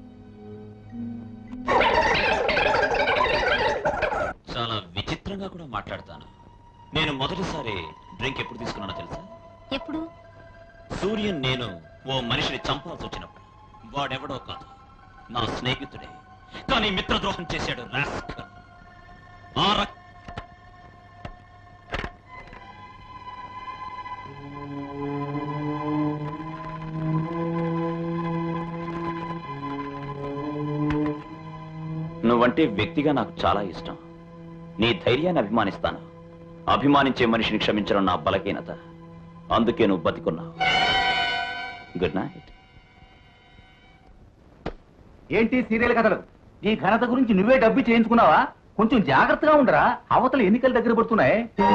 చాలా విచిత్రంగా కూడా మాట్లాడతాను నేను మొదటిసారి డ్రింక్ ఎప్పుడు తీసుకున్నానో తెలుసా ఎప్పుడు సూర్యన్ నేను ఓ మనిషిని చంపాల్సి వచ్చినప్పుడు వాడెవడో కాదు నా స్నేహితుడే కానీ మిత్రద్రోహం చేశాడు రాస్కల్. ఆ రక్- నువ్వంటే వ్యక్తిగా నాకు చాలా ఇష్టం నీ ధైర్యాన్ని అభిమానిస్తాను అభిమానించే మనిషిని క్షమించడం నా బలహీనత అందుకే నువ్వు బతికున్నావు గుడ్ నైట్ ఏంటి సీరియల్ కథలు ఈ ఘనత గురించి నువ్వే డబ్బి చేయించుకున్నావా కొంచెం జాగ్రత్తగా ఉండరా అవతల ఎన్నికల దగ్గర పడుతున్నాయి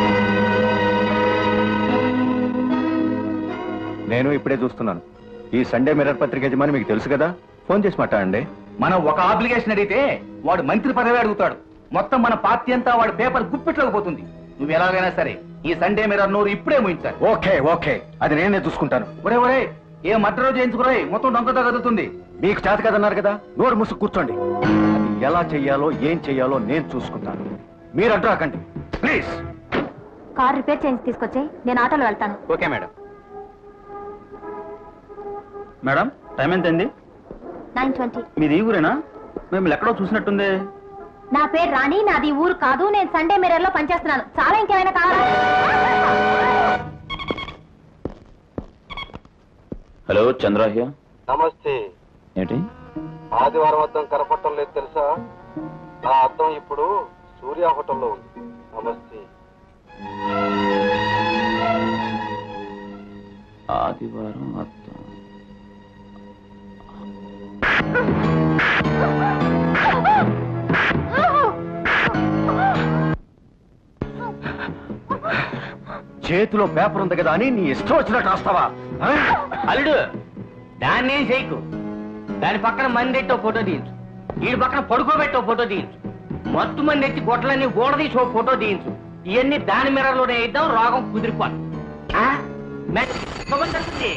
నేను ఇప్పుడే చూస్తున్నాను ఈ సండే మిర్రర్ పత్రిక యజమాని మీకు తెలుసు కదా ఫోన్ చేసి మాట్లాడండి మనం ఒక అప్లికేషన్ అడిగితే వాడు మంత్రి పదవి అడుగుతాడు మొత్తం మన పార్టీ అంతా వాడి పేపర్ గుప్పిట్లోకి పోతుంది నువ్వు ఎలాగైనా సరే ఈ సండే మిర్రర్ నోరు ఇప్పుడే ముయించాలి ఓకే ఓకే అది నేనే చూసుకుంటాను ఒరే ఒరే ఏ మట్టరో చేయించుకురాయి మొత్తం డొంకతో కదులుతుంది మీకు చేత కదన్నారు కదా నోరు ముసుగు కూర్చోండి అది ఎలా చెయ్యాలో ఏం చెయ్యాలో నేను చూసుకుంటాను మీరు అడ్డు రాకండి ప్లీజ్ కార్ రిపేర్ చేయించి తీసుకొచ్చి నేను ఆటోలో వెళ్తాను ఓకే మేడం మేడం టైం ఎంత అయింది నైన్ ట్వంటీ మీది ఈ ఊరేనా మేము ఎక్కడో చూసినట్టుంది నా పేరు రాణి నాది ఈ ఊరు కాదు నేను సండే మిర్రర్ లో పనిచేస్తున్నాను చాలా ఇంకేమైనా కావాలా హలో చంద్రాహ్య నమస్తే ఏంటి ఆదివారం అద్దం కనపడటం లేదు తెలుసా ఆ అద్దం ఇప్పుడు సూర్య హోటల్లో ఉంది నమస్తే ఆదివారం అర్థం చేతిలో పేపర్ ఉంది కదా అని నీ ఇష్టం వచ్చినట్టు రాస్తావా ఆ? అల్లుడు దాన్ని ఏం చేయకు దాని పక్కన మంది ఎట్టో ఫోటో తీయించు వీడి పక్కన పడుకోబెట్టో ఫోటో తీయించు మత్తు మంది ఎత్తి గొడ్లన్నీ గోడ తీసి ఓ ఫోటో తీయించు ఇవన్నీ దాని మిర్రర్లోనే ఇద్దాం రోగం కుదిరిపోదు ఆ? మే- సుఖం దక్కుతుంది.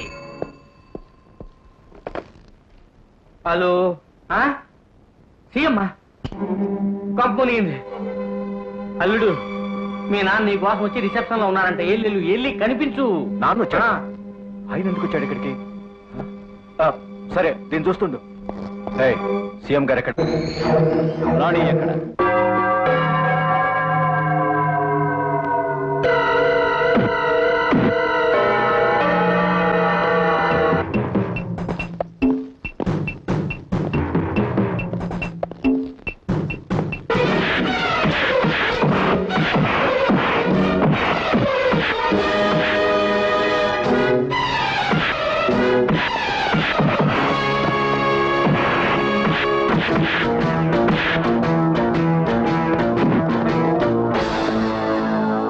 హలో ఆ? సీఎమ్మా కంపెనీ అల్లుడు మీ నాన్న నీ కోసం వచ్చి రిసెప్షన్ లో ఉన్నారంట ఎల్లి ఎల్లి కనిపించు నాన్న వచ్చాడా ఆయన ఎందుకు వచ్చాడు ఇక్కడికి ఆ, సరే దీన్ని చూస్తుండు ఏయ్, సీఎం గారు ఎక్కడ రాణి ఎక్కడ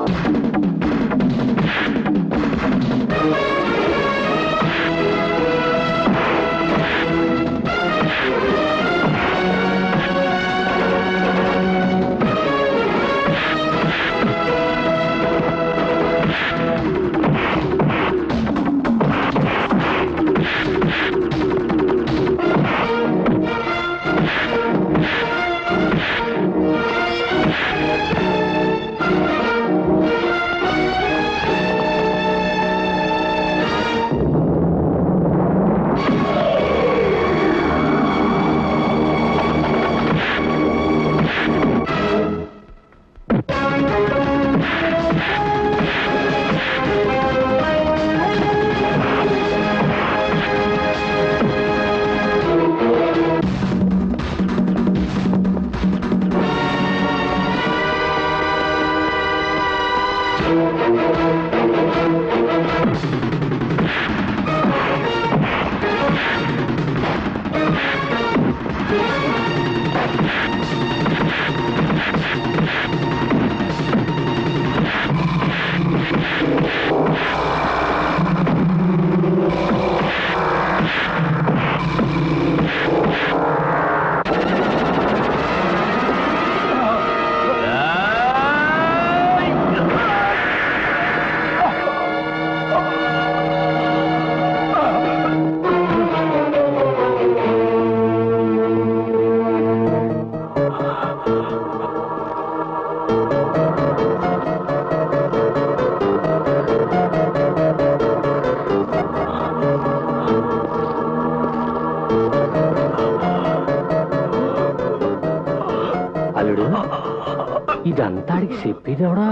అల్లుడు ఇదంతా ఆడికి చెప్పేదేవడా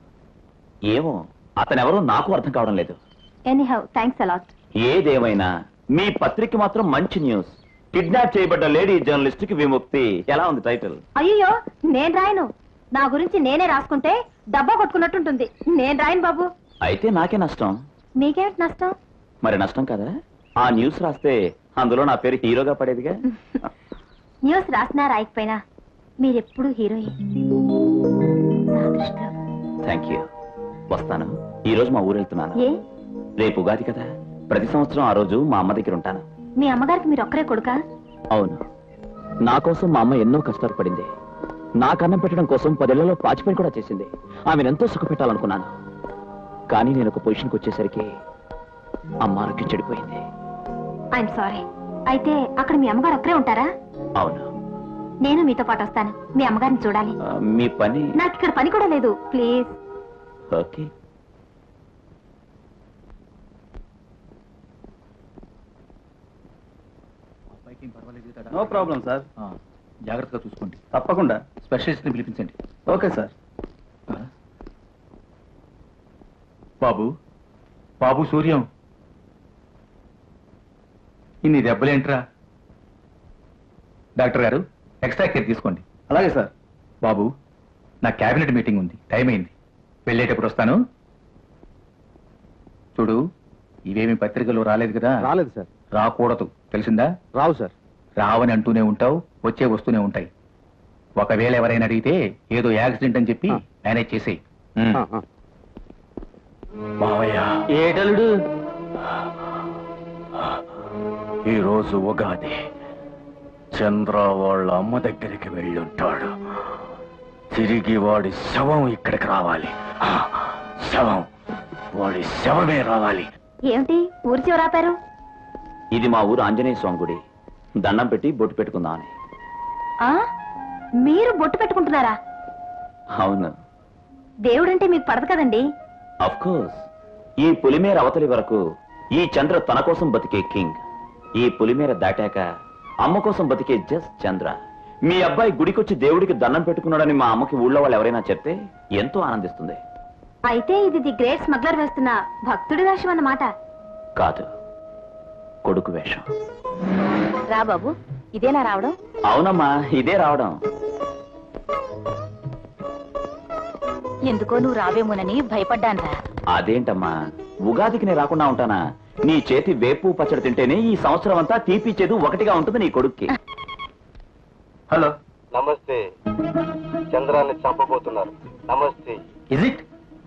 ఏమో అతనెవరో నాకు అర్థం కావడం లేదు ఎనీహౌ థ్యాంక్స్ అలాట్ ఏదేమైనా మీ పత్రిక మాత్రం మంచి న్యూస్ కిడ్నాప్ చేయబడ్డ లేడీ జర్నలిస్ట్ కి విముక్తి ఎలా ఉంది టైటిల్ అయ్యో నేను రాయను నా గురించి నేనే రాసుకుంటే డబ్బా కొట్టుకున్నట్టుంటుంది నేను రాయను బాబు అయితే నాకే నష్టం నీకేమిటి నష్టం మరి నష్టం కదా ఆ న్యూస్ రాస్తే అందులో నా పేరు హీరోగా పడేదిగా న్యూస్ రాసినా రాయకపోయినా మీరెప్పుడు హీరోయిన్ నా దృష్టిలో థ్యాంక్ యూ వస్తాను ఈ రోజు మా ఊరు వెళ్తున్నాను ఏ రేపు ఉగాది కదా ప్రతి సంవత్సరం ఆ రోజు మా అమ్మ దగ్గర ఉంటాను మీ అమ్మగారికి మీరు ఒక్కరే కొడుకా అవును నా కోసం మా అమ్మ ఎన్నో కష్టాలు పడింది నా కన్నం పెట్టడం కోసం పదేళ్లలో పాచిపని కూడా చేసింది ఆమెను ఎంతో సుఖపెట్టాలనుకున్నాను కానీ నేను ఒక పొజిషన్కి వచ్చేసరికి అమ్మ ఆరోగ్యం చెడిపోయింది ఐఎమ్ సారీ అయితే అక్కడ మీ అమ్మగారు ఒక్కరే ఉంటారా అవును నేను మీతో పాటు వస్తాను మీ అమ్మగారిని చూడాలి ఆ, మీ పని నాకు ఇక్కడ పని కూడా లేదు please okay no problem sir జాగ్రత్తగా చూసుకోండి తప్పకుండా స్పెషలిస్ట్ ని పిలిపించండి ఓకే సార్ బాబు బాబు సూర్యం ఇన్ని దెబ్బలేంట్రా డాక్టర్ గారు ఎక్స్ట్రా కేర్ తీసుకోండి అలాగే సార్ బాబు నా క్యాబినెట్ మీటింగ్ ఉంది టైం అయింది వెళ్ళేటప్పుడు వస్తాను చూడు ఇవేమి పత్రికలో రాలేదు కదా రాలేదు సార్ రాకూడదు తెలిసిందా రావు సార్ రావని అంటూనే ఉంటావు వచ్చే వస్తూనే ఉంటాయి ఒకవేళ ఎవరైనా అడిగితే ఏదో యాక్సిడెంట్ అని చెప్పి మేనేజ్ చేసేయి మావయ్య ఏటలుడు ఈ రోజు ఉగాది చంద్ర వాళ్ళ అమ్మ దగ్గరికి వెళ్ళుంటాడు తిరిగి వాడి శవం ఇక్కడికి రావాలి ఆ, శవం వాడి శవమే రావాలి ఏమిటి ఊరి చివర ఆపారు ఇది మా ఊరు ఆంజనేయ స్వామి గుడి దండం పెట్టి బొట్టు పెట్టుకుందామని ఆ మీరు బొట్టు పెట్టుకుంటున్నారా అవును దేవుడంటే మీకు పడదు కదండి అఫ్ కోర్స్ ఈ పులిమేర అవతలి వరకు ఈ చంద్ర తన కోసం బతికే కింగ్ ఈ పులిమేర దాటాక అమ్మ కోసం బతికే జస్ట్ చంద్ర మీ అబ్బాయి గుడికొచ్చి దేవుడికి దండం పెట్టుకున్నాడని మా అమ్మకి ఊళ్ళో వాళ్ళు ఎవరైనా చెప్తే ఎంతో ఆనందిస్తుంది అయితే ఇది ది గ్రేట్ స్మగ్లర్ వేస్తున్న భక్తుడి వేషం అన్నమాట కాదు కొడుకు వేషం రా బాబు ఇదేనా రావడం అవునమ్మా ఇదే రావడం ఎందుకో నువ్వు రావేమోనని భయపడ్డాన్రా అదేంటమ్మా ఉగాదికి నేను రాకుండా ఉంటానా నీ చేతి వేపు పచ్చడి తింటేనే ఈ సంవత్సరం అంతా తీపి చేదు ఒకటిగా ఉంటుంది నీ కొడుక్కి హలో నమస్తే చంద్రాన్ని చంపబోతున్నారు నమస్తే ఇజ్ ఇట్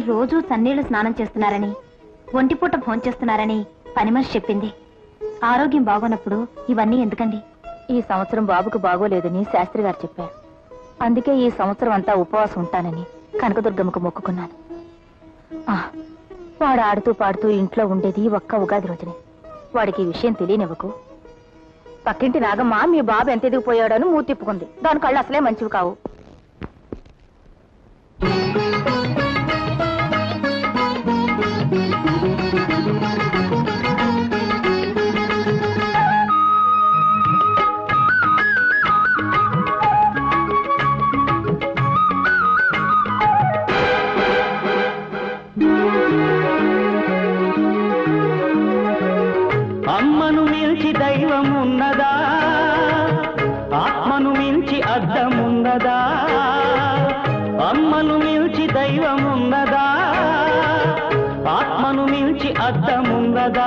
మీరు రోజూ సన్నీళ్లు స్నానం చేస్తున్నారని ఒంటిపూట భోంచేస్తున్నారని పని మనిషి చెప్పింది ఆరోగ్యం బాగోనప్పుడు ఇవన్నీ ఎందుకండి ఈ సంవత్సరం బాబుకు బాగోలేదని శాస్త్రి గారు చెప్పారు అందుకే ఈ సంవత్సరం అంతా ఉపవాసం ఉంటానని కనకదుర్గమ్మకు మొక్కుకున్నాను ఆ, వాడు ఆడుతూ పాడుతూ ఇంట్లో ఉండేది ఒక్క ఉగాది రోజునే వాడికి ఈ విషయం తెలియనివ్వకు పక్కింటి నాగమ్మ మీ బాబు ఎంత ఎదిగిపోయాడని మూతి తిప్పుకుంది దాని కళ్ళు అసలే మంచివి కావు అమ్మను మించి దైవం ఉన్నదా ఆత్మను మించి అద్దమున్నదా అమ్మను మించి దైవం ఉన్నదా ఆత్మను మించి అద్దమున్నదా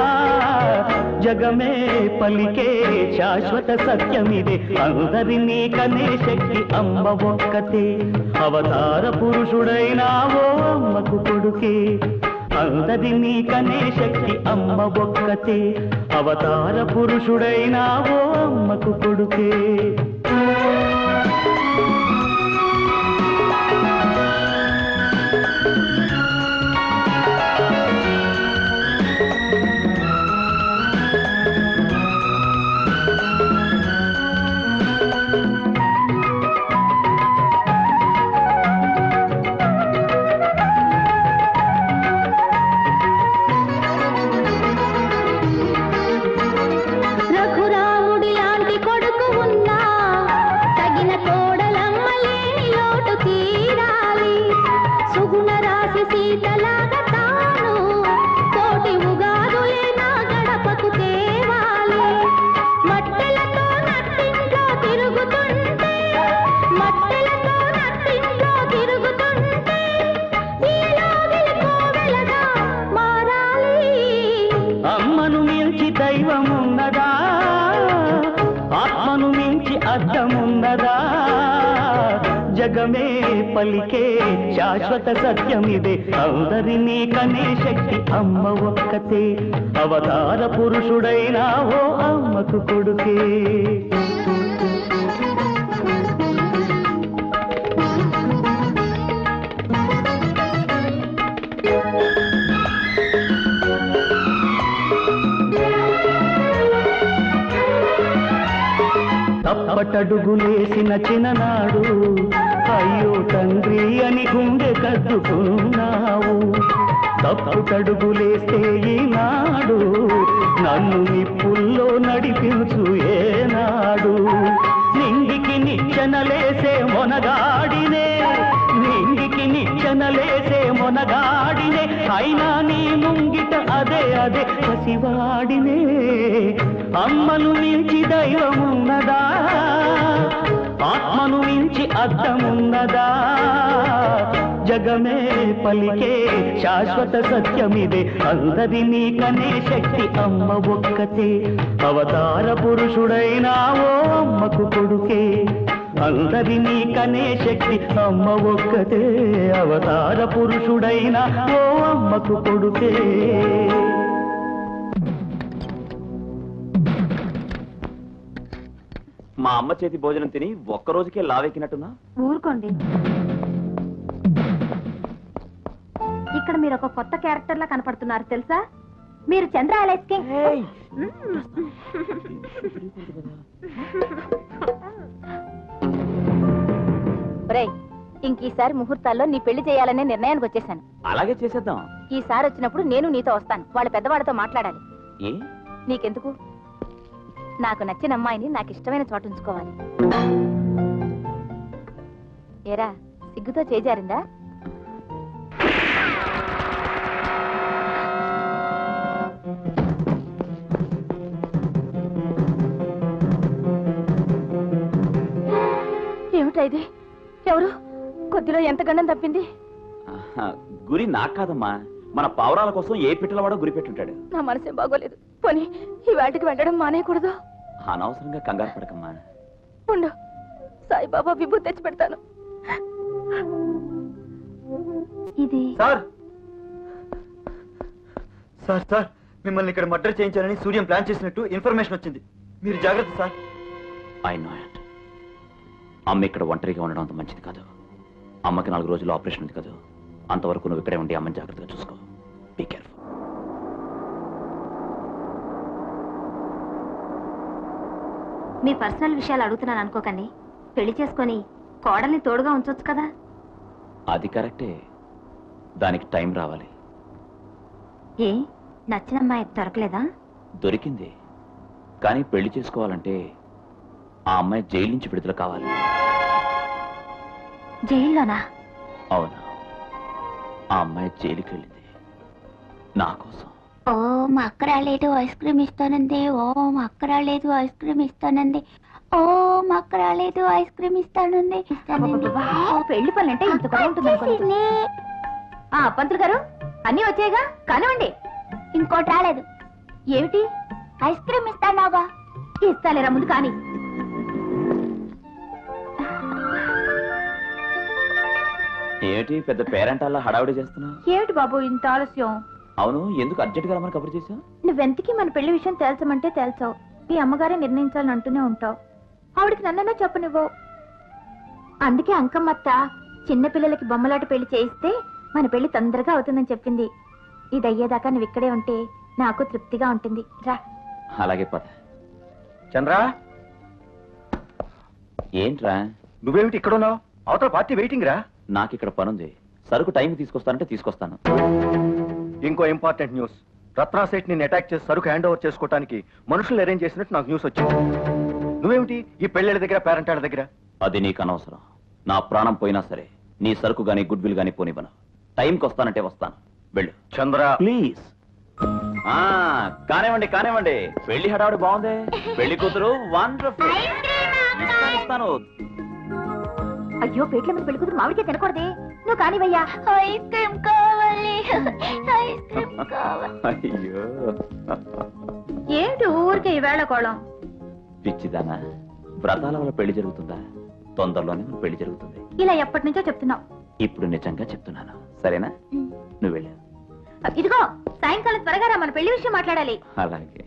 జగమే పలికే శాశ్వత సత్యమిదే అందరినీ కనే శక్తి అమ్మ ఒక్కతే అవతార పురుషుడైనావో అమ్మకు కొడుకే అందరినీ కనే శక్తి అమ్మ ఒక్కతే అవతార పురుషుడైనావో అమ్మకు కొడుకే రఘురాముడి లాంటి కొడుకు ఉన్నా తగిన కోడలమ్మ లేని లోటు తీరాలి సుగుణ రాసి సీతలాగా తాను కోటి ఉగాదులే నా గడపకు తేవాలి మట్టెలతో నట్టింట్లో తిరుగుతుంటే మట్టెలతో నట్టింట్లో తిరుగుతుంటే నీలో కోవెలగా మారాలి అమ్మను మించి దైవం ఉన్నదా ఆత్మను మించి అర్థమున్నదా జగమే పలికే శాశ్వత సత్యమిదే అందరినీ కనే శక్తి అమ్మ ఒక్కతే అవతార పురుషుడైనా ఓ అమ్మకు కొడుకే తప్పటడుగులేసిన చిన్ననాడు అయ్యో తండ్రి అని గుండె కద్దుకున్నావు తప్పుటడుగులేస్తే ఈనాడు నన్ను నిప్పుల్లో నడిపించు ఏనాడు నింగికి నిచ్చెనలేసే మొనగాడినే నింగికి నిచ్చెనలేసే మొనగాడినే అయినా నీ ముంగిట అదే అదే పసివాడినే అమ్మను మించి దైవమున్నదా ఆత్మను మించి అర్థమున్నదా జగమే పలికే శాశ్వత సత్యమిదే అందరినీ కనే శక్తి అమ్మ ఒక్కతే అవతార పురుషుడైనా ఓ అమ్మకు కొడుకే అందరినీ కనే శక్తి అమ్మ ఒక్కతే అవతార పురుషుడైనా ఓ అమ్మకు కొడుకే మా అమ్మ చేతి భోజనం తిని ఒక్క రోజుకే లావెక్కినట్టున్నా ఊరుకోండి ఇక్కడ మీరు ఒక కొత్త క్యారెక్టర్ లా కనపడుతున్నారు తెలుసా మీరు చంద్ర అలైస్ కింగ్ ఒరేయ్ ఇంక ఈసారి ముహూర్తాల్లో నీ పెళ్లి చేయాలనే నిర్ణయానికి వచ్చేసాను అలాగే చేసేద్దాం ఈసారి వచ్చినప్పుడు నేను నీతో వస్తాను వాళ్ళ పెద్దవాడితో మాట్లాడాలి ఏ నీకెందుకు నాకు నచ్చిన అమ్మాయిని నాకు ఇష్టమైన చోటు ఉంచుకోవాలి ఏరా సిగ్గుతో చేజారిందా ఏమిటా ఇది ఎవరు కొద్దిలో ఎంత గండం తప్పింది ఆహా, గురి నాకు కాదమ్మా మన పావురాల కోసం ఏ పిట్టలవాడో గురి పెట్టుంటాడు నా మనసేం బాగోలేదు పోనీ ఈ వేటకి వెళ్ళడం మానేయకూడదు అనవసరంగా కంగారు పడకమ్మా ఉండు సాయిబాబా విభూతి తెచ్చి పెడతాను ఇది సార్ సార్ సార్ మిమ్మల్ని ఇక్కడ మర్డర్ చేయించాలని సూర్యం ప్లాన్ చేసినట్టు ఇన్ఫర్మేషన్ వచ్చింది మీరు జాగ్రత్త సార్ ఐ నో ఇట్ అమ్మ ఇక్కడ ఒంటరిగా ఉండడం అంత మంచిది కాదు అమ్మకి నాలుగు రోజులు ఆపరేషన్ ఉంది కదా అంతవరకు నువ్వు ఇక్కడే ఉండి అమ్మని జాగ్రత్తగా చూసుకో బీ కేర్ఫుల్ మీ పర్సనల్ విషయాలు అడుగుతున్నాను అనుకోకండి పెళ్లి చేసుకొని కోడల్ని తోడుగా ఉంచొచ్చు కదా అది కరెక్టే దానికి టైం రావాలి ఏ నచ్చిన అమ్మాయి దొరకలేదా దొరికింది కానీ పెళ్లి చేసుకోవాలంటే ఆ అమ్మాయి జైలు నుంచి విడుదల కావాలి జైల్లోనా అవునా ఆ అమ్మాయి జైలుకి వెళ్ళింది నా కోసం ఓ మా అక్క రాలేదు ఐస్ క్రీమ్ ఇస్తానంది ఓ మా అక్క రాలేదు ఐస్ క్రీమ్ ఇస్తానంది ఓ మా అక్క రాలేదు ఐస్ క్రీమ్ ఇస్తానంది ఇస్తానంది పెళ్లి పనులంటే ఇంత కూడా ఉంటుంది అనుకోలేదు. ఆ పంతులు గారు అన్నీ వచ్చాయిగా కానివ్వండి ఇంకోటి రాలేదు ఏమిటి ఐస్ క్రీమ్ ఇస్తానాగా ఇస్తాలేరా ముందు కానీ ఏమిటి పెద్ద పేరెంటాల్లో హడావిడి చేస్తున్నావు ఏమిటి బాబు ఇంత ఆలస్యం అవును ఎందుకు అర్జెంట్ గా రమ్మని కబురు చేశావు నువ్వెంతకి మన పెళ్లి విషయం తేల్చమంటే తేల్చావు మీ అమ్మగారే నిర్ణయించాలని అంటూనే ఉంటావు ఆవిడకి నన్నన్నా చెప్పు నువ్వు అందుకే అంకమ్మత్త చిన్న పిల్లలకి బొమ్మలాట పెళ్లి చేయిస్తే మన పెళ్లి తొందరగా అవుతుందని చెప్పింది ఇది అయ్యేదాకా నువ్వు ఇక్కడే ఉంటే నాకు తృప్తిగా ఉంటుంది రా అలాగే పద చంద్ర ఏంట్రా నువ్వేమిటి ఇక్కడ ఉన్నావు అవతల పార్టీ వెయిటింగ్ రా నాకు ఇక్కడ పనుంది సరుకు టైం తీసుకొస్తానంటే తీసుకొస్తాను ఇంకో ఇంపార్టెంట్ న్యూస్ రత్నా సెట్ ని అటాక్ చేసి సరుకు హ్యాండ్ ఓవర్ చేసుకోవడానికి మనుషులు అరేంజ్ చేసినట్టు నాకు న్యూస్ వచ్చింది నువ్వేమిటి ఈ పెళ్ళిళ్ళ దగ్గర పేరెంటాళ్ళ దగ్గర అది నీకు అనవసరం నా ప్రాణం పోయినా సరే నీ సరుకు గాని గుడ్ విల్ గాని పోనివ్వను టైంకి వస్తానంటే వస్తాను వెళ్ళు చంద్ర ప్లీజ్ ఆ కానివ్వండి కానివ్వండి పెళ్లి హడావుడి బాగుంది పెళ్లి కూతురు వండర్ఫుల్ ఇస్తాను ఇస్తాను అయ్యో పేట్ల మీద పెళ్లి కూతురు మామిడికే తినకూడదే నువ్వు కానివయ్యా ఐస్ క్రీమ్ కావాలి ఐస్ క్రీమ్ కావాలి అయ్యో ఏంటి ఊరికే ఈవేళ కోళం పిచ్చిదానా వ్రతాల వల్ల పెళ్లి జరుగుతుందా తొందరలోనే మన పెళ్లి జరుగుతుంది ఇలా ఎప్పటి నుంచో చెప్తున్నావు ఇప్పుడు నిజంగా చెప్తున్నాను సరేనా నువ్వు వెళ్ళు ఇదిగో సాయంకాలం త్వరగా రా మన పెళ్లి విషయం మాట్లాడాలి అలాగే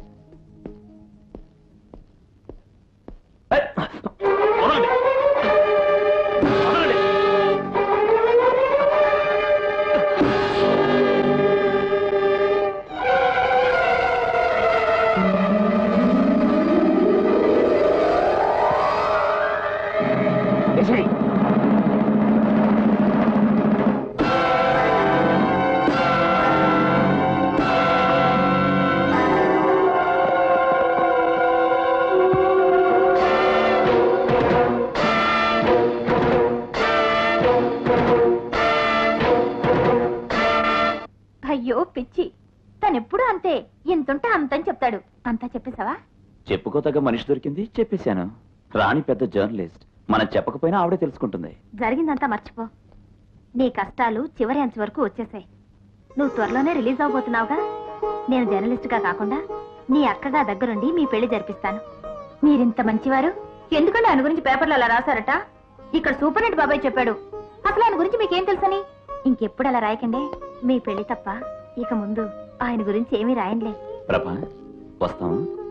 అయ్యో పిచ్చి తనెప్పుడు అంతే ఎంతుంటే అంతని చెప్తాడు అంతా చెప్పేశావా చెప్పుకోతగ్గ మనిషి దొరికింది చెప్పేశాను రాణి పెద్ద జర్నలిస్ట్ మనం చెప్పకపోయినా ఆవిడే తెలుసుకుంటుంది జరిగిందంతా మర్చిపో నీ కష్టాలు చివరి అంచు వరకు వచ్చేసాయి నువ్వు త్వరలోనే రిలీజ్ అవబోతున్నావుగా నేను జర్నలిస్ట్గా కాకుండా నీ అక్కగా దగ్గరుండి మీ పెళ్లి జరిపిస్తాను మీరింత మంచివారు ఎందుకంటే ఆయన గురించి పేపర్లో అలా రాశారట ఇక్కడ సూపరింటెండెంట్ బాబాయ్ చెప్పాడు అసలు ఆయన గురించి మీకేం తెలుసని ఇంకెప్పుడు అలా రాయకండి మీ పెళ్లి తప్ప ఇక ముందు ఆయన గురించి ఏమీ రాయంలే ప్రభా వస్తాం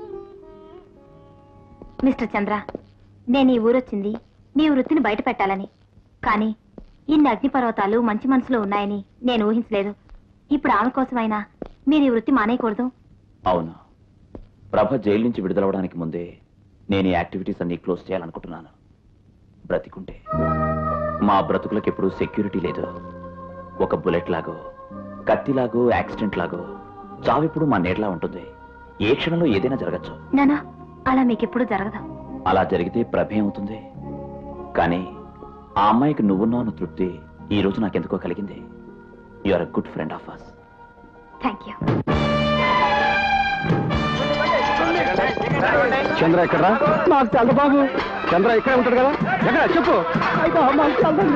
మిస్టర్ చంద్ర నేను ఈ ఊరొచ్చింది మీ వృత్తిని బయట పెట్టాలని కానీ ఇన్ని అగ్నిపర్వతాలు మంచి మనసులో ఉన్నాయని నేను ఊహించలేదు ఇప్పుడు ఆమె కోసమైనా మీరు ఈ వృత్తి మానేయకూడదు అవును ప్రభ జైలు నుంచి విడుదలవడానికి ముందే నేను ఈ యాక్టివిటీస్ అన్ని క్లోజ్ చేయాలనుకుంటున్నాను బ్రతికుంటే మా బ్రతుకులకు ఎప్పుడూ సెక్యూరిటీ లేదు ఒక బుల్లెట్ లాగో కత్తిలాగో యాక్సిడెంట్ లాగో చావెప్పుడు మా నీడలా ఉంటుంది ఏ క్షణంలో ఏదైనా జరగచ్చు నానా అలా మీకెప్పుడు జరగదు అలా జరిగితే ప్రభ ఏమవుతుంది కానీ ఆ అమ్మాయికి నువ్వున్నావు అన్న తృప్తి ఈ రోజు నాకెందుకో కలిగింది you are a good friend of us thank you Chandra ఎక్కడరా నాకు తెలదు బాబు చంద్ర ఇక్కడే ఉంటాడు కదా ఎక్కడ చెప్పు అయితే మాకు తెలదండి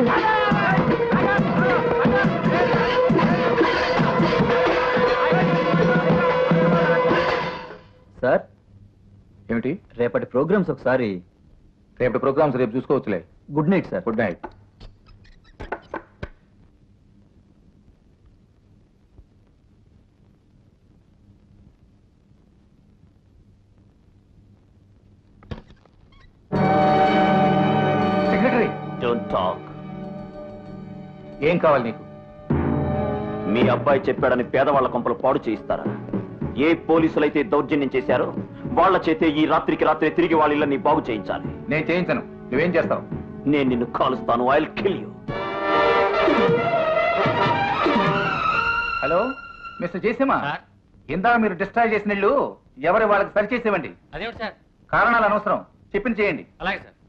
సార్ ఏమిటి రేపటి ప్రోగ్రామ్స్ ఒకసారి రేపటి ప్రోగ్రామ్స్ రేపు చూసుకోవచ్చులే good night sir good night ఏం కావాలి నీకు మీ అబ్బాయి చెప్పాడని పేదవాళ్ల కొంపలు పాడు చేయిస్తారా ఏ పోలీసులైతే దౌర్జన్యం చేశారో వాళ్ళ చేతే ఈ రాత్రికి రాత్రి తిరిగి వాళ్ళ ఇళ్ళని బాగు చేయించాలి నేను చేయించను నువ్వేం చేస్తావు నేను నిన్ను కాలుస్తాను I kill you hello mister Jayasimha ఇందాక మీరు డిస్ట్రాయ్ చేసిన ఇల్లు ఎవరి వాళ్ళకి సరి చేసేవండి అదేమిటి సార్ కారణాలు అనవసరం చెప్పింది చేయండి అలాగే సార్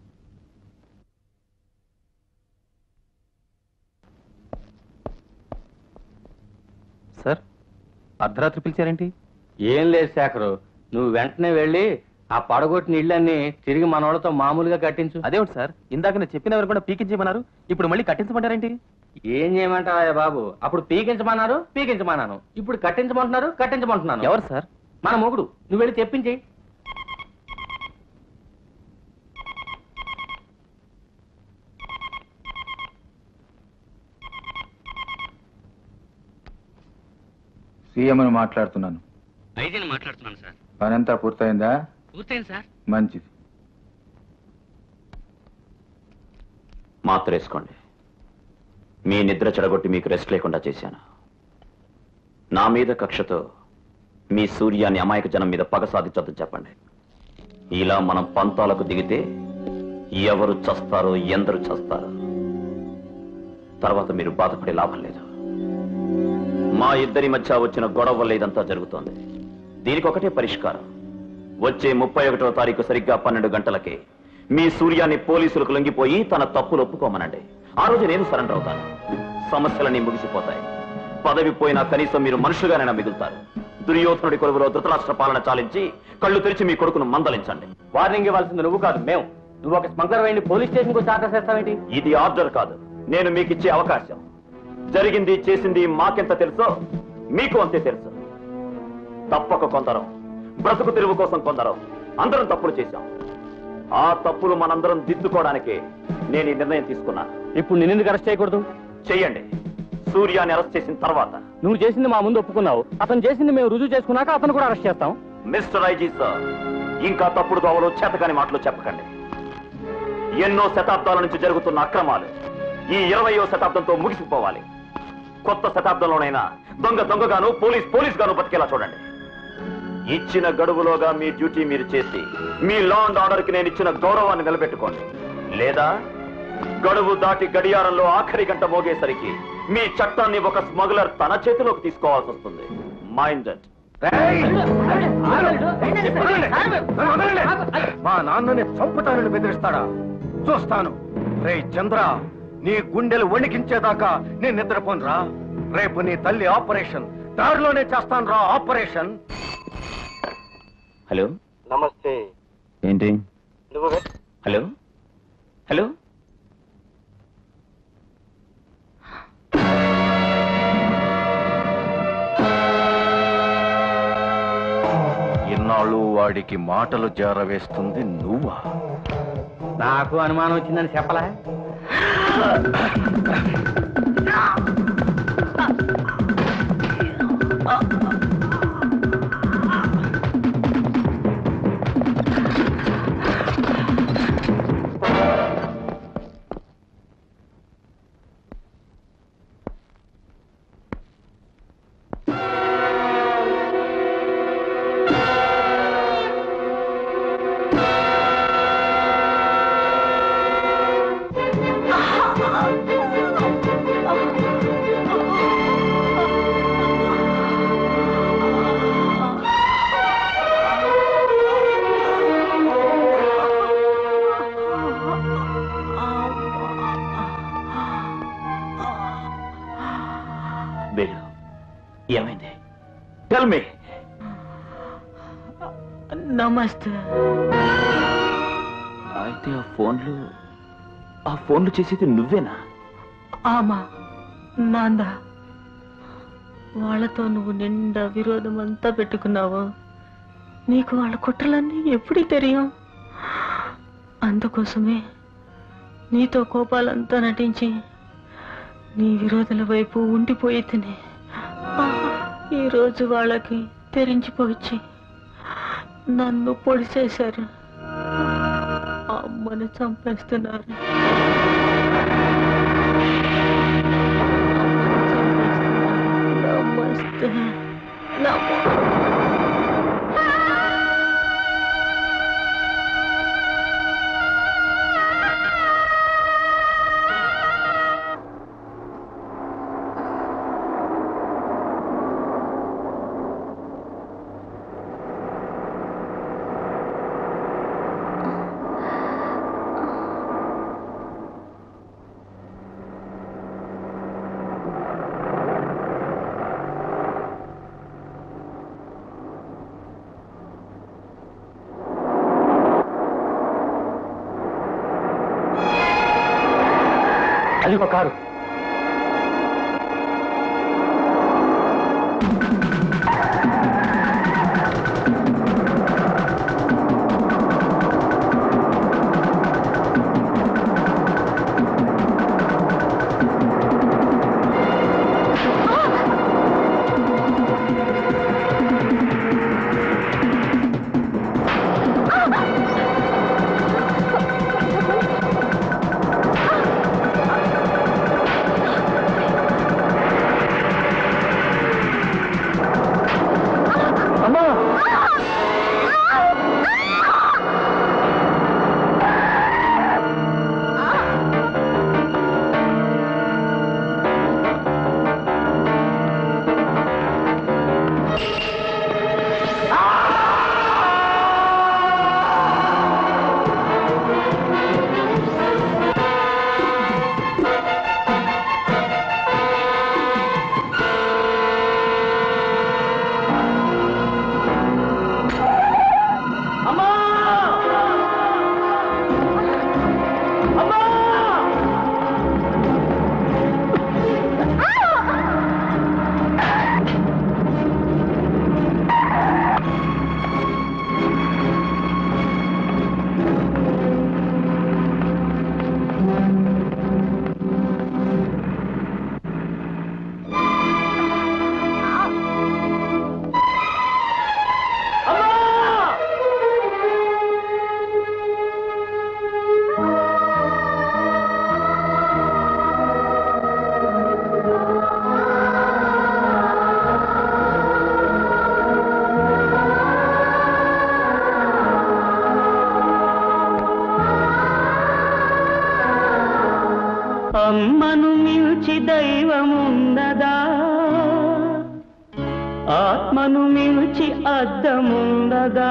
సార్ అర్ధరాత్రి పిలిచారేంటి ఏం లేదు శేఖరు నువ్వు వెంటనే వెళ్ళి ఆ పడగొట్టిన ఇళ్ళన్ని తిరిగి మనోళ్ళతో మామూలుగా కట్టించు అదేమిటి సార్ ఇందాక నేను చెప్పిన ఎవరు కూడా పీకించేయమన్నారు ఇప్పుడు మళ్ళీ కట్టించమంటారేంటి ఏం చేయమంటావా బాబు అప్పుడు పీకించమన్నారు పీకించమన్నాను ఇప్పుడు కట్టించమంటున్నారు కట్టించమంటున్నాను ఎవరు సార్ మన మొగుడు నువ్వు వెళ్ళి తెప్పించేయి సీఎం అని మాట్లాడుతున్నాను అయితే మాట్లాడుతున్నాను సార్ పనంతా పూర్తయిందా పూర్తయింది సార్ మంచిది మాత్ర వేసుకోండి మీ నిద్ర చెడగొట్టి మీకు రెస్ట్ లేకుండా చేశాను నా మీద కక్షతో మీ సూర్యాన్ని అమాయక జనం మీద పగ సాధించొద్దని చెప్పండి ఇలా మనం పంతాలకు దిగితే ఎవరు చస్తారో ఎందరు చస్తారో తర్వాత మీరు బాధపడే లాభం లేదు మా ఇద్దరి మధ్య వచ్చిన గొడవ వల్ల ఇదంతా జరుగుతోంది దీనికి ఒకటే పరిష్కారం వచ్చే ముప్పై ఒకటో తారీఖు సరిగ్గా పన్నెండు గంటలకే మీ సూర్యాన్ని పోలీసులకు లొంగిపోయి తన తప్పులు ఒప్పుకోమనండి ఆ రోజు నేను సరెండర్ అవుతాను సమస్యలన్నీ ముగిసిపోతాయి పదవి పోయినా కనీసం మీరు మనుషులుగానైనా మిగులుతారు దుర్యోధనుడి కొలువులో ధృతరాష్ట్ర పాలన చాలించి కళ్ళు తెరిచి మీ కొడుకును మందలించండి వార్నింగ్ ఇవ్వాల్సింది నువ్వు కాదు మేము నువ్వు ఒక స్మగ్లర్ అయ్యి పోలీస్ స్టేషన్ కు చార్టర్ చేస్తావేంటి ఇది ఆర్డర్ కాదు నేను మీకు ఇచ్చే అవకాశం జరిగింది చేసింది మాకెంత తెలుసో మీకు అంతే తెలుసు తప్పక కొందరం బ్రతుకు తెరువు కోసం కొందరం అందరం తప్పులు చేశాం ఆ తప్పులు మనందరం దిద్దుకోవడానికే నేను ఈ నిర్ణయం తీసుకున్నాను ఇప్పుడు నిన్ను ఎందుకు అరెస్ట్ చేయకూడదు చెయ్యండి సూర్యాన్ని అరెస్ట్ చేసిన తర్వాత నువ్వు చేసింది మా ముందు ఒప్పుకున్నావు అతను చేసింది మేము రుజువు చేసుకున్నాక అతను కూడా అరెస్ట్ చేస్తాం మిస్టర్ ఐజీ సార్ ఇంకా తప్పుడు దోవలు చేతకాని మాటలు చెప్పకండి ఎన్నో శతాబ్దాల నుంచి జరుగుతున్న అక్రమాలు ఈ ఇరవయో శతాబ్దంతో ముగిసిపోవాలి కొత్త శతాబ్దంలోనైనా దొంగ దొంగగాను పోలీస్ పోలీస్ గాను బతికేలా చూడండి ఇచ్చిన గడువులోగా మీ డ్యూటీ మీరు చేసి మీ లా అండ్ ఆర్డర్ కి నేను ఇచ్చిన గౌరవాన్ని నిలబెట్టుకోండి లేదా గడువు దాటి గడియారంలో ఆఖరి గంట మోగేసరికి మీ చట్టాన్ని ఒక స్మగ్లర్ తన చేతిలోకి తీసుకోవాల్సి వస్తుంది మైండ్ మా నాన్నని చంపుతానని బెదిరిస్తాడా చూస్తాను రే చంద్ర నీ గుండెలు వణికించేదాకా నేను నిద్రపోను రా రేపు నీ తల్లి ఆపరేషన్ దారిలోనే చేస్తాను రా ఆపరేషన్ హలో నమస్తే ఏంటి నువ్వు హలో హలో ఇన్నాళ్ళు వాడికి మాటలు జారవేస్తుంది నువ్వా నాకు అనుమానం వచ్చిందని చెప్పలే వెళ్ళు ఏమైంది టెల్ మీ నమస్తే అయితే ఆ ఫోన్లు ఆ ఫోన్లు చేసేది నువ్వేనా ఆమా నాందా వాళ్ళతో నువ్వు నిండా విరోధం అంతా పెట్టుకున్నావు నీకు వాళ్ళ కుట్రలన్నీ ఎప్పుడు తెలియం అందుకోసమే నీతో కోపాలంతా నటించి నీ విరోధుల వైపు ఉండిపోయి తిని ఈరోజు వాళ్ళకి తెరించిపోవచ్చి నన్ను పొడి చేశారు అమ్మని చంపేస్తున్నారు అది ఒక కారు అమ్మను మిల్చి దైవముందదా ఆత్మను మిల్చి అద్దముందదా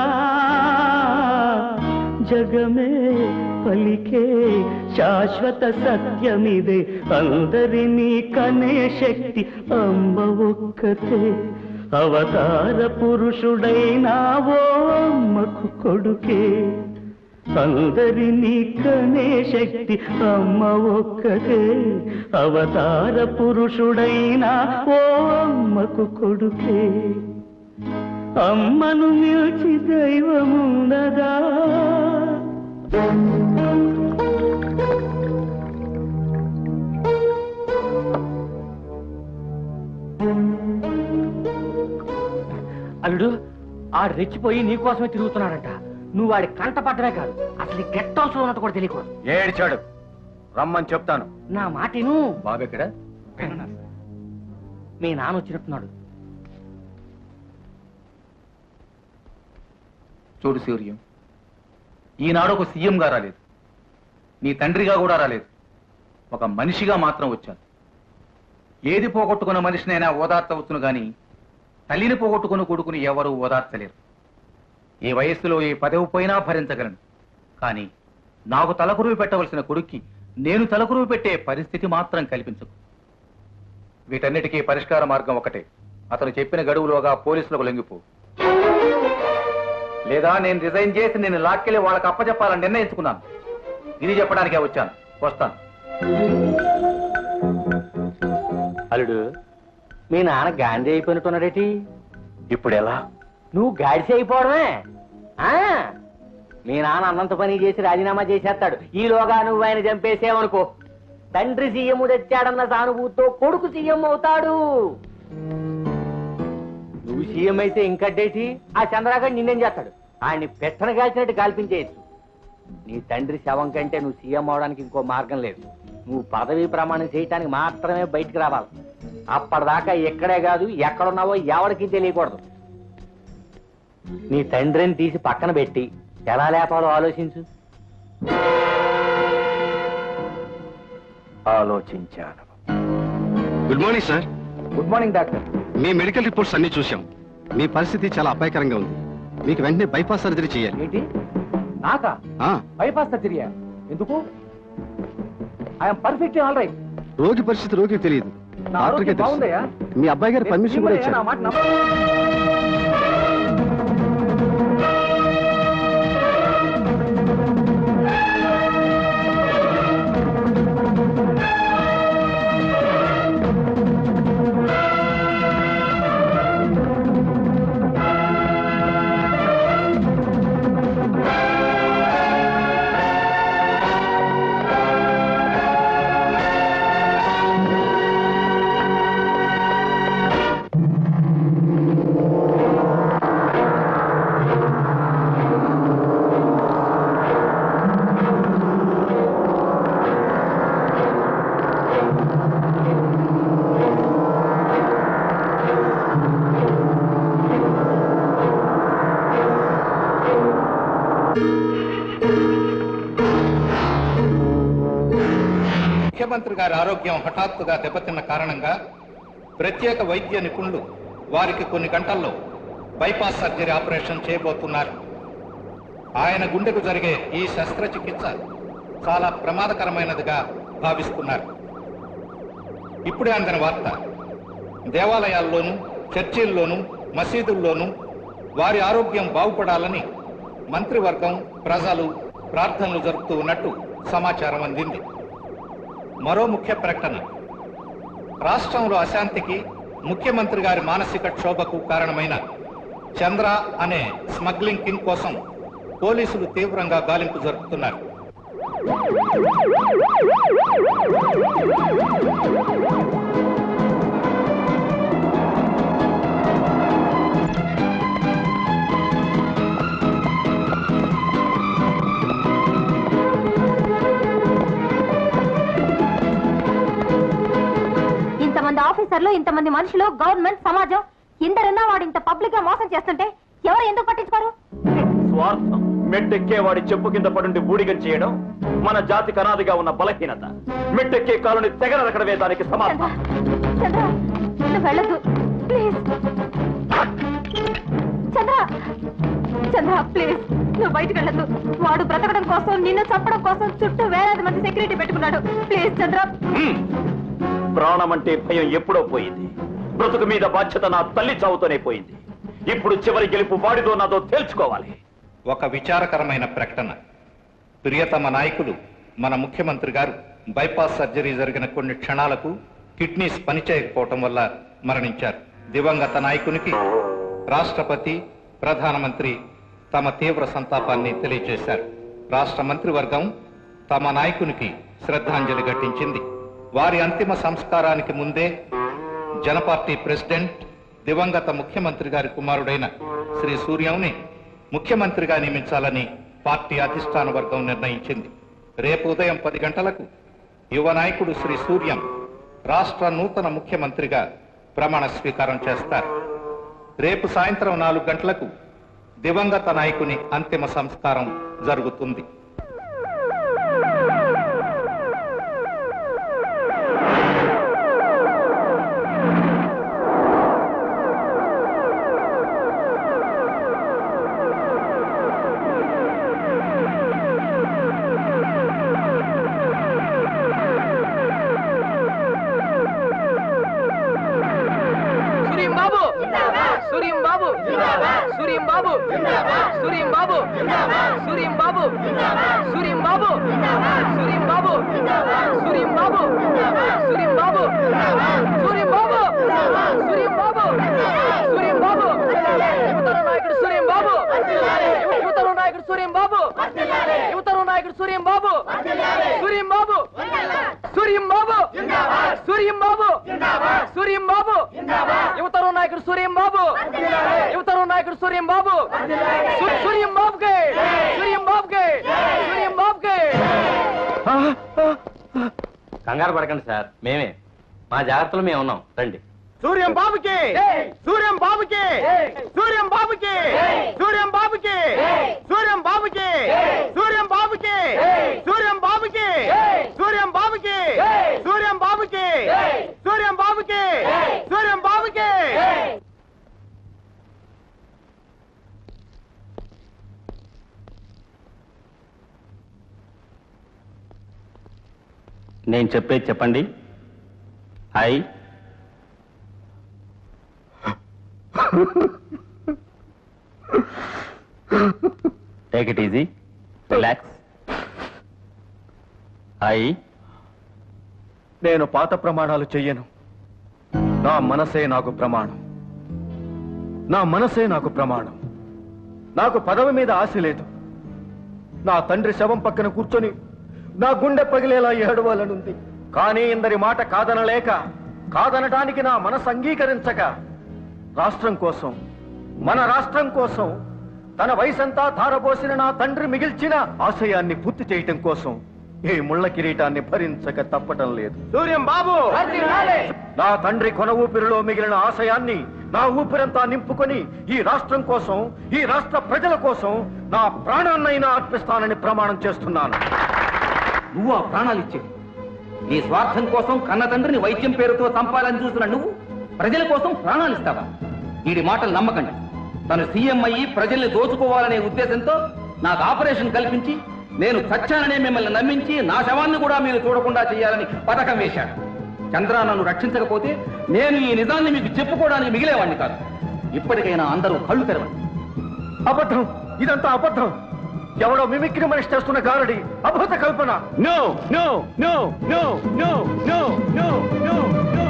జగమే పలికే శాశ్వత సత్యమిదే అందరినీ కనే శక్తి అమ్మ ఒక్కతే అవతార పురుషుడైనా ఓ అమ్మకు కొడుకే అందరినీ కనే శక్తి అమ్మ ఒక్కటే అవతార పురుషుడైనా ఓ అమ్మకు కొడుకే అమ్మను మిల్చి దైవముందదా అల్లుడు ఆ రెచ్చిపోయి నీకోసమే తిరుగుతున్నాడంట నువ్వు వాడి కంట పట్టమే కాదు అసలు ఈ గెట్ హౌస్ లో ఉన్నట్టు కూడా తెలియకూడదు ఏడ్చాడు రమ్మని చెప్తాను నా మాటను బాబు ఎక్కడ మీ నాన్న వచ్చినట్టున్నాడు చూడు సూర్యం ఈనాడు ఒక సీఎంగా రాలేదు నీ తండ్రిగా కూడా రాలేదు ఒక మనిషిగా మాత్రం వచ్చాను ఏది పోగొట్టుకున్న మనిషినైనా ఓదార్చవచ్చును గాని తల్లిని పోగొట్టుకుని కొడుకుని ఎవరూ ఓదార్చలేరు ఏ వయస్సులో ఏ పదవి పోయినా భరించగలను కానీ నాకు తలకురువి పెట్టవలసిన కొడుక్కి నేను తలకురువి పెట్టే పరిస్థితి మాత్రం కల్పించకు వీటన్నిటికీ పరిష్కార మార్గం ఒకటే అతను చెప్పిన గడువులోగా పోలీసులకు లొంగిపో లేదా నేను రిజైన్ చేసి నేను లాక్కెళ్ళి వాళ్ళకి అప్పచెప్పాలని నిర్ణయించుకున్నాను ఇది చెప్పడానికే వచ్చాను వస్తాను అల్లుడు మీ నాన్న గాంధీ అయిపోయినట్టున్నాడేటి ఇప్పుడు ఎలా నువ్వు గాడిసి అయిపోవడమే ఆ మీ నాన్న అన్నంత పని చేసి రాజీనామా చేసేస్తాడు ఈలోగా నువ్వు ఆయన చంపేసేవనుకో తండ్రి సీఎం తెచ్చాడన్న సానుభూతితో కొడుకు సీఎం అవుతాడు నువ్వు సీఎం అయితే ఇంకడ్డేటి ఆ చంద్రగాడు నిన్నేం చేస్తాడు ఆయన్ని పెట్టన కాల్చినట్టు కాల్పించేయచ్చు నీ తండ్రి శవం కంటే నువ్వు సీఎం అవడానికి ఇంకో మార్గం లేదు నువ్వు పదవీ ప్రమాణం చేయటానికి మాత్రమే బయటికి రావాలి అప్పటిదాకా ఎక్కడే కాదు ఎక్కడున్నావో ఎవరికి తెలియకూడదు నీ తండ్రిని తీసి పక్కన పెట్టి ఎలా లేపాలో ఆలోచించు ఆలోచించాను good morning sir good morning doctor మీ మెడికల్ రిపోర్ట్స్ అన్ని చూశాం మీ పరిస్థితి చాలా అపాయకరంగా ఉంది మీకు వెంటనే బైపాస్ సర్జరీ చేయాలి ఏంటి నాకా ఆ, బైపాస్ సర్జరీయా ఎందుకు ఐఎమ్ పర్ఫెక్ట్ ఆల్ రైట్ రోగి పరిస్థితి రోగికి తెలియదు నా డాక్టర్కే ఆరోగ్యం తెలుసు బాగుందయ్యా మీ అబ్బాయి గారు పర్మిషన్ కూడా నా ఇచ్చారు మాట నమ్మ- ముఖ్యమంత్రి గారి ఆరోగ్యం హఠాత్తుగా దెబ్బతిన్న కారణంగా ప్రత్యేక వైద్య నిపుణులు వారికి కొన్ని గంటల్లో బైపాస్ సర్జరీ ఆపరేషన్ చేయబోతున్నారు ఆయన గుండెకు జరిగే ఈ శస్త్రచికిత్స చాలా ప్రమాదకరమైనదిగా భావిస్తున్నారు ఇప్పుడే అందిన వార్త దేవాలయాల్లోనూ చర్చిల్లోనూ మసీదుల్లోనూ వారి ఆరోగ్యం బాగుపడాలని మంత్రివర్గం ప్రజలు ప్రార్థనలు జరుపుతూ ఉన్నట్టు సమాచారం అందింది మరో ముఖ్య ప్రకటన రాష్ట్రంలో అశాంతికి ముఖ్యమంత్రి గారి మానసిక క్షోభకు కారణమైన చంద్ర అనే స్మగ్లింగ్ కింగ్ కోసం పోలీసులు తీవ్రంగా గాలింపు జరుపుతున్నారు ఇంతమంది ఆఫీసర్లు ఇంతమంది మనుషులు గవర్నమెంట్ సమాజం ఇందరున్నా వాడు ఇంత పబ్లిక్ గా మోసం చేస్తుంటే ఎవరు ఎందుకు పట్టించుకోరు స్వార్థం మెట్టెక్కే వాడి చెప్పు కింద పడుండి బూడిగం చేయడం మన జాతికి అనాదిగా ఉన్న బలహీనత మెట్టెక్కే కాలుని తెగనరకడమే దానికి సమాధానం చంద్ర నువ్వు వెళ్ళదు ప్లీజ్ చంద్ర చంద్ర ప్లీజ్ నువ్వు బయటకు వెళ్ళదు వాడు బ్రతకడం కోసం నిన్ను చంపడం కోసం చుట్టూ వేలాది మంది సెక్యూరిటీ పెట్టుకున్నాడు ప్లీజ్ చంద్ర ప్రాణం అంటే భయం ఎప్పుడో పోయింది బ్రతుకు మీద బాధ్యత నా తల్లి చావుతోనే పోయింది ఇప్పుడు చివరి గెలుపు వాడిదో నాదో తేల్చుకోవాలి ఒక విచారకరమైన ప్రకటన ప్రియతమ నాయకులు మన ముఖ్యమంత్రి గారు బైపాస్ సర్జరీ జరిగిన కొన్ని క్షణాలకు కిడ్నీస్ పనిచేయకపోవటం వల్ల మరణించారు దివంగత నాయకునికి రాష్ట్రపతి ప్రధానమంత్రి తమ తీవ్ర సంతాపాన్ని తెలియజేశారు రాష్ట్ర మంత్రివర్గం తమ నాయకునికి శ్రద్ధాంజలి ఘటించింది వారి అంతిమ సంస్కారానికి ముందే జనపార్టీ ప్రెసిడెంట్ దివంగత ముఖ్యమంత్రి గారి కుమారుడైన శ్రీ సూర్యంని ముఖ్యమంత్రిగా నియమించాలని పార్టీ అధిష్టాన వర్గం నిర్ణయించింది రేపు ఉదయం పది గంటలకు యువ నాయకుడు శ్రీ సూర్యం రాష్ట్ర నూతన ముఖ్యమంత్రిగా ప్రమాణ స్వీకారం చేస్తారు రేపు సాయంత్రం నాలుగు గంటలకు దివంగత నాయకుని అంతిమ సంస్కారం జరుగుతుంది సురీం బాబు సురీం బాబు సురీం బాబు సురీం బాబు సురీం బాబు సురీం బాబు సురీం బాబు సురీం బాబు సురీం బాబు సురీం బాబు సురీం బాబు సురీం బాబు యువతరం నాయకుడు సురీం బాబు యువతరం నాయకుడు సురీం బాబు యువతరం నాయకుడు సురీం బాబు సురీం బాబు సురీం బాబు సురీం బాబు సురీం బాబు యువతరం నాయకుడు సురీం బాబు యువతరం నాయకుడు సురీం బాబు సు- సురీం బాబుకే సురీం బాబుకే సురీం బాబుకే కంగారు పడకండి సార్ మేమే మా జాగ్రత్తలు మేము ఉన్నాం రండి సూర్యం బాబుకి సూర్యం బాబుకి సూర్యం బాబుకి సూర్యం బాబుకి సూర్యం బాబుకి సూర్యం బాబుకి సూర్యం బాబుకి సూర్యం బాబుకి సూర్యం బాబుకి సూర్యం బాబుకి సూర్యం బాబుకి నేను చెప్పేది చెప్పండి I take it easy relax I నేను పాత ప్రమాణాలు చెయ్యను నా మనసే నాకు ప్రమాణం నా మనసే నాకు ప్రమాణం నాకు పదవి మీద ఆశ లేదు నా తండ్రి శవం పక్కన కూర్చొని నా గుండె పగిలేలా ఏడవాలనుంది కానీ ఇందరి మాట కాదనలేక కాదనటానికి నా మనసు అంగీకరించక రాష్ట్రం కోసం మన రాష్ట్రం కోసం తన వయసంతా ధారపోసిన నా తండ్రి మిగిల్చిన ఆశయాన్ని పూర్తి చేయటం కోసం ఈ ముళ్ళ కిరీటాన్ని భరించక తప్పటం లేదు సూర్యం బాబు నా తండ్రి కొన ఊపిరిలో మిగిలిన ఆశయాన్ని నా ఊపిరంతా నింపుకొని ఈ రాష్ట్రం కోసం ఈ రాష్ట్ర ప్రజల కోసం నా ప్రాణాన్నైనా అర్పిస్తానని ప్రమాణం చేస్తున్నాను నువ్వు ఆ ప్రాణాలు ఇచ్చేవి నీ స్వార్థం కోసం కన్న తండ్రిని వైద్యం పేరుతో చంపాలని చూసిన నువ్వు ప్రజల కోసం ప్రాణాలు ఇస్తావా వీడి మాటలు నమ్మకండి తను సీఎం అయ్యి ప్రజల్ని దోచుకోవాలనే ఉద్దేశంతో నాకు ఆపరేషన్ కల్పించి నేను చచ్చాననే మిమ్మల్ని నమ్మించి నా శవాన్ని కూడా మీరు చూడకుండా చేయాలని పథకం వేశాడు చంద్ర నన్ను రక్షించకపోతే నేను ఈ నిజాన్ని మీకు చెప్పుకోవడానికి మిగిలేవాడిని కాదు ఇప్పటికైనా అందరూ కళ్ళు తెరవండి అబద్ధం ఇదంతా అబద్ధం ఎవడో మిమిక్రీ మనిషి చేస్తున్న గారడి అబద్ధ కల్పన no no no no no no no no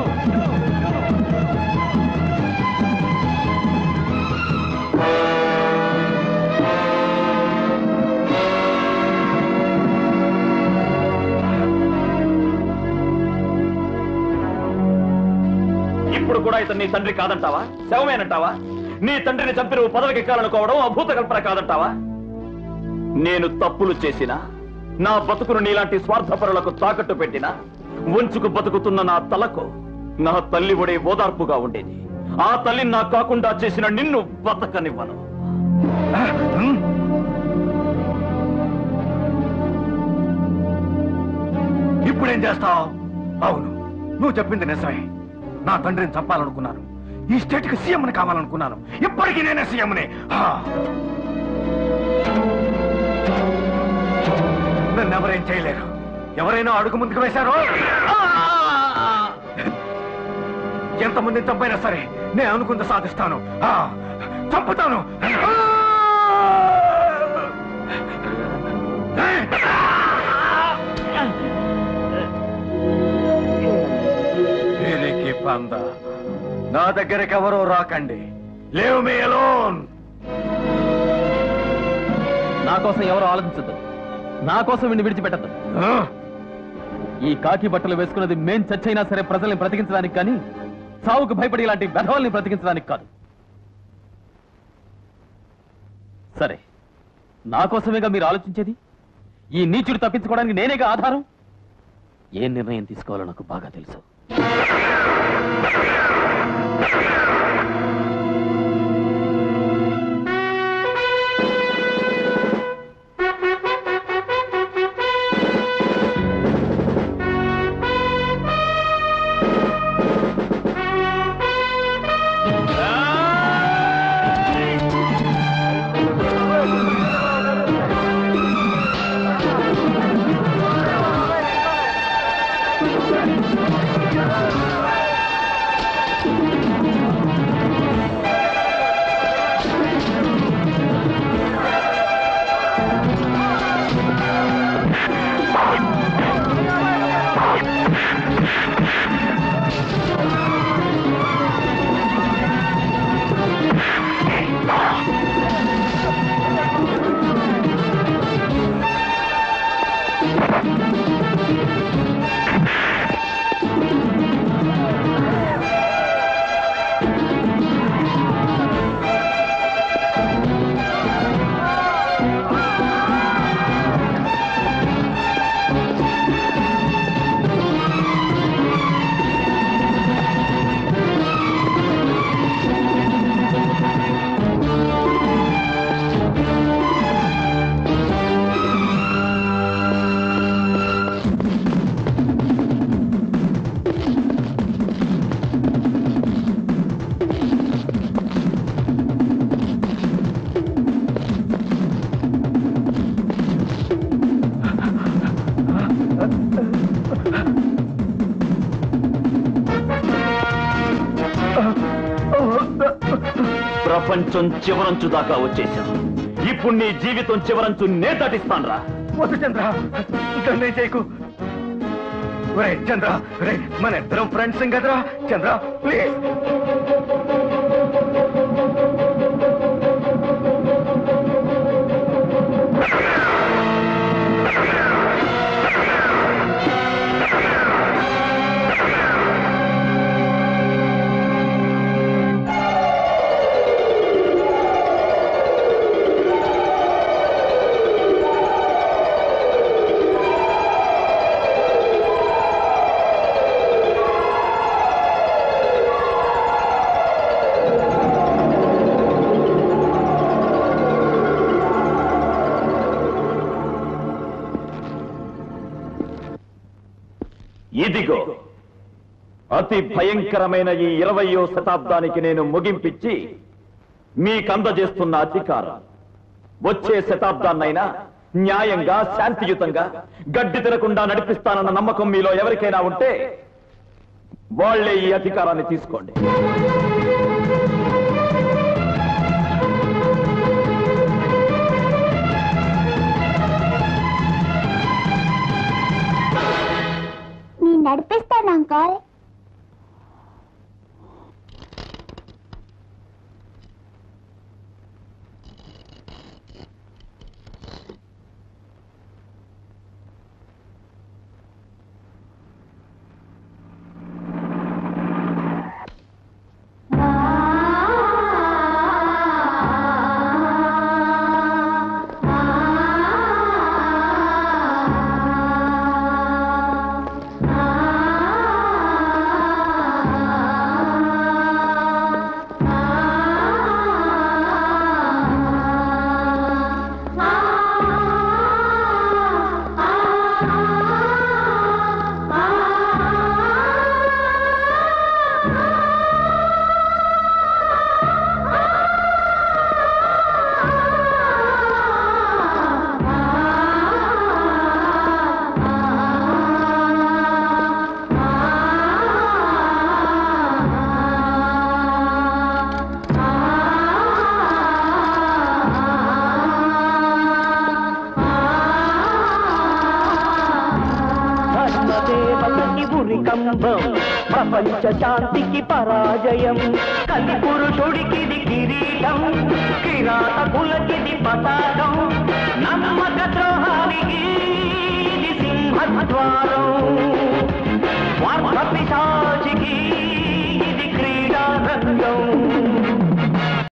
ఇప్పుడు కూడా ఇతను నీ తండ్రి కాదంటావా శవమేనంటావా నీ తండ్రిని చంపి నువ్వు పదవికి ఎక్కాలనుకోవడం అభూత కల్పన కాదంటావా నేను తప్పులు చేసినా నా బతుకును నీలాంటి స్వార్థపరులకు తాకట్టు పెట్టినా వంచుకు బతుకుతున్న నా తలకు నా తల్లి ఒడే ఓదార్పుగా ఉండేది ఆ తల్లిని నాకు కాకుండా చేసిన నిన్ను బతకనివ్వను ఇప్పుడేం చేస్తావు అవును నువ్వు చెప్పింది నిజమే నా తండ్రిని చంపాలనుకున్నాను ఈ స్టేట్ కి సీఎంని కావాలనుకున్నాను ఇప్పటికీ నేనే సీఎంని నన్ను ఎవరేం చేయలేరు ఎవరైనా అడుగు ముందుకు వేశారో ఎంతమందిని చంపైనా సరే నేను అనుకుంది సాధిస్తాను ఆ, చంపుతాను పిరికి పంద నా దగ్గరికి ఎవరో రాకండి లేవు మీ అలోన్ నా కోసం ఎవరు ఆలోచించద్దు నా కోసం వీడిని విడిచిపెట్టద్దు ఈ కాకి బట్టలు వేసుకున్నది మేం చచ్చైనా సరే ప్రజల్ని బ్రతికించడానికి కానీ సావుకు భయపడి ఇలాంటి వెధవల్ని బ్రతికించడానికి కాదు సరే నా కోసమేగా మీరు ఆలోచించేది ఈ నీచుడు తప్పించుకోవడానికి నేనేగా ఆధారం ఏ నిర్ణయం తీసుకోవాలో నాకు బాగా తెలుసు ఆ ప్రపంచం చివరంచు దాకా వచ్చేసాం ఇప్పుడు నీ జీవితం చివరంచు నే దాటిస్తాన్రా వద్దు చంద్ర దాన్ని చేయకు ఒరే చంద్ర ఒరే మన ఇద్దరం ఫ్రెండ్స్ కదరా చంద్ర ప్లీజ్ ఇదిగో అతి భయంకరమైన ఈ ఇరవయో శతాబ్దానికి నేను ముగింపిచ్చి మీకు అందజేస్తున్న అధికారం వచ్చే శతాబ్దాన్నైనా న్యాయంగా శాంతియుతంగా గడ్డి తినకుండా నడిపిస్తానన్న నమ్మకం మీలో ఎవరికైనా ఉంటే వాళ్లే ఈ అధికారాన్ని తీసుకోండి నేను నడిపిస్తాను అంకల్ ధర్మదేవతకి ఉరికంబం ప్రపంచ శాంతికి పరాజయం కలి పురుషుడికిది కిరీటం కిరాతకులకిది పతాకం నమ్మక ద్రోహానికి ఇది సింహద్వారం స్వార్థ పిశాచికి